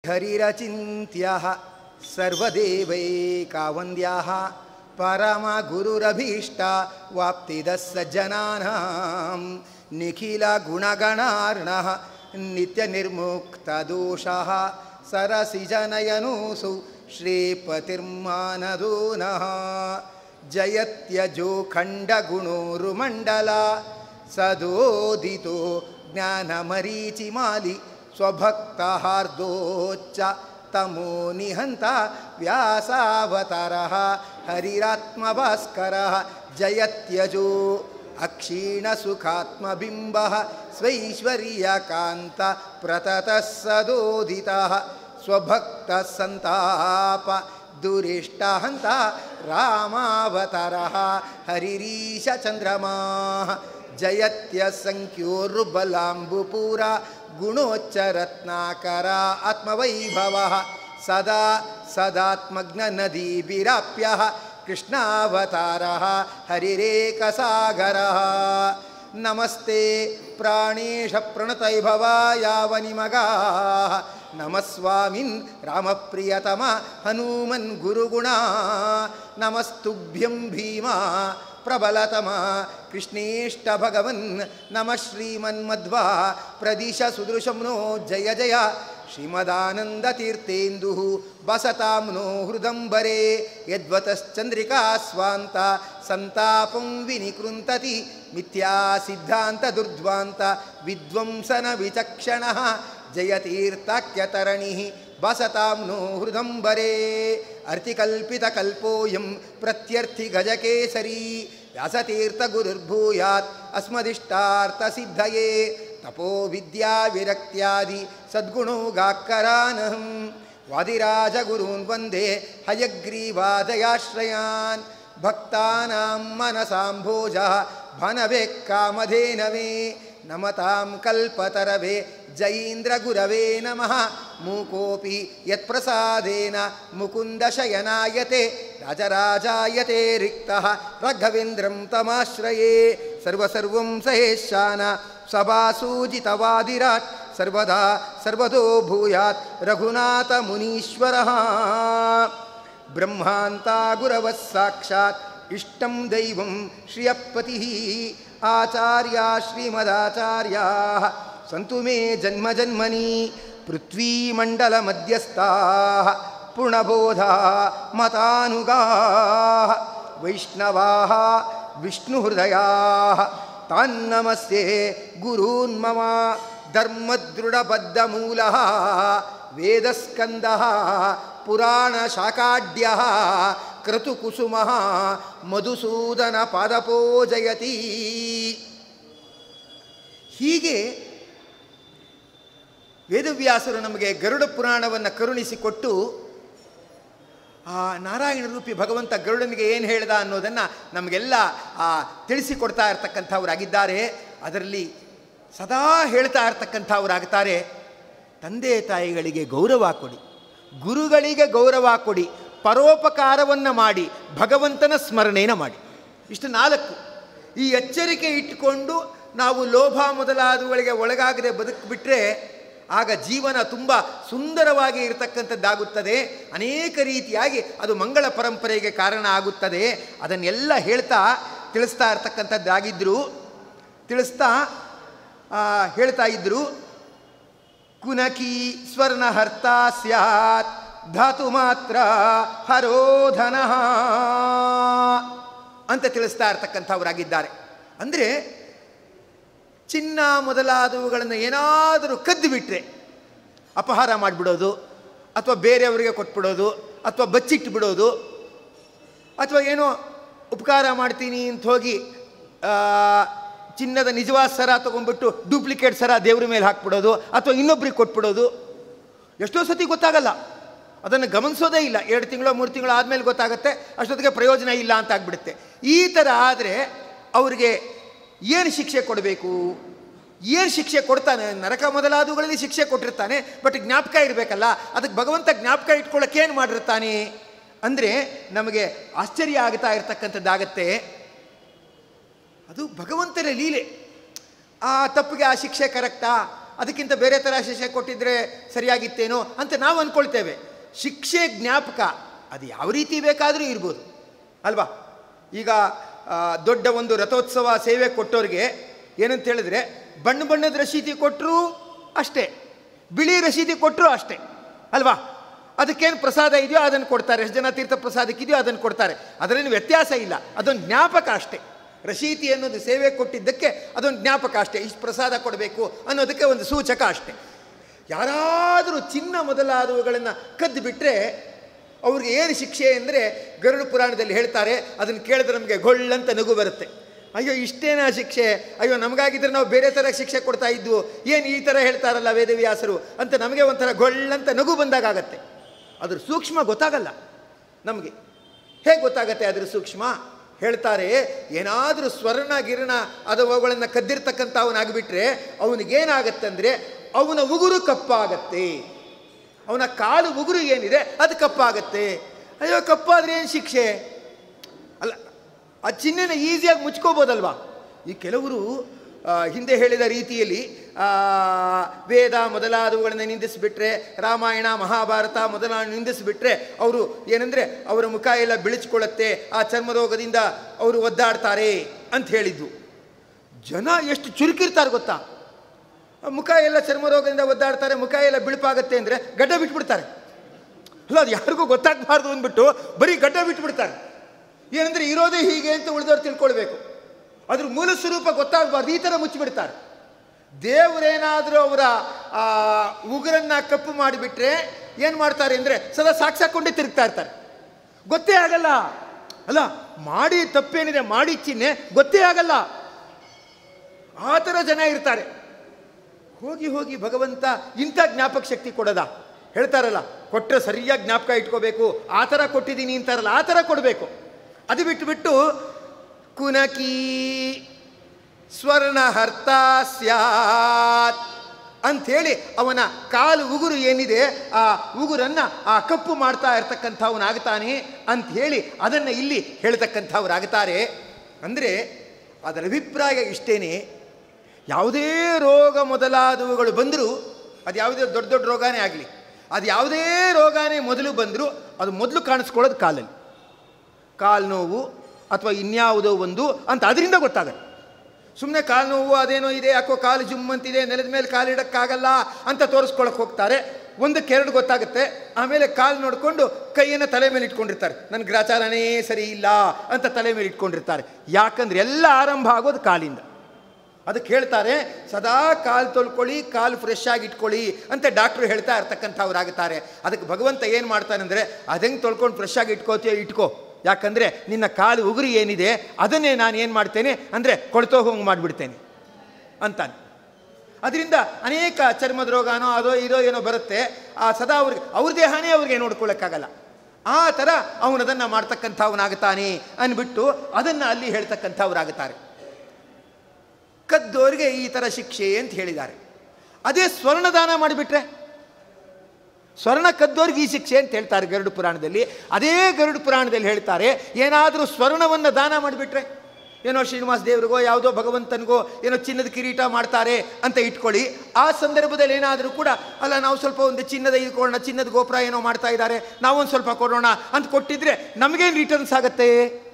ಹರಿರಚಿಂತ್ಯಃ ಸರ್ವದೇವೈಕಾವಂದ್ಯಾಃ ಪರಮಗುರುರಭೀಷ್ಟ ವಾಪ್ತಿದಃ ಸಜ್ಜನಾನಾಂ ನಿಖಿಲಗುಣಗಣಾರ್ಣಃ ನಿತ್ಯನಿರ್ಮುಕ್ತದೋಷಃ ಸರಸಿಜನಯನೂಸು ಶ್ರೀಪತಿರ್ಮಾನದೋ ನಃ ಜಯತ್ಯಜೋ ಖಂಡಗುಣೋರುಮಂಡಲ ಸದೋದಿತೋ ಜ್ಞಾನಮರೀಚಿಮಾಲಿ ಸ್ವಭಕ್ತಹಾರ್ದೋಚ್ಚ ತಮೋ ನಿಹಂತ ವ್ಯಾಸಾವತಾರಃ ಹರಿರಾತ್ಮಭಾಸ್ಕರಃ ಜಯತ್ಯಜೋ ಅಕ್ಷೀಣಸುಖಾತ್ಮಬಿಂಬಃ ಸ್ವೈಶ್ವರ್ಯಕಾಂತ ಪ್ರತತಃ ಸದೋದಿತಃ ಸ್ವಭಕ್ತಸಂತಾಪ ದುರಿಷ್ಟಹಂತ ರಾಮಾವತಾರಃ ಹರಿರೀಶಚಂದ್ರಮಾ ಜಯತ್ಯ ಸಂಖ್ಯೋರ್ಬಲಾಂಬುಪೂರ ಗುಣೋಚ್ಚರತ್ನಾಕರ ಆತ್ಮವೈಭವ ಸದಾ ಸದಾತ್ಮಜ್ಞನದೀಭಿರಾಪ್ಯ ಕೃಷ್ಣಾವತಾರ ಹರಿರೇಕಸಾಗರ ನಮಸ್ತೆ ಪ್ರಾಣೇಶ ಪ್ರಣತೈಭವ ಯಾವ ನಿಮಗಾ ನಮಸ್ವಾಮಿನ್ ರಾಮಪ್ರಿಯತಮ ಹನುಮನ್ ಗುರುಗುಣ ನಮಸ್ತುಭ್ಯಂ ಭೀಮಾ ಪ್ರಬಲತಮ ಕೃಷ್ಣೇಷ್ಟ ಭಗವನ್ ನಮ ಶ್ರೀಮನ್ಮಧ್ವಾ ಪ್ರದಿಶ ಸುದೃಶಂ ನೋ ಜಯ ಜಯ ಶ್ರೀಮದಾನಂದತೀರ್ಥೇಂದು ಬಸತಾಂ ನೋ ಹೃದಂಬರೆ ಯದ್ವತಶ್ಚಂದ್ರಿಕಾ ಸ್ವಾಂತ ಸಂತಾಪಂ ವಿನಿಕೃಂತತಿ ಮಿಥ್ಯಾ ಸಿದ್ಧಾಂತ ದುರ್ಧ್ವಾಂತ ವಿದ್ವಂಸನ ವಿಚಕ್ಷಣ ಜಯತೀರ್ಥಾಖ್ಯತರಣಿ ಬಸತಾಂ ನೋ ಹೃದಂಬರೆ ಅರ್ಥಿಕಲ್ಪಿತಕಲ್ಪೋಯಂ ಪ್ರತ್ಯರ್ಥಿ ಗಜಕೇಸರಿ ವ್ಯಾಸತೀರ್ಥಗುರುರ್ಭೂಯಾತ್ ಅಸ್ಮದಿಷ್ಟಾರ್ಥಸಿದ್ಧಯೇ ತಪೋ ವಿದ್ಯಾ ವಿರಕ್ತ್ಯಾದಿ ಸದ್ಗುಣೋಗಾಕ್ಕರಾನಹಂ ವಾದಿರಾಜಗುರೂನ್ ವಂದೇ ಹಯಗ್ರೀವಾದಯಾಶ್ರಯಾನ್ ಭಕ್ತಾನಾಂ ಮನಸಾಂಭೋಜ ಭನವೆ ಕಾಮಧೇನವೇ ನಮತಾಂ ಕಲ್ಪತರವೇ ಜೈಂದ್ರಗುರವೇ ನಮಃ ಮೂಕೋಪಿ ಯತ್ಪ್ರಸಾದೇನ ಮುಕುಂದಶಯನಾಯತೆ ರಾಜರಾಜಾಯತೆ ರಿಕ್ತಃ ರಾಘವೇಂದ್ರಂ ತಮಾಶ್ರಯೇ ಸರ್ವಸರ್ವಂ ಸಹೇಶಾನ ಸಭಾಸೂಜಿತವಾದಿರಾಟ್ ಸರ್ವದಾ ಸರ್ವದೋ ಭೂಯಾತ್ ರಘುನಾಥ ಮುನೀಶ್ವರಃ ಬ್ರಹ್ಮಾಂತಾ ಗುರವಃ ಸಾಕ್ಷಾತ್ ಇಷ್ಟಂ ದೈವಂ ಶ್ರಿಯಪತಿ ಆಚಾರ್ಯ ಶ್ರೀಮದಾಚಾರ್ಯಾ ಸಂತು ಮೇ ಜನ್ಮ ಜನ್ಮನಿ ಪೃಥ್ವೀಮಂಡಲ ಮಧ್ಯಸ್ಥಾ ಪುಣಬೋಧ ಮತಾನುಗಾ ವೈಷ್ಣವಾ ವಿಷ್ಣುಹೃದಯಾ ತಾನ್ನಮಸ್ಯೆ ಗುರೂನ್ ಮಮ ಧರ್ಮದೃಢಬದ್ಧಮೂಲ ವೇದಸ್ಕಂದ ಪುರಾಣಶಾಕಾಢ್ಯ ಕ್ರತುಕುಸುಮ ಮಧುಸೂದನ ಪಾದಪೋಜಯತಿ ಹೀಗೆ ವೇದವ್ಯಾಸರು ನಮಗೆ ಗರುಡ ಪುರಾಣವನ್ನು ಕರುಣಿಸಿಕೊಟ್ಟು ಆ ನಾರಾಯಣ ರೂಪಿ ಭಗವಂತ ಗರುಡನಿಗೆ ಏನು ಹೇಳ್ದ ಅನ್ನೋದನ್ನು ನಮಗೆಲ್ಲ ಆ ತಿಳಿಸಿಕೊಡ್ತಾ ಇರ್ತಕ್ಕಂಥವರಾಗಿದ್ದಾರೆ ಅದರಲ್ಲಿ ಸದಾ ಹೇಳ್ತಾ ಇರ್ತಕ್ಕಂಥವರಾಗ್ತಾರೆ ತಂದೆ ತಾಯಿಗಳಿಗೆ ಗೌರವ ಕೊಡಿ ಗುರುಗಳಿಗೆ ಗೌರವ ಕೊಡಿ ಪರೋಪಕಾರವನ್ನು ಮಾಡಿ ಭಗವಂತನ ಸ್ಮರಣೆಯನ್ನು ಮಾಡಿ ಇಷ್ಟು ನಾಲ್ಕು ಈ ಎಚ್ಚರಿಕೆ ಇಟ್ಟುಕೊಂಡು ನಾವು ಲೋಭ ಮೊದಲಾದವುಗಳಿಗೆ ಒಳಗಾಗದೆ ಬದುಕಿಬಿಟ್ರೆ ಆಗ ಜೀವನ ತುಂಬ ಸುಂದರವಾಗಿ ಇರತಕ್ಕಂಥದ್ದಾಗುತ್ತದೆ ಅನೇಕ ರೀತಿಯಾಗಿ ಅದು ಮಂಗಳ ಪರಂಪರೆಗೆ ಕಾರಣ ಆಗುತ್ತದೆ ಅದನ್ನೆಲ್ಲ ಹೇಳ್ತಾ ತಿಳಿಸ್ತಾ ಇರ್ತಕ್ಕಂಥದ್ದಾಗಿದ್ದರು ತಿಳಿಸ್ತಾ ಆ, ಹೇಳ್ತಾ ಇದ್ದರು ಕುನಕಿ ಸ್ವರ್ಣಹರ್ತ ಸ್ಯಾತ್ ಧಾತು ಮಾತ್ರ ಹರೋಧನಃ ಅಂತ ತಿಳಿಸ್ತಾ ಇರ್ತಕ್ಕಂಥವರಾಗಿದ್ದಾರೆ ಅಂದರೆ ಚಿನ್ನ ಮೊದಲಾದವುಗಳನ್ನು ಏನಾದರೂ ಕದ್ದು ಬಿಟ್ಟರೆ ಅಪಹಾರ ಮಾಡಿಬಿಡೋದು ಅಥವಾ ಬೇರೆಯವರಿಗೆ ಕೊಟ್ಬಿಡೋದು ಅಥವಾ ಬಚ್ಚಿಟ್ಟು ಬಿಡೋದು ಅಥವಾ ಏನೋ ಉಪಕಾರ ಮಾಡ್ತೀನಿ ಅಂತ ಹೋಗಿ ಆ, ಚಿನ್ನದ ನಿಜವಾದ ಸರ ತೊಗೊಂಡ್ಬಿಟ್ಟು ಡೂಪ್ಲಿಕೇಟ್ ಸರ ದೇವ್ರ ಮೇಲೆ ಹಾಕ್ಬಿಡೋದು ಅಥವಾ ಇನ್ನೊಬ್ರಿಗೆ ಕೊಟ್ಬಿಡೋದು ಎಷ್ಟೋ ಸತಿ ಗೊತ್ತಾಗಲ್ಲ ಅದನ್ನು ಗಮನಿಸೋದೇ ಇಲ್ಲ ಎರಡು ತಿಂಗಳು ಮೂರು ತಿಂಗಳು ಆದಮೇಲೆ ಗೊತ್ತಾಗುತ್ತೆ ಅಷ್ಟೊತ್ತಿಗೆ ಪ್ರಯೋಜನ ಇಲ್ಲ ಅಂತ ಆಗ್ಬಿಡುತ್ತೆ ಈ ಥರ ಆದರೆ ಅವರಿಗೆ ಏನು ಶಿಕ್ಷೆ ಕೊಡಬೇಕು ಏನು ಶಿಕ್ಷೆ ಕೊಡ್ತಾನೆ ನರಕ ಮೊದಲಾದವುಗಳಲ್ಲಿ ಶಿಕ್ಷೆ ಕೊಟ್ಟಿರ್ತಾನೆ ಬಟ್ ಜ್ಞಾಪಕ ಇರಬೇಕಲ್ಲ ಅದಕ್ಕೆ ಭಗವಂತ ಜ್ಞಾಪಕ ಇಟ್ಕೊಳ್ಳೋಕೆ ಏನು ಮಾಡಿರ್ತಾನೆ ಅಂದರೆ ನಮಗೆ ಆಶ್ಚರ್ಯ ಆಗ್ತಾ ಇರ್ತಕ್ಕಂಥದ್ದಾಗತ್ತೆ ಅದು ಭಗವಂತನ ಲೀಲೆ ಆ ತಪ್ಪಿಗೆ ಆ ಶಿಕ್ಷೆ ಕರೆಕ್ಟಾ ಅದಕ್ಕಿಂತ ಬೇರೆ ಥರ ಶಿಕ್ಷೆ ಕೊಟ್ಟಿದ್ರೆ ಸರಿಯಾಗಿತ್ತೇನೋ ಅಂತ ನಾವು ಅಂದ್ಕೊಳ್ತೇವೆ ಶಿಕ್ಷೆ ಜ್ಞಾಪಕ ಅದು ಯಾವ ರೀತಿ ಬೇಕಾದರೂ ಇರ್ಬೋದು ಅಲ್ವಾ ಈಗ ಆ, ದೊಡ್ಡ ಒಂದು ರಥೋತ್ಸವ ಸೇವೆ ಕೊಟ್ಟವ್ರಿಗೆ ಏನಂತ ಹೇಳಿದ್ರೆ ಬಣ್ಣ ಬಣ್ಣದ ರಸೀದಿ ಕೊಟ್ಟರು ಅಷ್ಟೇ ಬಿಳಿ ರಸೀದಿ ಕೊಟ್ಟರು ಅಷ್ಟೇ ಅಲ್ವಾ ಅದಕ್ಕೇನು ಪ್ರಸಾದ ಇದೆಯೋ ಅದನ್ನು ಕೊಡ್ತಾರೆ ಎಷ್ಟು ಜನ ತೀರ್ಥ ಪ್ರಸಾದಕ್ಕಿದೆಯೋ ಅದನ್ನು ಕೊಡ್ತಾರೆ ಅದರೇನು ವ್ಯತ್ಯಾಸ ಇಲ್ಲ ಅದೊಂದು ಜ್ಞಾಪಕ ಅಷ್ಟೇ ರಸೀತಿ ಅನ್ನೋದು ಸೇವೆ ಕೊಟ್ಟಿದ್ದಕ್ಕೆ ಅದೊಂದು ಜ್ಞಾಪಕ ಅಷ್ಟೇ ಇಷ್ಟು ಪ್ರಸಾದ ಕೊಡಬೇಕು ಅನ್ನೋದಕ್ಕೆ ಒಂದು ಸೂಚಕ ಅಷ್ಟೇ ಯಾರಾದರೂ ಚಿನ್ನ ಮೊದಲಾದವುಗಳನ್ನು ಕದ್ದು ಬಿಟ್ಟರೆ ಅವ್ರಿಗೆ ಏನು ಶಿಕ್ಷೆ ಅಂದರೆ ಗರುಡ ಪುರಾಣದಲ್ಲಿ ಹೇಳ್ತಾರೆ ಅದನ್ನು ಕೇಳಿದ್ರೆ ನಮಗೆ ಗೊಳ್ಳಂತ ನಗು ಬರುತ್ತೆ ಅಯ್ಯೋ ಇಷ್ಟೇನಾ ಶಿಕ್ಷೆ ಅಯ್ಯೋ ನಮಗಾಗಿದ್ರೆ ನಾವು ಬೇರೆ ಥರ ಶಿಕ್ಷೆ ಕೊಡ್ತಾ ಇದ್ವು ಏನು ಈ ಥರ ಹೇಳ್ತಾರಲ್ಲ ವೇದವ್ಯಾಸರು ಅಂತ ನಮಗೆ ಒಂಥರ ಗೊಳ್ಳಂತ ನಗು ಬಂದಾಗತ್ತೆ ಅದ್ರ ಸೂಕ್ಷ್ಮ ಗೊತ್ತಾಗಲ್ಲ ನಮಗೆ ಹೇಗೆ ಗೊತ್ತಾಗತ್ತೆ ಅದ್ರ ಸೂಕ್ಷ್ಮ ಹೇಳ್ತಾರೆ ಏನಾದರೂ ಸ್ವರ್ಣ ಗಿರಣ ಅದು ಅವುಗಳನ್ನು ಕದ್ದಿರ್ತಕ್ಕಂಥ ಅವನಾಗ್ಬಿಟ್ರೆ ಅವನಿಗೇನಾಗತ್ತಂದರೆ ಅವನ ಉಗುರು ಕಪ್ಪಾಗತ್ತೆ ಅವನ ಕಾಲು ಉಗುರು ಏನಿದೆ ಅದು ಕಪ್ಪಾಗತ್ತೆ ಅಯ್ಯೋ ಕಪ್ಪಾದ್ರೆ ಏನು ಶಿಕ್ಷೆ ಅಲ್ಲ ಆ ಚಿಹ್ನೆನ ಈಸಿಯಾಗಿ ಮುಚ್ಕೋಬೋದಲ್ವಾ ಈ ಕೆಲವರು ಆ, ಹಿಂದೆ ಹೇಳಿದ ರೀತಿಯಲ್ಲಿ ಆ, ವೇದ ಮೊದಲಾದವುಗಳನ್ನು ನಿಂದಿಸಿಬಿಟ್ರೆ ರಾಮಾಯಣ ಮಹಾಭಾರತ ಮೊದಲಾದ ನಿಂದಿಸಿಬಿಟ್ರೆ ಅವರು ಏನಂದರೆ ಅವರ ಮುಖ ಎಲ್ಲ ಬಿಳಿಸ್ಕೊಳ್ಳುತ್ತೆ ಆ ಚರ್ಮರೋಗದಿಂದ ಅವರು ಒದ್ದಾಡ್ತಾರೆ ಅಂತ ಹೇಳಿದ್ದು ಜನ ಎಷ್ಟು ಚುರುಕಿರ್ತಾರೆ ಗೊತ್ತಾ ಆ ಮುಖ ಎಲ್ಲ ಚರ್ಮರೋಗದಿಂದ ಒದ್ದಾಡ್ತಾರೆ ಮುಖ ಎಲ್ಲ ಬಿಳುಪಾಗತ್ತೆ ಅಂದರೆ ಗಡ್ಡ ಬಿಟ್ಬಿಡ್ತಾರೆ ಅಲ್ಲ ಅದು ಯಾರಿಗೂ ಗೊತ್ತಾಗಬಾರ್ದು ಅಂದ್ಬಿಟ್ಟು ಬರೀ ಗಡ್ಡ ಬಿಟ್ಬಿಡ್ತಾರೆ ಏನಂದರೆ ಇರೋದೇ ಹೀಗೆ ಅಂತ ಉಳಿದವ್ರು ತಿಳ್ಕೊಳ್ಬೇಕು ಅದ್ರ ಮೂಲ ಸ್ವರೂಪ ಗೊತ್ತಾಗಬಾರ್ದು ಈ ಥರ ಮುಚ್ಚಿಬಿಡ್ತಾರೆ ದೇವರೇನಾದರೂ ಅವರ ಆ, ಉಗುರನ್ನ ಕಪ್ಪು ಮಾಡಿಬಿಟ್ರೆ ಏನು ಮಾಡ್ತಾರೆ ಅಂದರೆ ಸದಾ ಸಾಕ್ಸಾಕೊಂಡೇ ತಿರುಗ್ತಾ ಇರ್ತಾರೆ ಗೊತ್ತೇ ಆಗಲ್ಲ ಅಲ್ಲ ಮಾಡಿ ತಪ್ಪೇನಿದೆ ಮಾಡಿ ಚಿಹ್ನೆ ಗೊತ್ತೇ ಆಗಲ್ಲ ಆ ಥರ ಜನ ಇರ್ತಾರೆ ಹೋಗಿ ಹೋಗಿ ಭಗವಂತ ಇಂಥ ಜ್ಞಾಪಕ ಶಕ್ತಿ ಕೊಡದ ಹೇಳ್ತಾರಲ್ಲ ಕೊಟ್ಟರೆ ಸರಿಯಾಗಿ ಜ್ಞಾಪಕ ಇಟ್ಕೋಬೇಕು ಆ ಥರ ಕೊಟ್ಟಿದ್ದೀನಿ ಅಂತಾರಲ್ಲ ಆ ಥರ ಕೊಡಬೇಕು ಅದು ಬಿಟ್ಟುಬಿಟ್ಟು ಕುನಕಿ ಸ್ವರ್ಣಹರ್ತ ಸ್ಯಾತ್ ಅಂಥೇಳಿ ಅವನ ಕಾಲು ಉಗುರು ಏನಿದೆ ಆ ಉಗುರನ್ನು ಆ ಕಪ್ಪು ಮಾಡ್ತಾ ಇರ್ತಕ್ಕಂಥವನಾಗ್ತಾನೆ ಅಂತ ಹೇಳಿ ಅದನ್ನು ಇಲ್ಲಿ ಹೇಳ್ತಕ್ಕಂಥವ್ರಾಗ್ತಾರೆ ಅಂದರೆ ಅದರ ಅಭಿಪ್ರಾಯ ಇಷ್ಟೇನೆ ಯಾವುದೇ ರೋಗ ಮೊದಲಾದವುಗಳು ಬಂದರೂ ಅದು ಯಾವುದೇ ದೊಡ್ಡ ದೊಡ್ಡ ರೋಗನೇ ಆಗಲಿ ಅದು ಯಾವುದೇ ರೋಗನೇ ಮೊದಲು ಬಂದರೂ ಅದು ಮೊದಲು ಕಾಣಿಸ್ಕೊಳ್ಳೋದು ಕಾಲಲ್ಲಿ ಕಾಲು ನೋವು ಅಥವಾ ಇನ್ಯಾವುದೋ ಒಂದು ಅಂತ ಅದರಿಂದ ಗೊತ್ತಾಗತ್ತೆ ಸುಮ್ಮನೆ ಕಾಲು ನೋವು ಅದೇನೋ ಇದೆ ಯಾಕೋ ಕಾಲು ಜುಮ್ ಅಂತಿದೆ ನೆಲದ ಮೇಲೆ ಕಾಲಿಡಕ್ಕಾಗಲ್ಲ ಅಂತ ತೋರಿಸ್ಕೊಳಕ್ಕೆ ಹೋಗ್ತಾರೆ ಒಂದಕ್ಕೆ ಎರಡು ಗೊತ್ತಾಗುತ್ತೆ ಆಮೇಲೆ ಕಾಲು ನೋಡಿಕೊಂಡು ಕೈಯನ್ನು ತಲೆ ಮೇಲೆ ಇಟ್ಕೊಂಡಿರ್ತಾರೆ ನನ್ನ ಗ್ರಾಚಾರನೇ ಸರಿ ಇಲ್ಲ ಅಂತ ತಲೆ ಮೇಲೆ ಇಟ್ಕೊಂಡಿರ್ತಾರೆ ಯಾಕಂದ್ರೆ ಎಲ್ಲ ಆರಂಭ ಆಗೋದು ಕಾಲಿಂದ ಅದಕ್ಕೆ ಹೇಳ್ತಾರೆ ಸದಾ ಕಾಲು ತೊಳ್ಕೊಳ್ಳಿ ಕಾಲು ಫ್ರೆಶ್ ಆಗಿ ಇಟ್ಕೊಳ್ಳಿ ಅಂತ ಡಾಕ್ಟ್ರು ಹೇಳ್ತಾ ಇರ್ತಕ್ಕಂಥವ್ರಾಗುತ್ತಾರೆ ಅದಕ್ಕೆ ಭಗವಂತ ಏನು ಮಾಡ್ತಾನೆ ಅಂದರೆ ಅದೆಂಗೆ ತೊಳ್ಕೊಂಡು ಫ್ರೆಶ್ ಆಗಿ ಇಟ್ಕೋತೀಯೋ ಇಟ್ಕೋ ಯಾಕಂದರೆ ನಿನ್ನ ಕಾಲು ಉಗುರು ಏನಿದೆ ಅದನ್ನೇ ನಾನು ಏನು ಮಾಡ್ತೇನೆ ಅಂದರೆ ಕೊಳ್ತೋ ಹೋಗಿ ಮಾಡಿಬಿಡ್ತೇನೆ ಅಂತಾನೆ ಅದರಿಂದ ಅನೇಕ ಚರ್ಮದ ರೋಗನೋ ಅದೋ ಇದೋ ಏನೋ ಬರುತ್ತೆ ಆ ಸದಾ ಅವ್ರಿಗೆ ಅವ್ರ ದೇಹನೇ ಅವ್ರಿಗೆ ನೋಡ್ಕೊಳ್ಳೋಕ್ಕಾಗಲ್ಲ ಆ ಥರ ಅವನದನ್ನು ಮಾಡ್ತಕ್ಕಂಥವನಾಗುತ್ತಾನೆ ಅಂದ್ಬಿಟ್ಟು ಅದನ್ನು ಅಲ್ಲಿ ಹೇಳ್ತಕ್ಕಂಥವ್ರಾಗುತ್ತಾರೆ ಕದ್ದೋರಿಗೆ ಈ ಥರ ಶಿಕ್ಷೆ ಅಂತ ಹೇಳಿದ್ದಾರೆ ಅದೇ ಸ್ವರ್ಣದಾನ ಮಾಡಿಬಿಟ್ರೆ ಸ್ವರ್ಣ ಕದ್ದೋರಿಗೆ ಈ ಶಿಕ್ಷೆ ಅಂತ ಹೇಳ್ತಾರೆ ಗರುಡ ಪುರಾಣದಲ್ಲಿ ಅದೇ ಗರುಡ ಪುರಾಣದಲ್ಲಿ ಹೇಳ್ತಾರೆ ಏನಾದರೂ ಸ್ವರ್ಣವನ್ನು ದಾನ ಮಾಡಿಬಿಟ್ರೆ ಏನೋ ಶ್ರೀನಿವಾಸ ದೇವರಿಗೋ ಯಾವುದೋ ಭಗವಂತನಿಗೋ ಏನೋ ಚಿನ್ನದ ಕಿರೀಟ ಮಾಡ್ತಾರೆ ಅಂತ ಇಟ್ಕೊಳ್ಳಿ ಆ ಸಂದರ್ಭದಲ್ಲಿ ಏನಾದರೂ ಕೂಡ ಅಲ್ಲ ನಾವು ಸ್ವಲ್ಪ ಒಂದು ಚಿನ್ನದ ಇದು ಕೊಡೋಣ ಚಿನ್ನದ ಗೋಪುರ ಏನೋ ಮಾಡ್ತಾ ಇದ್ದಾರೆ ನಾವೊಂದು ಸ್ವಲ್ಪ ಕೊಡೋಣ ಅಂತ ಕೊಟ್ಟಿದ್ರೆ ನಮಗೇನು ರಿಟರ್ನ್ಸ್ ಆಗತ್ತೆ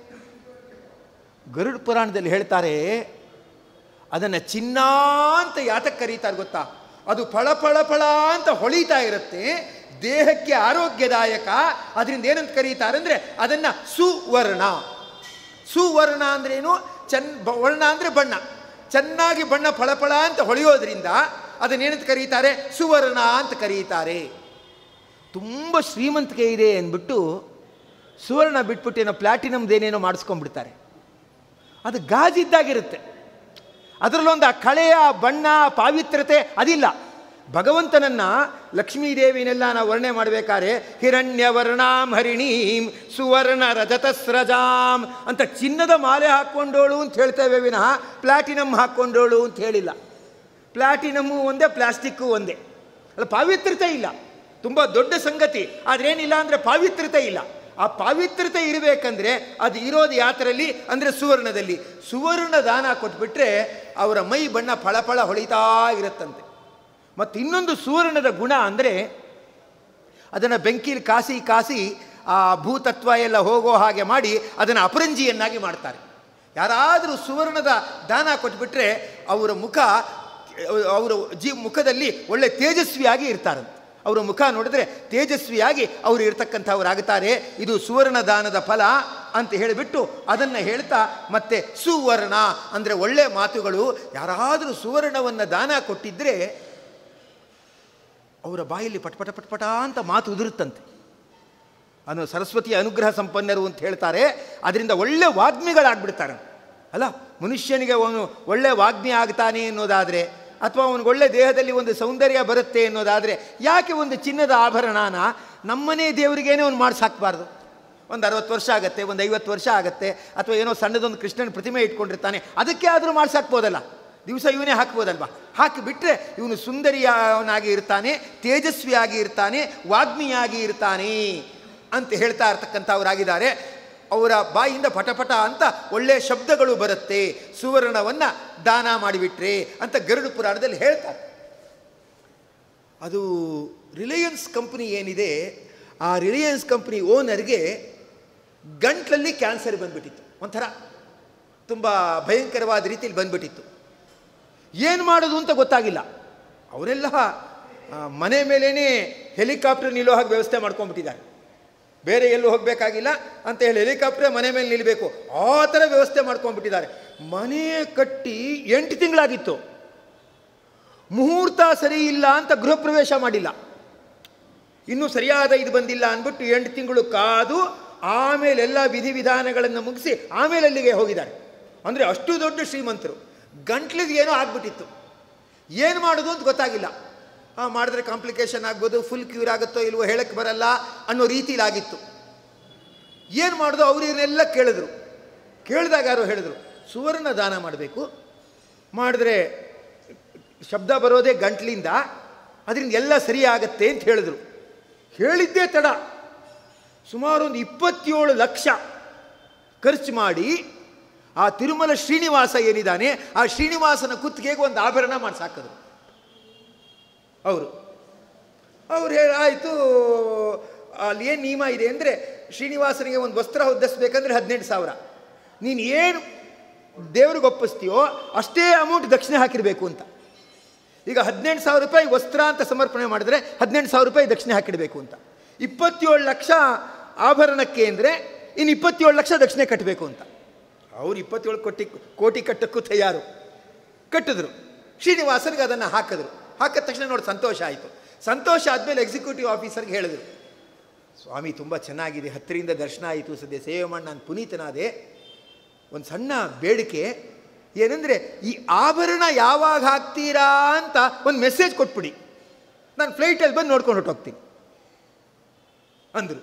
ಗರುಡ ಪುರಾಣದಲ್ಲಿ ಹೇಳ್ತಾರೆ ಅದನ್ನು ಚಿನ್ನ ಅಂತ ಯಾತಕ್ಕೆ ಕರೀತಾರೆ ಗೊತ್ತಾ ಅದು ಫಳ ಫಳ ಫಳ ಅಂತ ಹೊಳಿತಾ ಇರುತ್ತೆ ದೇಹಕ್ಕೆ ಆರೋಗ್ಯದಾಯಕ ಅದರಿಂದ ಏನಂತ ಕರೀತಾರೆ ಅಂದರೆ ಅದನ್ನು ಸುವರ್ಣ ಸುವರ್ಣ ಅಂದ್ರೇನು ಚೆನ್ನ ಬ- ವರ್ಣ ಅಂದರೆ ಬಣ್ಣ ಚೆನ್ನಾಗಿ ಬಣ್ಣ ಫಳಫಳ ಅಂತ ಹೊಳೆಯೋದ್ರಿಂದ ಅದನ್ನೇನಂತ ಕರೀತಾರೆ ಸುವರ್ಣ ಅಂತ ಕರೀತಾರೆ ತುಂಬ ಶ್ರೀಮಂತಿಕೆ ಇದೆ ಅಂದ್ಬಿಟ್ಟು ಸುವರ್ಣ ಬಿಟ್ಬಿಟ್ಟು ಏನೋ ಪ್ಲಾಟಿನಮ್ದೇನೇನೋ ಮಾಡಿಸ್ಕೊಂಡ್ಬಿಡ್ತಾರೆ ಅದು ಗಾಜಿದ್ದಾಗಿರುತ್ತೆ ಅದರಲ್ಲೊಂದು ಆ ಕಳೆಯ ಬಣ್ಣ ಪಾವಿತ್ರ್ಯತೆ ಅದಿಲ್ಲ ಭಗವಂತನನ್ನ ಲಕ್ಷ್ಮೀದೇವಿನೆಲ್ಲ ನಾವು ವರ್ಣನೆ ಮಾಡಬೇಕಾದ್ರೆ ಹಿರಣ್ಯವರ್ಣಾಂ ಹರಿಣೀಂ ಸುವರ್ಣ ರಜತಸ್ರಜಾಂ ಅಂತ ಚಿನ್ನದ ಮಾಲೆ ಹಾಕ್ಕೊಂಡೋಳು ಅಂತ ಹೇಳ್ತೇವೆ ವಿನಃ ಪ್ಲಾಟಿನಮ್ ಹಾಕ್ಕೊಂಡೋಳು ಅಂತ ಹೇಳಿಲ್ಲ ಪ್ಲಾಟಿನಮ್ಮು ಒಂದೇ ಪ್ಲಾಸ್ಟಿಕ್ಕು ಒಂದೇ ಅಲ್ಲ ಪಾವಿತ್ರ್ಯತೆ ಇಲ್ಲ ತುಂಬ ದೊಡ್ಡ ಸಂಗತಿ ಆದ್ರೇನಿಲ್ಲ ಅಂದರೆ ಪಾವಿತ್ರ್ಯತೆ ಇಲ್ಲ ಆ ಪಾವಿತ್ರ್ಯತೆ ಇರಬೇಕಂದ್ರೆ ಅದು ಇರೋದು ಯಾತರಲ್ಲಿ ಅಂದರೆ ಸುವರ್ಣದಲ್ಲಿ ಸುವರ್ಣ ದಾನ ಕೊಟ್ಬಿಟ್ರೆ ಅವರ ಮೈ ಬಣ್ಣ ಫಳಫಳ ಹೊಳಿತಾ ಇರುತ್ತಂತೆ ಮತ್ತು ಇನ್ನೊಂದು ಸುವರ್ಣದ ಗುಣ ಅಂದರೆ ಅದನ್ನು ಬೆಂಕಿಲಿ ಕಾಸಿ ಕಾಸಿ ಆ ಭೂತತ್ವ ಎಲ್ಲ ಹೋಗೋ ಹಾಗೆ ಮಾಡಿ ಅದನ್ನು ಅಪರಂಜಿಯನ್ನಾಗಿ ಮಾಡ್ತಾರೆ ಯಾರಾದರೂ ಸುವರ್ಣದ ದಾನ ಕೊಟ್ಬಿಟ್ರೆ ಅವರ ಮುಖ ಅವರ ಜೀ ಮುಖದಲ್ಲಿ ಒಳ್ಳೆ ತೇಜಸ್ವಿಯಾಗಿ ಇರ್ತಾರಂತೆ ಅವರ ಮುಖ ನೋಡಿದ್ರೆ ತೇಜಸ್ವಿಯಾಗಿ ಅವರು ಇರ್ತಕ್ಕಂಥವರಾಗುತ್ತಾರೆ ಇದು ಸುವರ್ಣ ದಾನದ ಫಲ ಅಂತ ಹೇಳಿಬಿಟ್ಟು ಅದನ್ನು ಹೇಳ್ತಾ ಮತ್ತೆ ಸುವರ್ಣ ಅಂದರೆ ಒಳ್ಳೆ ಮಾತುಗಳು ಯಾರಾದರೂ ಸುವರ್ಣವನ್ನು ದಾನ ಕೊಟ್ಟಿದ್ದರೆ ಅವರ ಬಾಯಲ್ಲಿ ಪಟಪಟ ಪಟಪಟ ಅಂತ ಮಾತು ಉದುರುತ್ತಂತೆ ಅನ್ನೋ ಸರಸ್ವತಿಯ ಅನುಗ್ರಹ ಸಂಪನ್ನರು ಅಂತ ಹೇಳ್ತಾರೆ ಅದರಿಂದ ಒಳ್ಳೆ ವಾಗ್ಮಿಗಳಾಗ್ಬಿಡ್ತಾರೆ ಅಲ್ಲ ಮನುಷ್ಯನಿಗೆ ಅವನು ಒಳ್ಳೆ ವಾಗ್ಮಿ ಆಗ್ತಾನೆ ಅನ್ನೋದಾದರೆ ಅಥವಾ ಅವನಿಗೆ ಒಳ್ಳೆ ದೇಹದಲ್ಲಿ ಒಂದು ಸೌಂದರ್ಯ ಬರುತ್ತೆ ಅನ್ನೋದಾದರೆ ಯಾಕೆ ಒಂದು ಚಿನ್ನದ ಆಭರಣನ ನಮ್ಮನೇ ದೇವರಿಗೇನೆ ಅವ್ನು ಮಾಡಿಸಾಕ್ಬಾರ್ದು ಒಂದು ಅರವತ್ತು ವರ್ಷ ಆಗುತ್ತೆ ಒಂದು ಐವತ್ತು ವರ್ಷ ಆಗುತ್ತೆ ಅಥವಾ ಏನೋ ಸಣ್ಣದೊಂದು ಕೃಷ್ಣನ ಪ್ರತಿಮೆ ಇಟ್ಕೊಂಡಿರ್ತಾನೆ ಅದಕ್ಕೆ ಆದರೂ ಮಾಡಿಸಾಕ್ಬೋದಲ್ಲ ದಿವಸ ಇವನೇ ಹಾಕ್ಬೋದಲ್ವಾ ಹಾಕಿಬಿಟ್ರೆ ಇವನು ಸುಂದರಿಯವನಾಗಿ ಇರ್ತಾನೆ ತೇಜಸ್ವಿಯಾಗಿ ಇರ್ತಾನೆ ವಾಗ್ಮಿಯಾಗಿ ಇರ್ತಾನೆ ಅಂತ ಹೇಳ್ತಾ ಇರ್ತಕ್ಕಂಥವರಾಗಿದ್ದಾರೆ ಅವರ ಬಾಯಿಂದ ಪಟಪಟ ಅಂತ ಒಳ್ಳೆಯ ಶಬ್ದಗಳು ಬರುತ್ತೆ ಸುವರ್ಣವನ್ನು ದಾನ ಮಾಡಿಬಿಟ್ರೆ ಅಂತ ಗರುಡು ಪುರಾಣದಲ್ಲಿ ಹೇಳ್ತಾರೆ ಅದು ರಿಲಯನ್ಸ್ ಕಂಪ್ನಿ ಏನಿದೆ ಆ ರಿಲಯನ್ಸ್ ಕಂಪ್ನಿ ಓನರ್ಗೆ ಗಂಟ್ಲಲ್ಲಿ ಕ್ಯಾನ್ಸರ್ ಬಂದ್ಬಿಟ್ಟಿತ್ತು ಒಂಥರ ತುಂಬ ಭಯಂಕರವಾದ ರೀತಿಯಲ್ಲಿ ಬಂದ್ಬಿಟ್ಟಿತ್ತು ಏನು ಮಾಡೋದು ಅಂತ ಗೊತ್ತಾಗಿಲ್ಲ ಅವರೆಲ್ಲ ಆ, ಮನೆ ಮೇಲೇ ಹೆಲಿಕಾಪ್ಟರ್ ನಿಲ್ಲೋ ಹಾಗೆ ವ್ಯವಸ್ಥೆ ಮಾಡ್ಕೊಂಡ್ಬಿಟ್ಟಿದ್ದಾರೆ ಬೇರೆ ಎಲ್ಲೂ ಹೋಗಬೇಕಾಗಿಲ್ಲ ಅಂತ ಹೇಳಿ ಹೆಲಿಕಾಪ್ಟರ್ ಮನೆ ಮೇಲೆ ನಿಲ್ಲಬೇಕು ಆ ಥರ ವ್ಯವಸ್ಥೆ ಮಾಡ್ಕೊಂಡ್ಬಿಟ್ಟಿದ್ದಾರೆ ಮನೆ ಕಟ್ಟಿ ಎಂಟು ತಿಂಗಳಾಗಿತ್ತು ಮುಹೂರ್ತ ಸರಿ ಇಲ್ಲ ಅಂತ ಗೃಹ ಪ್ರವೇಶ ಮಾಡಿಲ್ಲ ಇನ್ನೂ ಸರಿಯಾದ ಇದು ಬಂದಿಲ್ಲ ಅಂದ್ಬಿಟ್ಟು ಎಂಟು ತಿಂಗಳು ಕಾದು ಆಮೇಲೆ ಎಲ್ಲ ವಿಧಿವಿಧಾನಗಳನ್ನು ಮುಗಿಸಿ ಆಮೇಲೆ ಅಲ್ಲಿಗೆ ಹೋಗಿದ್ದಾರೆ ಅಂದರೆ ಅಷ್ಟು ದೊಡ್ಡ ಶ್ರೀಮಂತರು ಗಂಟ್ಲಿಗೆ ಏನೋ ಆಗ್ಬಿಟ್ಟಿತ್ತು ಏನು ಮಾಡೋದು ಅಂತ ಗೊತ್ತಾಗಿಲ್ಲ ಆ, ಮಾಡಿದ್ರೆ ಕಾಂಪ್ಲಿಕೇಶನ್ ಆಗ್ಬೋದು ಫುಲ್ ಕ್ಯೂರ್ ಆಗುತ್ತೋ ಇಲ್ವೋ ಹೇಳಕ್ಕೆ ಬರಲ್ಲ ಅನ್ನೋ ರೀತಿಲಿ ಆಗಿತ್ತು ಏನು ಮಾಡೋದು ಅವ್ರು ಇವನ್ನೆಲ್ಲ ಕೇಳಿದ್ರು ಕೇಳಿದಾಗ ಯಾರು ಹೇಳಿದ್ರು ಸುವರ್ಣ ದಾನ ಮಾಡಬೇಕು ಮಾಡಿದ್ರೆ ಶಬ್ದ ಬರೋದೇ ಗಂಟ್ಲಿಂದ ಅದರಿಂದ ಎಲ್ಲ ಸರಿ ಆಗತ್ತೆ ಅಂತ ಹೇಳಿದ್ರು ಹೇಳಿದ್ದೇ ತಡ ಸುಮಾರು ಒಂದು ಇಪ್ಪತ್ತೇಳು ಲಕ್ಷ ಖರ್ಚು ಮಾಡಿ ಆ ತಿರುಮಲ ಶ್ರೀನಿವಾಸ ಏನಿದ್ದಾನೆ ಆ ಶ್ರೀನಿವಾಸನ ಕುತ್ತಿಗೆಗೆ ಒಂದು ಆಭರಣ ಮಾಡಿಸಾಕಿದ್ರು ಅವರು ಅವ್ರು ಹೇಳಿ ಆಯಿತು ಅಲ್ಲಿ ಏನು ನಿಯಮ ಇದೆ ಅಂದರೆ ಶ್ರೀನಿವಾಸನಿಗೆ ಒಂದು ವಸ್ತ್ರ ಹೊದ್ದಿಸ್ಬೇಕಂದ್ರೆ ಹದಿನೆಂಟು ಸಾವಿರ ನೀನು ಏನು ದೇವ್ರಿಗೆ ಒಪ್ಪಿಸ್ತೀಯೋ ಅಷ್ಟೇ ಅಮೌಂಟ್ ದಕ್ಷಿಣೆ ಹಾಕಿರಬೇಕು ಅಂತ ಈಗ ಹದಿನೆಂಟು ಸಾವಿರ ರೂಪಾಯಿ ವಸ್ತ್ರ ಅಂತ ಸಮರ್ಪಣೆ ಮಾಡಿದ್ರೆ ಹದಿನೆಂಟು ಸಾವಿರ ರೂಪಾಯಿ ದಕ್ಷಿಣೆ ಹಾಕಿಡಬೇಕು ಅಂತ ಇಪ್ಪತ್ತೇಳು ಲಕ್ಷ ಆಭರಣಕ್ಕೆ ಅಂದರೆ ಇನ್ನು ಇಪ್ಪತ್ತೇಳು ಲಕ್ಷ ದಕ್ಷಿಣೆ ಕಟ್ಟಬೇಕು ಅಂತ ಅವ್ರು ಇಪ್ಪತ್ತೇಳು ಕೋಟಿ ಕೋಟಿ ಕಟ್ಟಕ್ಕೂ ತಯಾರು ಕಟ್ಟಿದ್ರು ಶ್ರೀನಿವಾಸನಿಗೆ ಅದನ್ನು ಹಾಕಿದ್ರು ಹಾಕಿದ ತಕ್ಷಣ ನೋಡಿ ಸಂತೋಷ ಆಯಿತು ಸಂತೋಷ ಆದಮೇಲೆ ಎಕ್ಸಿಕ್ಯೂಟಿವ್ ಆಫೀಸರ್ಗೆ ಹೇಳಿದ್ರು ಸ್ವಾಮಿ ತುಂಬ ಚೆನ್ನಾಗಿದೆ ಹತ್ತಿರಿಂದ ದರ್ಶನ ಆಯಿತು ಸದ್ಯ ಸೇವೆ ಮಾಡಿ ನಾನು ಪುನೀತನಾದೆ ಒಂದು ಸಣ್ಣ ಬೇಡಿಕೆ ಏನಂದರೆ ಈ ಆಭರಣ ಯಾವಾಗ ಹಾಕ್ತೀರಾ ಅಂತ ಒಂದು ಮೆಸೇಜ್ ಕೊಟ್ಬಿಡಿ ನಾನು ಫ್ಲೈಟಲ್ಲಿ ಬಂದು ನೋಡ್ಕೊಂಡು ಹೊರಟೋಗ್ತೀನಿ ಅಂದರು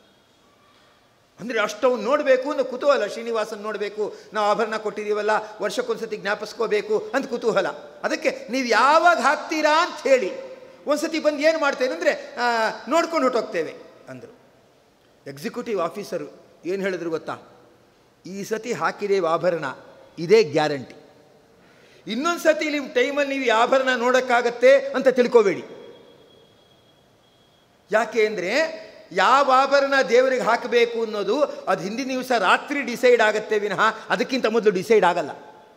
ಅಂದರೆ ಅಷ್ಟವನ್ನು ನೋಡಬೇಕು ಅನ್ನೋ ಕುತೂಹಲ ಶ್ರೀನಿವಾಸನ್ ನೋಡಬೇಕು ನಾವು ಆಭರಣ ಕೊಟ್ಟಿದ್ದೀವಲ್ಲ ವರ್ಷಕ್ಕೊಂದ್ಸತಿ ಜ್ಞಾಪಿಸ್ಕೋಬೇಕು ಅಂತ ಕುತೂಹಲ ಅದಕ್ಕೆ ನೀವು ಯಾವಾಗ ಹಾಕ್ತೀರಾ ಅಂತ ಹೇಳಿ ಒಂದ್ಸತಿ ಬಂದು ಏನು ಮಾಡ್ತೇನೆ ಅಂದರೆ ನೋಡ್ಕೊಂಡು ಹೊರಟೋಗ್ತೇವೆ ಅಂದರು ಎಕ್ಸಿಕ್ಯೂಟಿವ್ ಆಫೀಸರು ಏನು ಹೇಳಿದ್ರು ಗೊತ್ತಾ ಈ ಸತಿ ಹಾಕಿದೇವು ಆಭರಣ ಇದೇ ಗ್ಯಾರಂಟಿ ಇನ್ನೊಂದು ಸತಿ ನಿಮ್ಮ ಟೈಮಲ್ಲಿ ನೀವು ಈ ಆಭರಣ ನೋಡೋಕ್ಕಾಗತ್ತೆ ಅಂತ ತಿಳ್ಕೋಬೇಡಿ ಯಾಕೆ ಅಂದರೆ ಯಾವ ಆಭರಣ ದೇವರಿಗೆ ಹಾಕಬೇಕು ಅನ್ನೋದು ಅದು ಹಿಂದಿನ ದಿವಸ ರಾತ್ರಿ ಡಿಸೈಡ್ ಆಗುತ್ತೆ ವಿನಃ ಅದಕ್ಕಿಂತ ಮೊದಲು ಡಿಸೈಡ್ ಆಗಲ್ಲ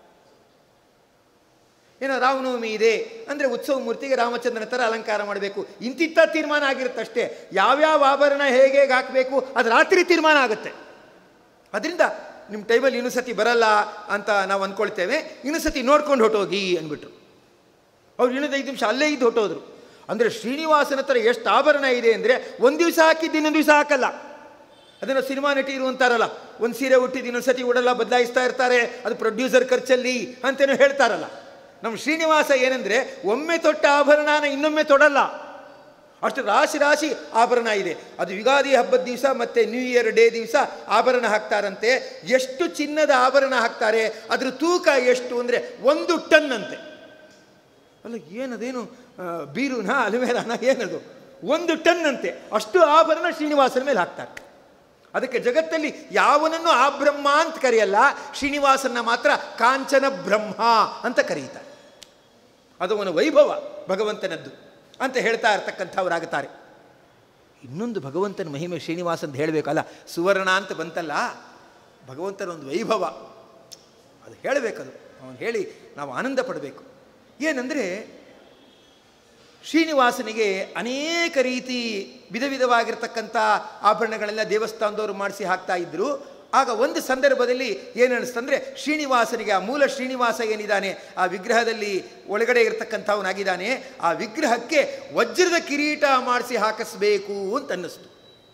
ಏನೋ ರಾಮನವಮಿ ಇದೆ ಅಂದರೆ ಉತ್ಸವ ಮೂರ್ತಿಗೆ ರಾಮಚಂದ್ರನ ಥರ ಅಲಂಕಾರ ಮಾಡಬೇಕು ಇಂತಿಂಥ ತೀರ್ಮಾನ ಆಗಿರುತ್ತಷ್ಟೇ ಯಾವ್ಯಾವ ಆಭರಣ ಹೇಗೆ ಹೇಗೆ ಹಾಕಬೇಕು ಅದು ರಾತ್ರಿ ತೀರ್ಮಾನ ಆಗುತ್ತೆ ಅದರಿಂದ ನಿಮ್ಮ ಟೈಮಲ್ಲಿ ಇನ್ನೊಂದು ಸತಿ ಬರಲ್ಲ ಅಂತ ನಾವು ಅಂದ್ಕೊಳ್ತೇವೆ ಇನ್ನೊಂದು ಸತಿ ನೋಡ್ಕೊಂಡು ಹೊಟ್ಟೋಗಿ ಅಂದ್ಬಿಟ್ರು ಅವ್ರು ಇನ್ನೊಂದು ಐದು ನಿಮಿಷ ಅಲ್ಲೇ ಇದ್ದು ಹೊಟ್ಟೋದ್ರು ಅಂದರೆ ಶ್ರೀನಿವಾಸನ ಹತ್ರ ಎಷ್ಟು ಆಭರಣ ಇದೆ ಅಂದರೆ ಒಂದು ದಿವಸ ಹಾಕಿದ್ದು ಇನ್ನೊಂದು ದಿವಸ ಹಾಕಲ್ಲ ಅದನ್ನು ಸಿನಿಮಾ ನಟಿರು ಅಂತಾರಲ್ಲ ಒಂದು ಸೀರೆ ಹುಟ್ಟಿದ್ದು ಇನ್ನೊಂದು ಸತಿ ಉಡಲ್ಲ ಬದಲಾಯಿಸ್ತಾ ಇರ್ತಾರೆ ಅದು ಪ್ರೊಡ್ಯೂಸರ್ ಖರ್ಚಲ್ಲಿ ಅಂತೇನೋ ಹೇಳ್ತಾರಲ್ಲ ನಮ್ಮ ಶ್ರೀನಿವಾಸ ಏನಂದರೆ ಒಮ್ಮೆ ತೊಟ್ಟ ಆಭರಣನ ಇನ್ನೊಮ್ಮೆ ತೊಡಲ್ಲ ಅಷ್ಟು ರಾಶಿ ರಾಶಿ ಆಭರಣ ಇದೆ ಅದು ಯುಗಾದಿ ಹಬ್ಬದ ದಿವಸ ಮತ್ತು ನ್ಯೂ ಇಯರ್ ಡೇ ದಿವಸ ಆಭರಣ ಹಾಕ್ತಾರಂತೆ ಎಷ್ಟು ಚಿನ್ನದ ಆಭರಣ ಹಾಕ್ತಾರೆ ಅದ್ರ ತೂಕ ಎಷ್ಟು ಅಂದರೆ ಒಂದು ಟನ್ ಅಂತೆ ಅಲ್ಲ ಏನದೇನು ಆ, ಬೀರುನಾ ಅಲುಮೇಲನ ಏನದು ಒಂದು ಟನ್ ಅಂತೆ ಅಷ್ಟು ಆಭರಣ ಶ್ರೀನಿವಾಸನ ಮೇಲೆ ಹಾಕ್ತಾರೆ ಅದಕ್ಕೆ ಜಗತ್ತಲ್ಲಿ ಯಾವನನ್ನು ಆ ಬ್ರಹ್ಮ ಅಂತ ಕರೆಯಲ್ಲ ಶ್ರೀನಿವಾಸನ ಮಾತ್ರ ಕಾಂಚನ ಬ್ರಹ್ಮ ಅಂತ ಕರೀತಾರೆ ಅದು ಅವನ ವೈಭವ ಭಗವಂತನದ್ದು ಅಂತ ಹೇಳ್ತಾ ಇರ್ತಕ್ಕಂಥವರಾಗುತ್ತಾರೆ ಇನ್ನೊಂದು ಭಗವಂತನ ಮಹಿಮೆ ಶ್ರೀನಿವಾಸ ಅಂತ ಹೇಳಬೇಕಲ್ಲ ಸುವರ್ಣ ಅಂತ ಬಂತಲ್ಲ ಭಗವಂತನ ಒಂದು ವೈಭವ ಅದು ಹೇಳಬೇಕದು ಅವನು ಹೇಳಿ ನಾವು ಆನಂದ ಪಡಬೇಕು ಏನಂದರೆ ಶ್ರೀನಿವಾಸನಿಗೆ ಅನೇಕ ರೀತಿ ವಿಧ ವಿಧವಾಗಿರ್ತಕ್ಕಂಥ ಆಭರಣಗಳೆಲ್ಲ ದೇವಸ್ಥಾನದವರು ಮಾಡಿಸಿ ಹಾಕ್ತಾ ಇದ್ದರು ಆಗ ಒಂದು ಸಂದರ್ಭದಲ್ಲಿ ಏನನ್ನಿಸ್ತಂದರೆ ಶ್ರೀನಿವಾಸನಿಗೆ ಆ ಮೂಲ ಶ್ರೀನಿವಾಸ ಏನಿದ್ದಾನೆ ಆ ವಿಗ್ರಹದಲ್ಲಿ ಒಳಗಡೆ ಇರತಕ್ಕಂಥವನಾಗಿದ್ದಾನೆ ಆ ವಿಗ್ರಹಕ್ಕೆ ವಜ್ರದ ಕಿರೀಟ ಮಾಡಿಸಿ ಹಾಕಿಸ್ಬೇಕು ಅಂತ ಅನ್ನಿಸ್ತು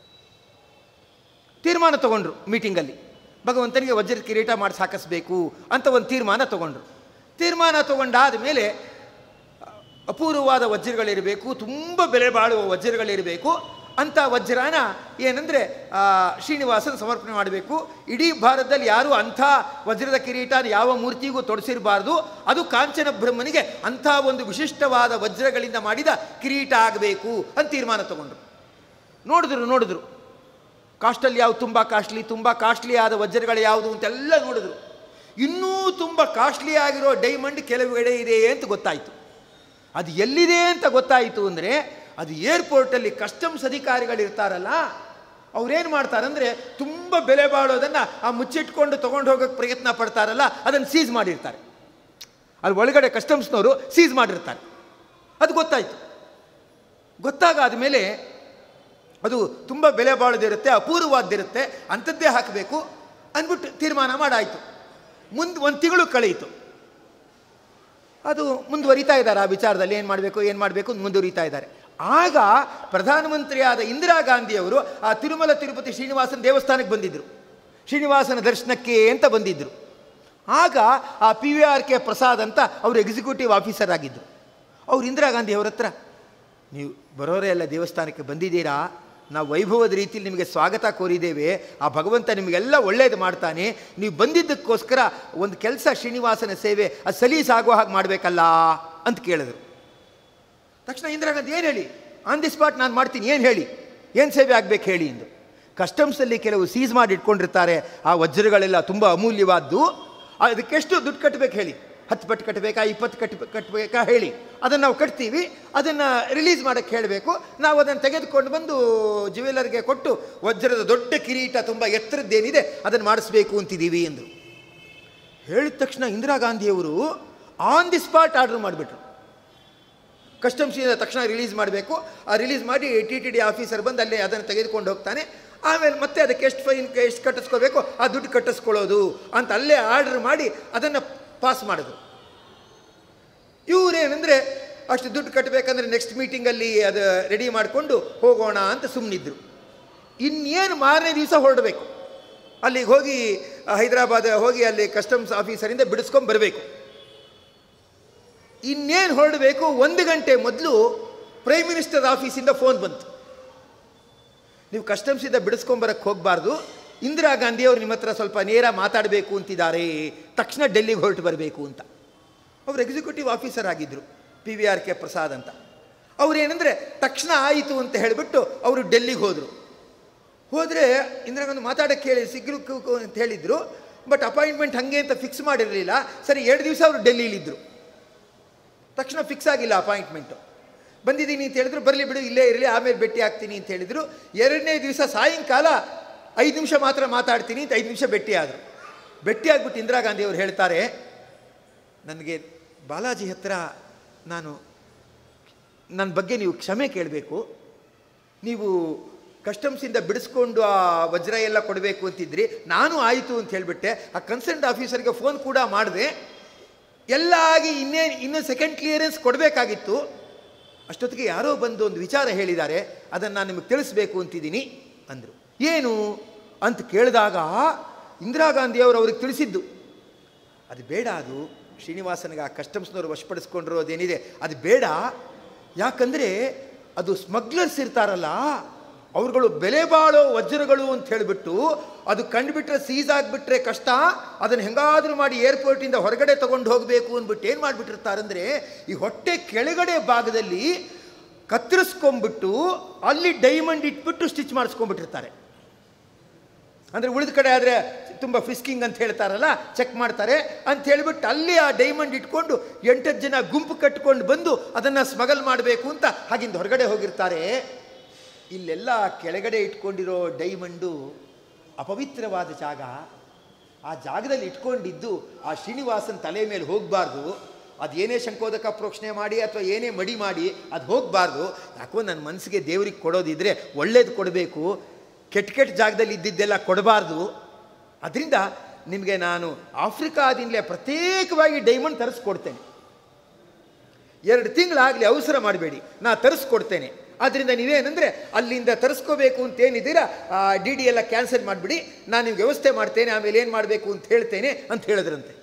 ತೀರ್ಮಾನ ತಗೊಂಡ್ರು ಮೀಟಿಂಗಲ್ಲಿ ಭಗವಂತನಿಗೆ ವಜ್ರದ ಕಿರೀಟ ಮಾಡಿಸಿ ಹಾಕಿಸ್ಬೇಕು ಅಂತ ಒಂದು ತೀರ್ಮಾನ ತಗೊಂಡ್ರು ತೀರ್ಮಾನ ತಗೊಂಡಾದ ಮೇಲೆ ಅಪೂರ್ವವಾದ ವಜ್ರಗಳಿರಬೇಕು ತುಂಬ ಬೆಲೆ ಬಾಳುವ ವಜ್ರಗಳಿರಬೇಕು ಅಂಥ ವಜ್ರನ ಏನಂದರೆ ಶ್ರೀನಿವಾಸನ ಸಮರ್ಪಣೆ ಮಾಡಬೇಕು ಇಡೀ ಭಾರತದಲ್ಲಿ ಯಾರೂ ಅಂಥ ವಜ್ರದ ಕಿರೀಟ ಯಾವ ಮೂರ್ತಿಗೂ ತೊಡಸಿರಬಾರ್ದು ಅದು ಕಾಂಚನ ಬ್ರಹ್ಮನಿಗೆ ಅಂಥ ಒಂದು ವಿಶಿಷ್ಟವಾದ ವಜ್ರಗಳಿಂದ ಮಾಡಿದ ಕಿರೀಟ ಆಗಬೇಕು ಅಂತ ತೀರ್ಮಾನ ತಗೊಂಡ್ರು ನೋಡಿದ್ರು ನೋಡಿದ್ರು ಕಾಸ್ಟಲ್ಲಿ ಯಾವುದು ತುಂಬ ಕಾಸ್ಟ್ಲಿ ತುಂಬ ಕಾಸ್ಟ್ಲಿ ಆದ ವಜ್ರಗಳು ಯಾವುದು ಅಂತೆಲ್ಲ ನೋಡಿದ್ರು ಇನ್ನೂ ತುಂಬ ಕಾಸ್ಟ್ಲಿ ಆಗಿರೋ ಡೈಮಂಡ್ ಕೆಲವೆಡೆ ಇದೆ ಅಂತ ಗೊತ್ತಾಯಿತು ಅದು ಎಲ್ಲಿದೆ ಅಂತ ಗೊತ್ತಾಯಿತು ಅಂದರೆ ಅದು ಏರ್ಪೋರ್ಟಲ್ಲಿ ಕಸ್ಟಮ್ಸ್ ಅಧಿಕಾರಿಗಳಿರ್ತಾರಲ್ಲ ಅವ್ರೇನು ಮಾಡ್ತಾರಂದರೆ ತುಂಬ ಬೆಲೆ ಬಾಳೋದನ್ನು ಆ ಮುಚ್ಚಿಟ್ಕೊಂಡು ತೊಗೊಂಡು ಹೋಗೋಕ್ಕೆ ಪ್ರಯತ್ನ ಪಡ್ತಾರಲ್ಲ ಅದನ್ನು ಸೀಸ್ ಮಾಡಿರ್ತಾರೆ ಅಲ್ಲಿ ಒಳಗಡೆ ಕಸ್ಟಮ್ಸ್ನವರು ಸೀಸ್ ಮಾಡಿರ್ತಾರೆ ಅದು ಗೊತ್ತಾಯಿತು ಗೊತ್ತಾಗಾದ ಮೇಲೆ ಅದು ತುಂಬ ಬೆಲೆ ಬಾಳದಿರುತ್ತೆ ಅಪೂರ್ವವಾದ್ದಿರುತ್ತೆ ಅಂಥದ್ದೇ ಹಾಕಬೇಕು ಅಂದ್ಬಿಟ್ಟು ತೀರ್ಮಾನ ಮಾಡಾಯಿತು ಮುಂದೆ ಒಂದು ತಿಂಗಳು ಕಳೆಯಿತು ಅದು ಮುಂದುವರಿತಾ ಇದ್ದಾರೆ ಆ ವಿಚಾರದಲ್ಲಿ ಏನು ಮಾಡಬೇಕು ಏನು ಮಾಡಬೇಕು ಮುಂದುವರಿತಾ ಇದ್ದಾರೆ ಆಗ ಪ್ರಧಾನಮಂತ್ರಿಯಾದ ಇಂದಿರಾ ಗಾಂಧಿಯವರು ಆ ತಿರುಮಲ ತಿರುಪತಿ ಶ್ರೀನಿವಾಸನ ದೇವಸ್ಥಾನಕ್ಕೆ ಬಂದಿದ್ದರು ಶ್ರೀನಿವಾಸನ ದರ್ಶನಕ್ಕೆ ಅಂತ ಬಂದಿದ್ದರು ಆಗ ಆ P V R K Prasad ಅಂತ ಅವರು ಎಕ್ಸಿಕ್ಯೂಟಿವ್ ಆಫೀಸರ್ ಆಗಿದ್ದರು ಅವ್ರು ಇಂದಿರಾ ಗಾಂಧಿ ಅವ್ರ ಹತ್ರ ನೀವು ಬರೋರೇ ಎಲ್ಲ ದೇವಸ್ಥಾನಕ್ಕೆ ಬಂದಿದ್ದೀರಾ ನಾವು ವೈಭವದ ರೀತಿಯಲ್ಲಿ ನಿಮಗೆ ಸ್ವಾಗತ ಕೋರಿದ್ದೇವೆ ಆ ಭಗವಂತ ನಿಮಗೆಲ್ಲ ಒಳ್ಳೇದು ಮಾಡ್ತಾನೆ ನೀವು ಬಂದಿದ್ದಕ್ಕೋಸ್ಕರ ಒಂದು ಕೆಲಸ ಶ್ರೀನಿವಾಸನ ಸೇವೆ ಅದು ಸಲೀಸಾಗುವ ಹಾಗೆ ಮಾಡಬೇಕಲ್ಲ ಅಂತ ಕೇಳಿದ್ರು ತಕ್ಷಣ ಇಂದಿರಾ ಗಾಂಧಿ ಏನು ಹೇಳಿ ಆನ್ ದಿ ಸ್ಪಾಟ್ ನಾನು ಮಾಡ್ತೀನಿ ಏನು ಹೇಳಿ ಏನು ಸೇವೆ ಆಗಬೇಕು ಹೇಳಿ ಎಂದು ಕಸ್ಟಮ್ಸಲ್ಲಿ ಕೆಲವು ಸೀಸ್ ಮಾಡಿ ಇಟ್ಕೊಂಡಿರ್ತಾರೆ ಆ ವಜ್ರಗಳೆಲ್ಲ ತುಂಬ ಅಮೂಲ್ಯವಾದ್ದು ಅದಕ್ಕೆಷ್ಟು ದುಡ್ಡು ಕಟ್ಟಬೇಕು ಹೇಳಿ ಹತ್ತು ಪಟ್ಟು ಕಟ್ಟಬೇಕಾ ಇಪ್ಪತ್ತು ಕಟ್ಟ ಕಟ್ಟಬೇಕಾ ಹೇಳಿ ಅದನ್ನು ನಾವು ಕಟ್ತೀವಿ ಅದನ್ನು ರಿಲೀಸ್ ಮಾಡೋಕ್ಕೆ ಹೇಳಬೇಕು ನಾವು ಅದನ್ನು ತೆಗೆದುಕೊಂಡು ಬಂದು ಜ್ಯುವೆಲರ್ಗೆ ಕೊಟ್ಟು ವಜ್ರದ ದೊಡ್ಡ ಕಿರೀಟ ತುಂಬ ಎತ್ತರದ್ದೇನಿದೆ ಅದನ್ನು ಮಾಡಿಸ್ಬೇಕು ಅಂತಿದ್ದೀವಿ ಎಂದರು ಹೇಳಿದ ತಕ್ಷಣ ಇಂದಿರಾ ಗಾಂಧಿಯವರು ಆನ್ ದಿ ಸ್ಪಾಟ್ ಆರ್ಡರ್ ಮಾಡಿಬಿಟ್ರು ಕಸ್ಟಮ್ಸಿಂದ ತಕ್ಷಣ ರಿಲೀಸ್ ಮಾಡಬೇಕು ಆ ರಿಲೀಸ್ ಮಾಡಿ ಟಿ ಟಿ ಡಿ ಆಫೀಸರ್ ಬಂದು ಅಲ್ಲೇ ಅದನ್ನು ತೆಗೆದುಕೊಂಡು ಹೋಗ್ತಾನೆ ಆಮೇಲೆ ಮತ್ತೆ ಅದಕ್ಕೆ ಎಷ್ಟು ಫೈನ್ ಎಷ್ಟು ಕಟ್ಟಿಸ್ಕೋಬೇಕು ಆ ದುಡ್ಡು ಕಟ್ಟಿಸ್ಕೊಳ್ಳೋದು ಅಂತ ಅಲ್ಲೇ ಆರ್ಡರ್ ಮಾಡಿ ಅದನ್ನು ಪಾಸ್ ಮಾಡಿದ್ರು ಇವರೇನೆಂದರೆ ಅಷ್ಟು ದುಡ್ಡು ಕಟ್ಟಬೇಕಂದ್ರೆ ನೆಕ್ಸ್ಟ್ ಮೀಟಿಂಗಲ್ಲಿ ಅದು ರೆಡಿ ಮಾಡಿಕೊಂಡು ಹೋಗೋಣ ಅಂತ ಸುಮ್ಮನಿದ್ರು ಇನ್ನೇನು ಮಾರನೇ ದಿವಸ ಹೊರಡಬೇಕು ಅಲ್ಲಿಗೆ ಹೋಗಿ ಹೈದರಾಬಾದ್ ಹೋಗಿ ಅಲ್ಲಿ ಕಸ್ಟಮ್ಸ್ ಆಫೀಸರಿಂದ ಬಿಡಿಸ್ಕೊಂಡು ಬರಬೇಕು ಇನ್ನೇನು ಹೊರಡಬೇಕು ಒಂದು ಗಂಟೆ ಮೊದಲು ಪ್ರೈಮ್ ಮಿನಿಸ್ಟರ್ ಆಫೀಸಿಂದ ಫೋನ್ ಬಂತು ನೀವು ಕಸ್ಟಮ್ಸಿಂದ ಬಿಡಿಸ್ಕೊಂಬರಕ್ಕೆ ಹೋಗಬಾರ್ದು ಇಂದಿರಾ ಗಾಂಧಿ ಅವರು ನಿಮ್ಮ ಹತ್ರ ಸ್ವಲ್ಪ ನೇರ ಮಾತಾಡಬೇಕು ಅಂತಿದ್ದಾರೆ ತಕ್ಷಣ ಡೆಲ್ಲಿಗೆ ಹೊರಟು ಬರಬೇಕು ಅಂತ ಅವರು ಎಕ್ಸಿಕ್ಯೂಟಿವ್ ಆಫೀಸರ್ ಆಗಿದ್ದರು P V R K Prasad ಅಂತ ಅವರೇನೆಂದರೆ ತಕ್ಷಣ ಆಯಿತು ಅಂತ ಹೇಳಿಬಿಟ್ಟು ಅವರು ಡೆಲ್ಲಿಗೆ ಹೋದರು ಹೋದರೆ ಇಂದಿರಾ ಗಾಂಧಿ ಮಾತಾಡೋಕ್ಕೆ ಹೇಳಿ ಸಿಗ್ರು ಅಂತ ಹೇಳಿದರು ಬಟ್ ಅಪಾಯಿಂಟ್ಮೆಂಟ್ ಹಾಗೆ ಅಂತ ಫಿಕ್ಸ್ ಮಾಡಿರಲಿಲ್ಲ ಸರಿ ಎರಡು ದಿವಸ ಅವರು ಡೆಲ್ಲಿಲಿದ್ದರು ತಕ್ಷಣ ಫಿಕ್ಸ್ ಆಗಿಲ್ಲ ಅಪಾಯಿಂಟ್ಮೆಂಟು ಬಂದಿದ್ದೀನಿ ಅಂತ ಹೇಳಿದ್ರು ಬರಲಿ ಬಿಡು ಇಲ್ಲೇ ಇರಲಿ ಆಮೇಲೆ ಭೇಟಿ ಆಗ್ತೀನಿ ಅಂತ ಹೇಳಿದರು ಎರಡನೇ ದಿವಸ ಸಾಯಂಕಾಲ ಐದು ನಿಮಿಷ ಮಾತ್ರ ಮಾತಾಡ್ತೀನಿ ಅಂತ ಐದು ನಿಮಿಷ ಭೇಟಿ ಆದರು ಭೇಟಿ ಆಗ್ಬಿಟ್ಟು ಇಂದಿರಾ ಗಾಂಧಿ ಅವರು ಹೇಳ್ತಾರೆ ನನಗೆ ಬಾಲಾಜಿ ಹತ್ರ ನಾನು ನನ್ನ ಬಗ್ಗೆ ನೀವು ಕ್ಷಮೆ ಕೇಳಬೇಕು ನೀವು ಕಸ್ಟಮ್ಸಿಂದ ಬಿಡಿಸ್ಕೊಂಡು ಆ ವಜ್ರ ಎಲ್ಲ ಕೊಡಬೇಕು ಅಂತಿದ್ರಿ ನಾನು ಆಯಿತು ಅಂತ ಹೇಳಿಬಿಟ್ಟೆ ಆ ಕನ್ಸರ್ಟ್ ಆಫೀಸರ್ಗೆ ಫೋನ್ ಕೂಡ ಮಾಡಿದೆ ಎಲ್ಲ ಆಗಿ ಇನ್ನೇನು ಇನ್ನೂ ಸೆಕೆಂಡ್ ಕ್ಲಿಯರೆನ್ಸ್ ಕೊಡಬೇಕಾಗಿತ್ತು ಅಷ್ಟೊತ್ತಿಗೆ ಯಾರೋ ಬಂದು ಒಂದು ವಿಚಾರ ಹೇಳಿದ್ದಾರೆ ಅದನ್ನು ನಾನು ನಿಮಗೆ ತಿಳಿಸ್ಬೇಕು ಅಂತಿದ್ದೀನಿ ಅಂದರು ಏನು ಅಂತ ಕೇಳಿದಾಗ ಇಂದಿರಾ ಗಾಂಧಿಯವರು ಅವ್ರಿಗೆ ತಿಳಿಸಿದ್ದು ಅದು ಬೇಡ ಅದು ಶ್ರೀನಿವಾಸನಿಗೆ ಆ ಕಸ್ಟಮ್ಸ್ನವರು ವಶಪಡಿಸ್ಕೊಂಡಿರೋದೇನಿದೆ ಅದು ಬೇಡ ಯಾಕಂದರೆ ಅದು ಸ್ಮಗ್ಲರ್ಸ್ ಇರ್ತಾರಲ್ಲ ಅವ್ರುಗಳು ಬೆಲೆ ಬಾಳೋ ವಜ್ರಗಳು ಅಂತ ಹೇಳಿಬಿಟ್ಟು ಅದು ಕಂಡುಬಿಟ್ರೆ ಸೀಸ್ ಆಗಿಬಿಟ್ರೆ ಕಷ್ಟ ಅದನ್ನು ಹೆಂಗಾದರೂ ಮಾಡಿ ಏರ್ಪೋರ್ಟಿಂದ ಹೊರಗಡೆ ತೊಗೊಂಡು ಹೋಗಬೇಕು ಅಂದ್ಬಿಟ್ಟು ಏನು ಮಾಡಿಬಿಟ್ಟಿರ್ತಾರಂದರೆ ಈ ಹೊಟ್ಟೆ ಕೆಳಗಡೆ ಭಾಗದಲ್ಲಿ ಕತ್ತರಿಸ್ಕೊಂಬಿಟ್ಟು ಅಲ್ಲಿ ಡೈಮಂಡ್ ಇಟ್ಬಿಟ್ಟು ಸ್ಟಿಚ್ ಮಾಡಿಸ್ಕೊಂಡ್ಬಿಟ್ಟಿರ್ತಾರೆ ಅಂದರೆ ಉಳಿದ ಕಡೆ ಆದರೆ ತುಂಬ ಫಿಸ್ಕಿಂಗ್ ಅಂತ ಹೇಳ್ತಾರಲ್ಲ ಚೆಕ್ ಮಾಡ್ತಾರೆ ಅಂತ ಹೇಳಿಬಿಟ್ಟು ಅಲ್ಲಿ ಆ ಡೈಮಂಡ್ ಇಟ್ಕೊಂಡು ಎಂಟತ್ತು ಜನ ಗುಂಪು ಕಟ್ಕೊಂಡು ಬಂದು ಅದನ್ನು ಸ್ಮಗಲ್ ಮಾಡಬೇಕು ಅಂತ ಹಾಗಿಂದ ಹೊರಗಡೆ ಹೋಗಿರ್ತಾರೆ ಇಲ್ಲೆಲ್ಲ ಕೆಳಗಡೆ ಇಟ್ಕೊಂಡಿರೋ ಡೈಮಂಡು ಅಪವಿತ್ರವಾದ ಜಾಗ ಆ ಜಾಗದಲ್ಲಿ ಇಟ್ಕೊಂಡಿದ್ದು ಆ ಶ್ರೀನಿವಾಸನ ತಲೆ ಮೇಲೆ ಹೋಗಬಾರ್ದು ಅದೇನೇ ಶಂಕೋದಕ ಪ್ರೋಕ್ಷಣೆ ಮಾಡಿ ಅಥವಾ ಏನೇ ಮಡಿ ಮಾಡಿ ಅದು ಹೋಗಬಾರ್ದು ಯಾಕೋ ನನ್ನ ಮನಸ್ಸಿಗೆ ದೇವ್ರಿಗೆ ಕೊಡೋದಿದ್ರೆ ಒಳ್ಳೇದು ಕೊಡಬೇಕು ಕೆಟ್ಟ ಕೆಟ್ಟ ಜಾಗದಲ್ಲಿ ಇದ್ದಿದ್ದೆಲ್ಲ ಕೊಡಬಾರ್ದು ಅದರಿಂದ ನಿಮಗೆ ನಾನು ಆಫ್ರಿಕಾದಿಂದಲೇ ಪ್ರತ್ಯೇಕವಾಗಿ ಡೈಮಂಡ್ ತರಿಸ್ಕೊಡ್ತೇನೆ ಎರಡು ತಿಂಗಳಾಗಲಿ ಅವಸರ ಮಾಡಬೇಡಿ ನಾ ತರಿಸ್ಕೊಡ್ತೇನೆ ಆದ್ದರಿಂದ ನೀವೇನಂದರೆ ಅಲ್ಲಿಂದ ತರಿಸ್ಕೋಬೇಕು ಅಂತ ಏನಿದ್ದೀರಾ ಡಿ ಡಿ ಎಲ್ಲ ಕ್ಯಾನ್ಸಲ್ ಮಾಡಿಬಿಡಿ ನಾನು ನಿಮ್ಗೆ ವ್ಯವಸ್ಥೆ ಮಾಡ್ತೇನೆ ಆಮೇಲೆ ಏನು ಮಾಡಬೇಕು ಅಂತ ಹೇಳ್ತೇನೆ ಅಂತ ಹೇಳಿದ್ರಂತೆ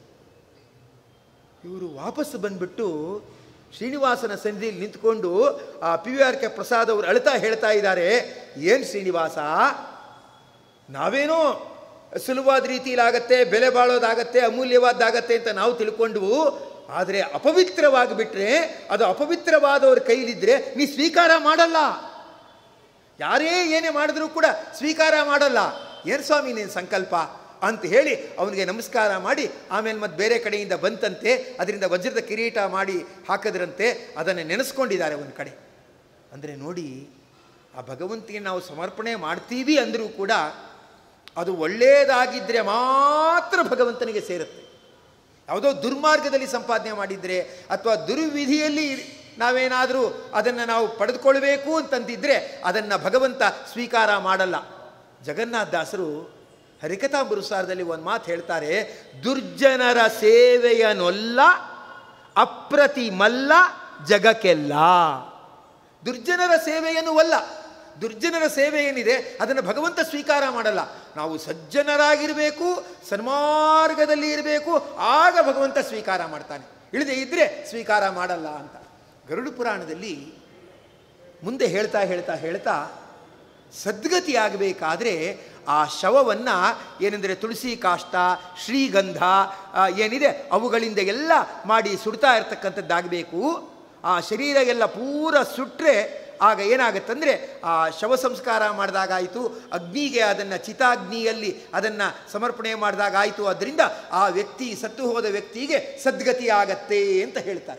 ಇವರು ವಾಪಸ್ ಬಂದ್ಬಿಟ್ಟು ಶ್ರೀನಿವಾಸನ ಸನ್ನಿಧಿಯಲ್ಲಿ ನಿಂತ್ಕೊಂಡು ಆ P V R K Prasad ಅವರು ಅಳ್ತಾ ಹೇಳ್ತಾ ಇದ್ದಾರೆ ಏನು ಶ್ರೀನಿವಾಸ ನಾವೇನೋ ಸುಲಭವಾದ ರೀತಿಯಲ್ಲಾಗತ್ತೆ ಬೆಲೆ ಬಾಳೋದಾಗತ್ತೆ ಅಮೂಲ್ಯವಾದ್ದಾಗತ್ತೆ ಅಂತ ನಾವು ತಿಳ್ಕೊಂಡ್ವು ಆದರೆ ಅಪವಿತ್ರವಾಗಿಬಿಟ್ರೆ ಅದು ಅಪವಿತ್ರವಾದವ್ರ ಕೈಲಿದ್ರೆ ನೀ ಸ್ವೀಕಾರ ಮಾಡಲ್ಲ ಯಾರೇ ಏನೇ ಮಾಡಿದ್ರೂ ಕೂಡ ಸ್ವೀಕಾರ ಮಾಡಲ್ಲ ಏನು ಸ್ವಾಮಿ ನಿನ್ನ ಸಂಕಲ್ಪ ಅಂತ ಹೇಳಿ ಅವನಿಗೆ ನಮಸ್ಕಾರ ಮಾಡಿ ಆಮೇಲೆ ಮತ್ತೆ ಬೇರೆ ಕಡೆಯಿಂದ ಬಂತಂತೆ ಅದರಿಂದ ವಜ್ರದ ಕಿರೀಟ ಮಾಡಿ ಹಾಕಿದ್ರಂತೆ ಅದನ್ನು ನೆನೆಸ್ಕೊಂಡಿದ್ದಾರೆ ಒಂದು ಕಡೆ ಅಂದರೆ ನೋಡಿ ಆ ಭಗವಂತಿಗೆ ನಾವು ಸಮರ್ಪಣೆ ಮಾಡ್ತೀವಿ ಅಂದರೂ ಕೂಡ ಅದು ಒಳ್ಳೆಯದಾಗಿದ್ದರೆ ಮಾತ್ರ ಭಗವಂತನಿಗೆ ಸೇರುತ್ತೆ ಯಾವುದೋ ದುರ್ಮಾರ್ಗದಲ್ಲಿ ಸಂಪಾದನೆ ಮಾಡಿದರೆ ಅಥವಾ ದುರ್ವಿಧಿಯಲ್ಲಿ ನಾವೇನಾದರೂ ಅದನ್ನು ನಾವು ಪಡೆದುಕೊಳ್ಬೇಕು ಅಂತಂತಿದ್ರೆ ಅದನ್ನು ಭಗವಂತ ಸ್ವೀಕಾರ ಮಾಡಲ್ಲ ಜಗನ್ನಾಥ ದಾಸರು ಹರಿಕಥಾಮೃಸಾರದಲ್ಲಿ ಒಂದು ಮಾತು ಹೇಳ್ತಾರೆ ದುರ್ಜನರ ಸೇವೆಯನೊಲ್ಲ ಅಪ್ರತಿಮಲ್ಲ ಜಗಕ್ಕೆಲ್ಲ ದುರ್ಜನರ ಸೇವೆಯನ್ನು ಅಲ್ಲ ದುರ್ಜನರ ಸೇವೆ ಏನಿದೆ ಅದನ್ನು ಭಗವಂತ ಸ್ವೀಕಾರ ಮಾಡಲ್ಲ ನಾವು ಸಜ್ಜನರಾಗಿರಬೇಕು ಸನ್ಮಾರ್ಗದಲ್ಲಿ ಇರಬೇಕು ಆಗ ಭಗವಂತ ಸ್ವೀಕಾರ ಮಾಡ್ತಾನೆ ಇಳಿದೇ ಇದ್ದರೆ ಸ್ವೀಕಾರ ಮಾಡಲ್ಲ ಅಂತ ಗರುಡು ಪುರಾಣದಲ್ಲಿ ಮುಂದೆ ಹೇಳ್ತಾ ಹೇಳ್ತಾ ಹೇಳ್ತಾ ಸದ್ಗತಿ ಆಗಬೇಕಾದ್ರೆ ಆ ಶವವನ್ನು ಏನೆಂದರೆ ತುಳಸಿ ಕಾಷ್ಟ ಶ್ರೀಗಂಧ ಆ, ಏನಿದೆ ಅವುಗಳಿಂದ ಎಲ್ಲ ಮಾಡಿ ಸುಡ್ತಾ ಇರ್ತಕ್ಕಂಥದ್ದಾಗಬೇಕು ಆ ಶರೀರ ಎಲ್ಲ ಪೂರ ಸುಟ್ಟರೆ ಆಗ ಏನಾಗುತ್ತಂದರೆ ಆ ಶವ ಸಂಸ್ಕಾರ ಮಾಡಿದಾಗಾಯಿತು ಅಗ್ನಿಗೆ ಅದನ್ನು ಚಿತಾಗ್ನಿಯಲ್ಲಿ ಅದನ್ನು ಸಮರ್ಪಣೆ ಮಾಡಿದಾಗಾಯಿತು ಅದರಿಂದ ಆ ವ್ಯಕ್ತಿ ಸತ್ತು ಹೋದ ವ್ಯಕ್ತಿಗೆ ಸದ್ಗತಿ ಆಗತ್ತೆ ಅಂತ ಹೇಳ್ತಾರೆ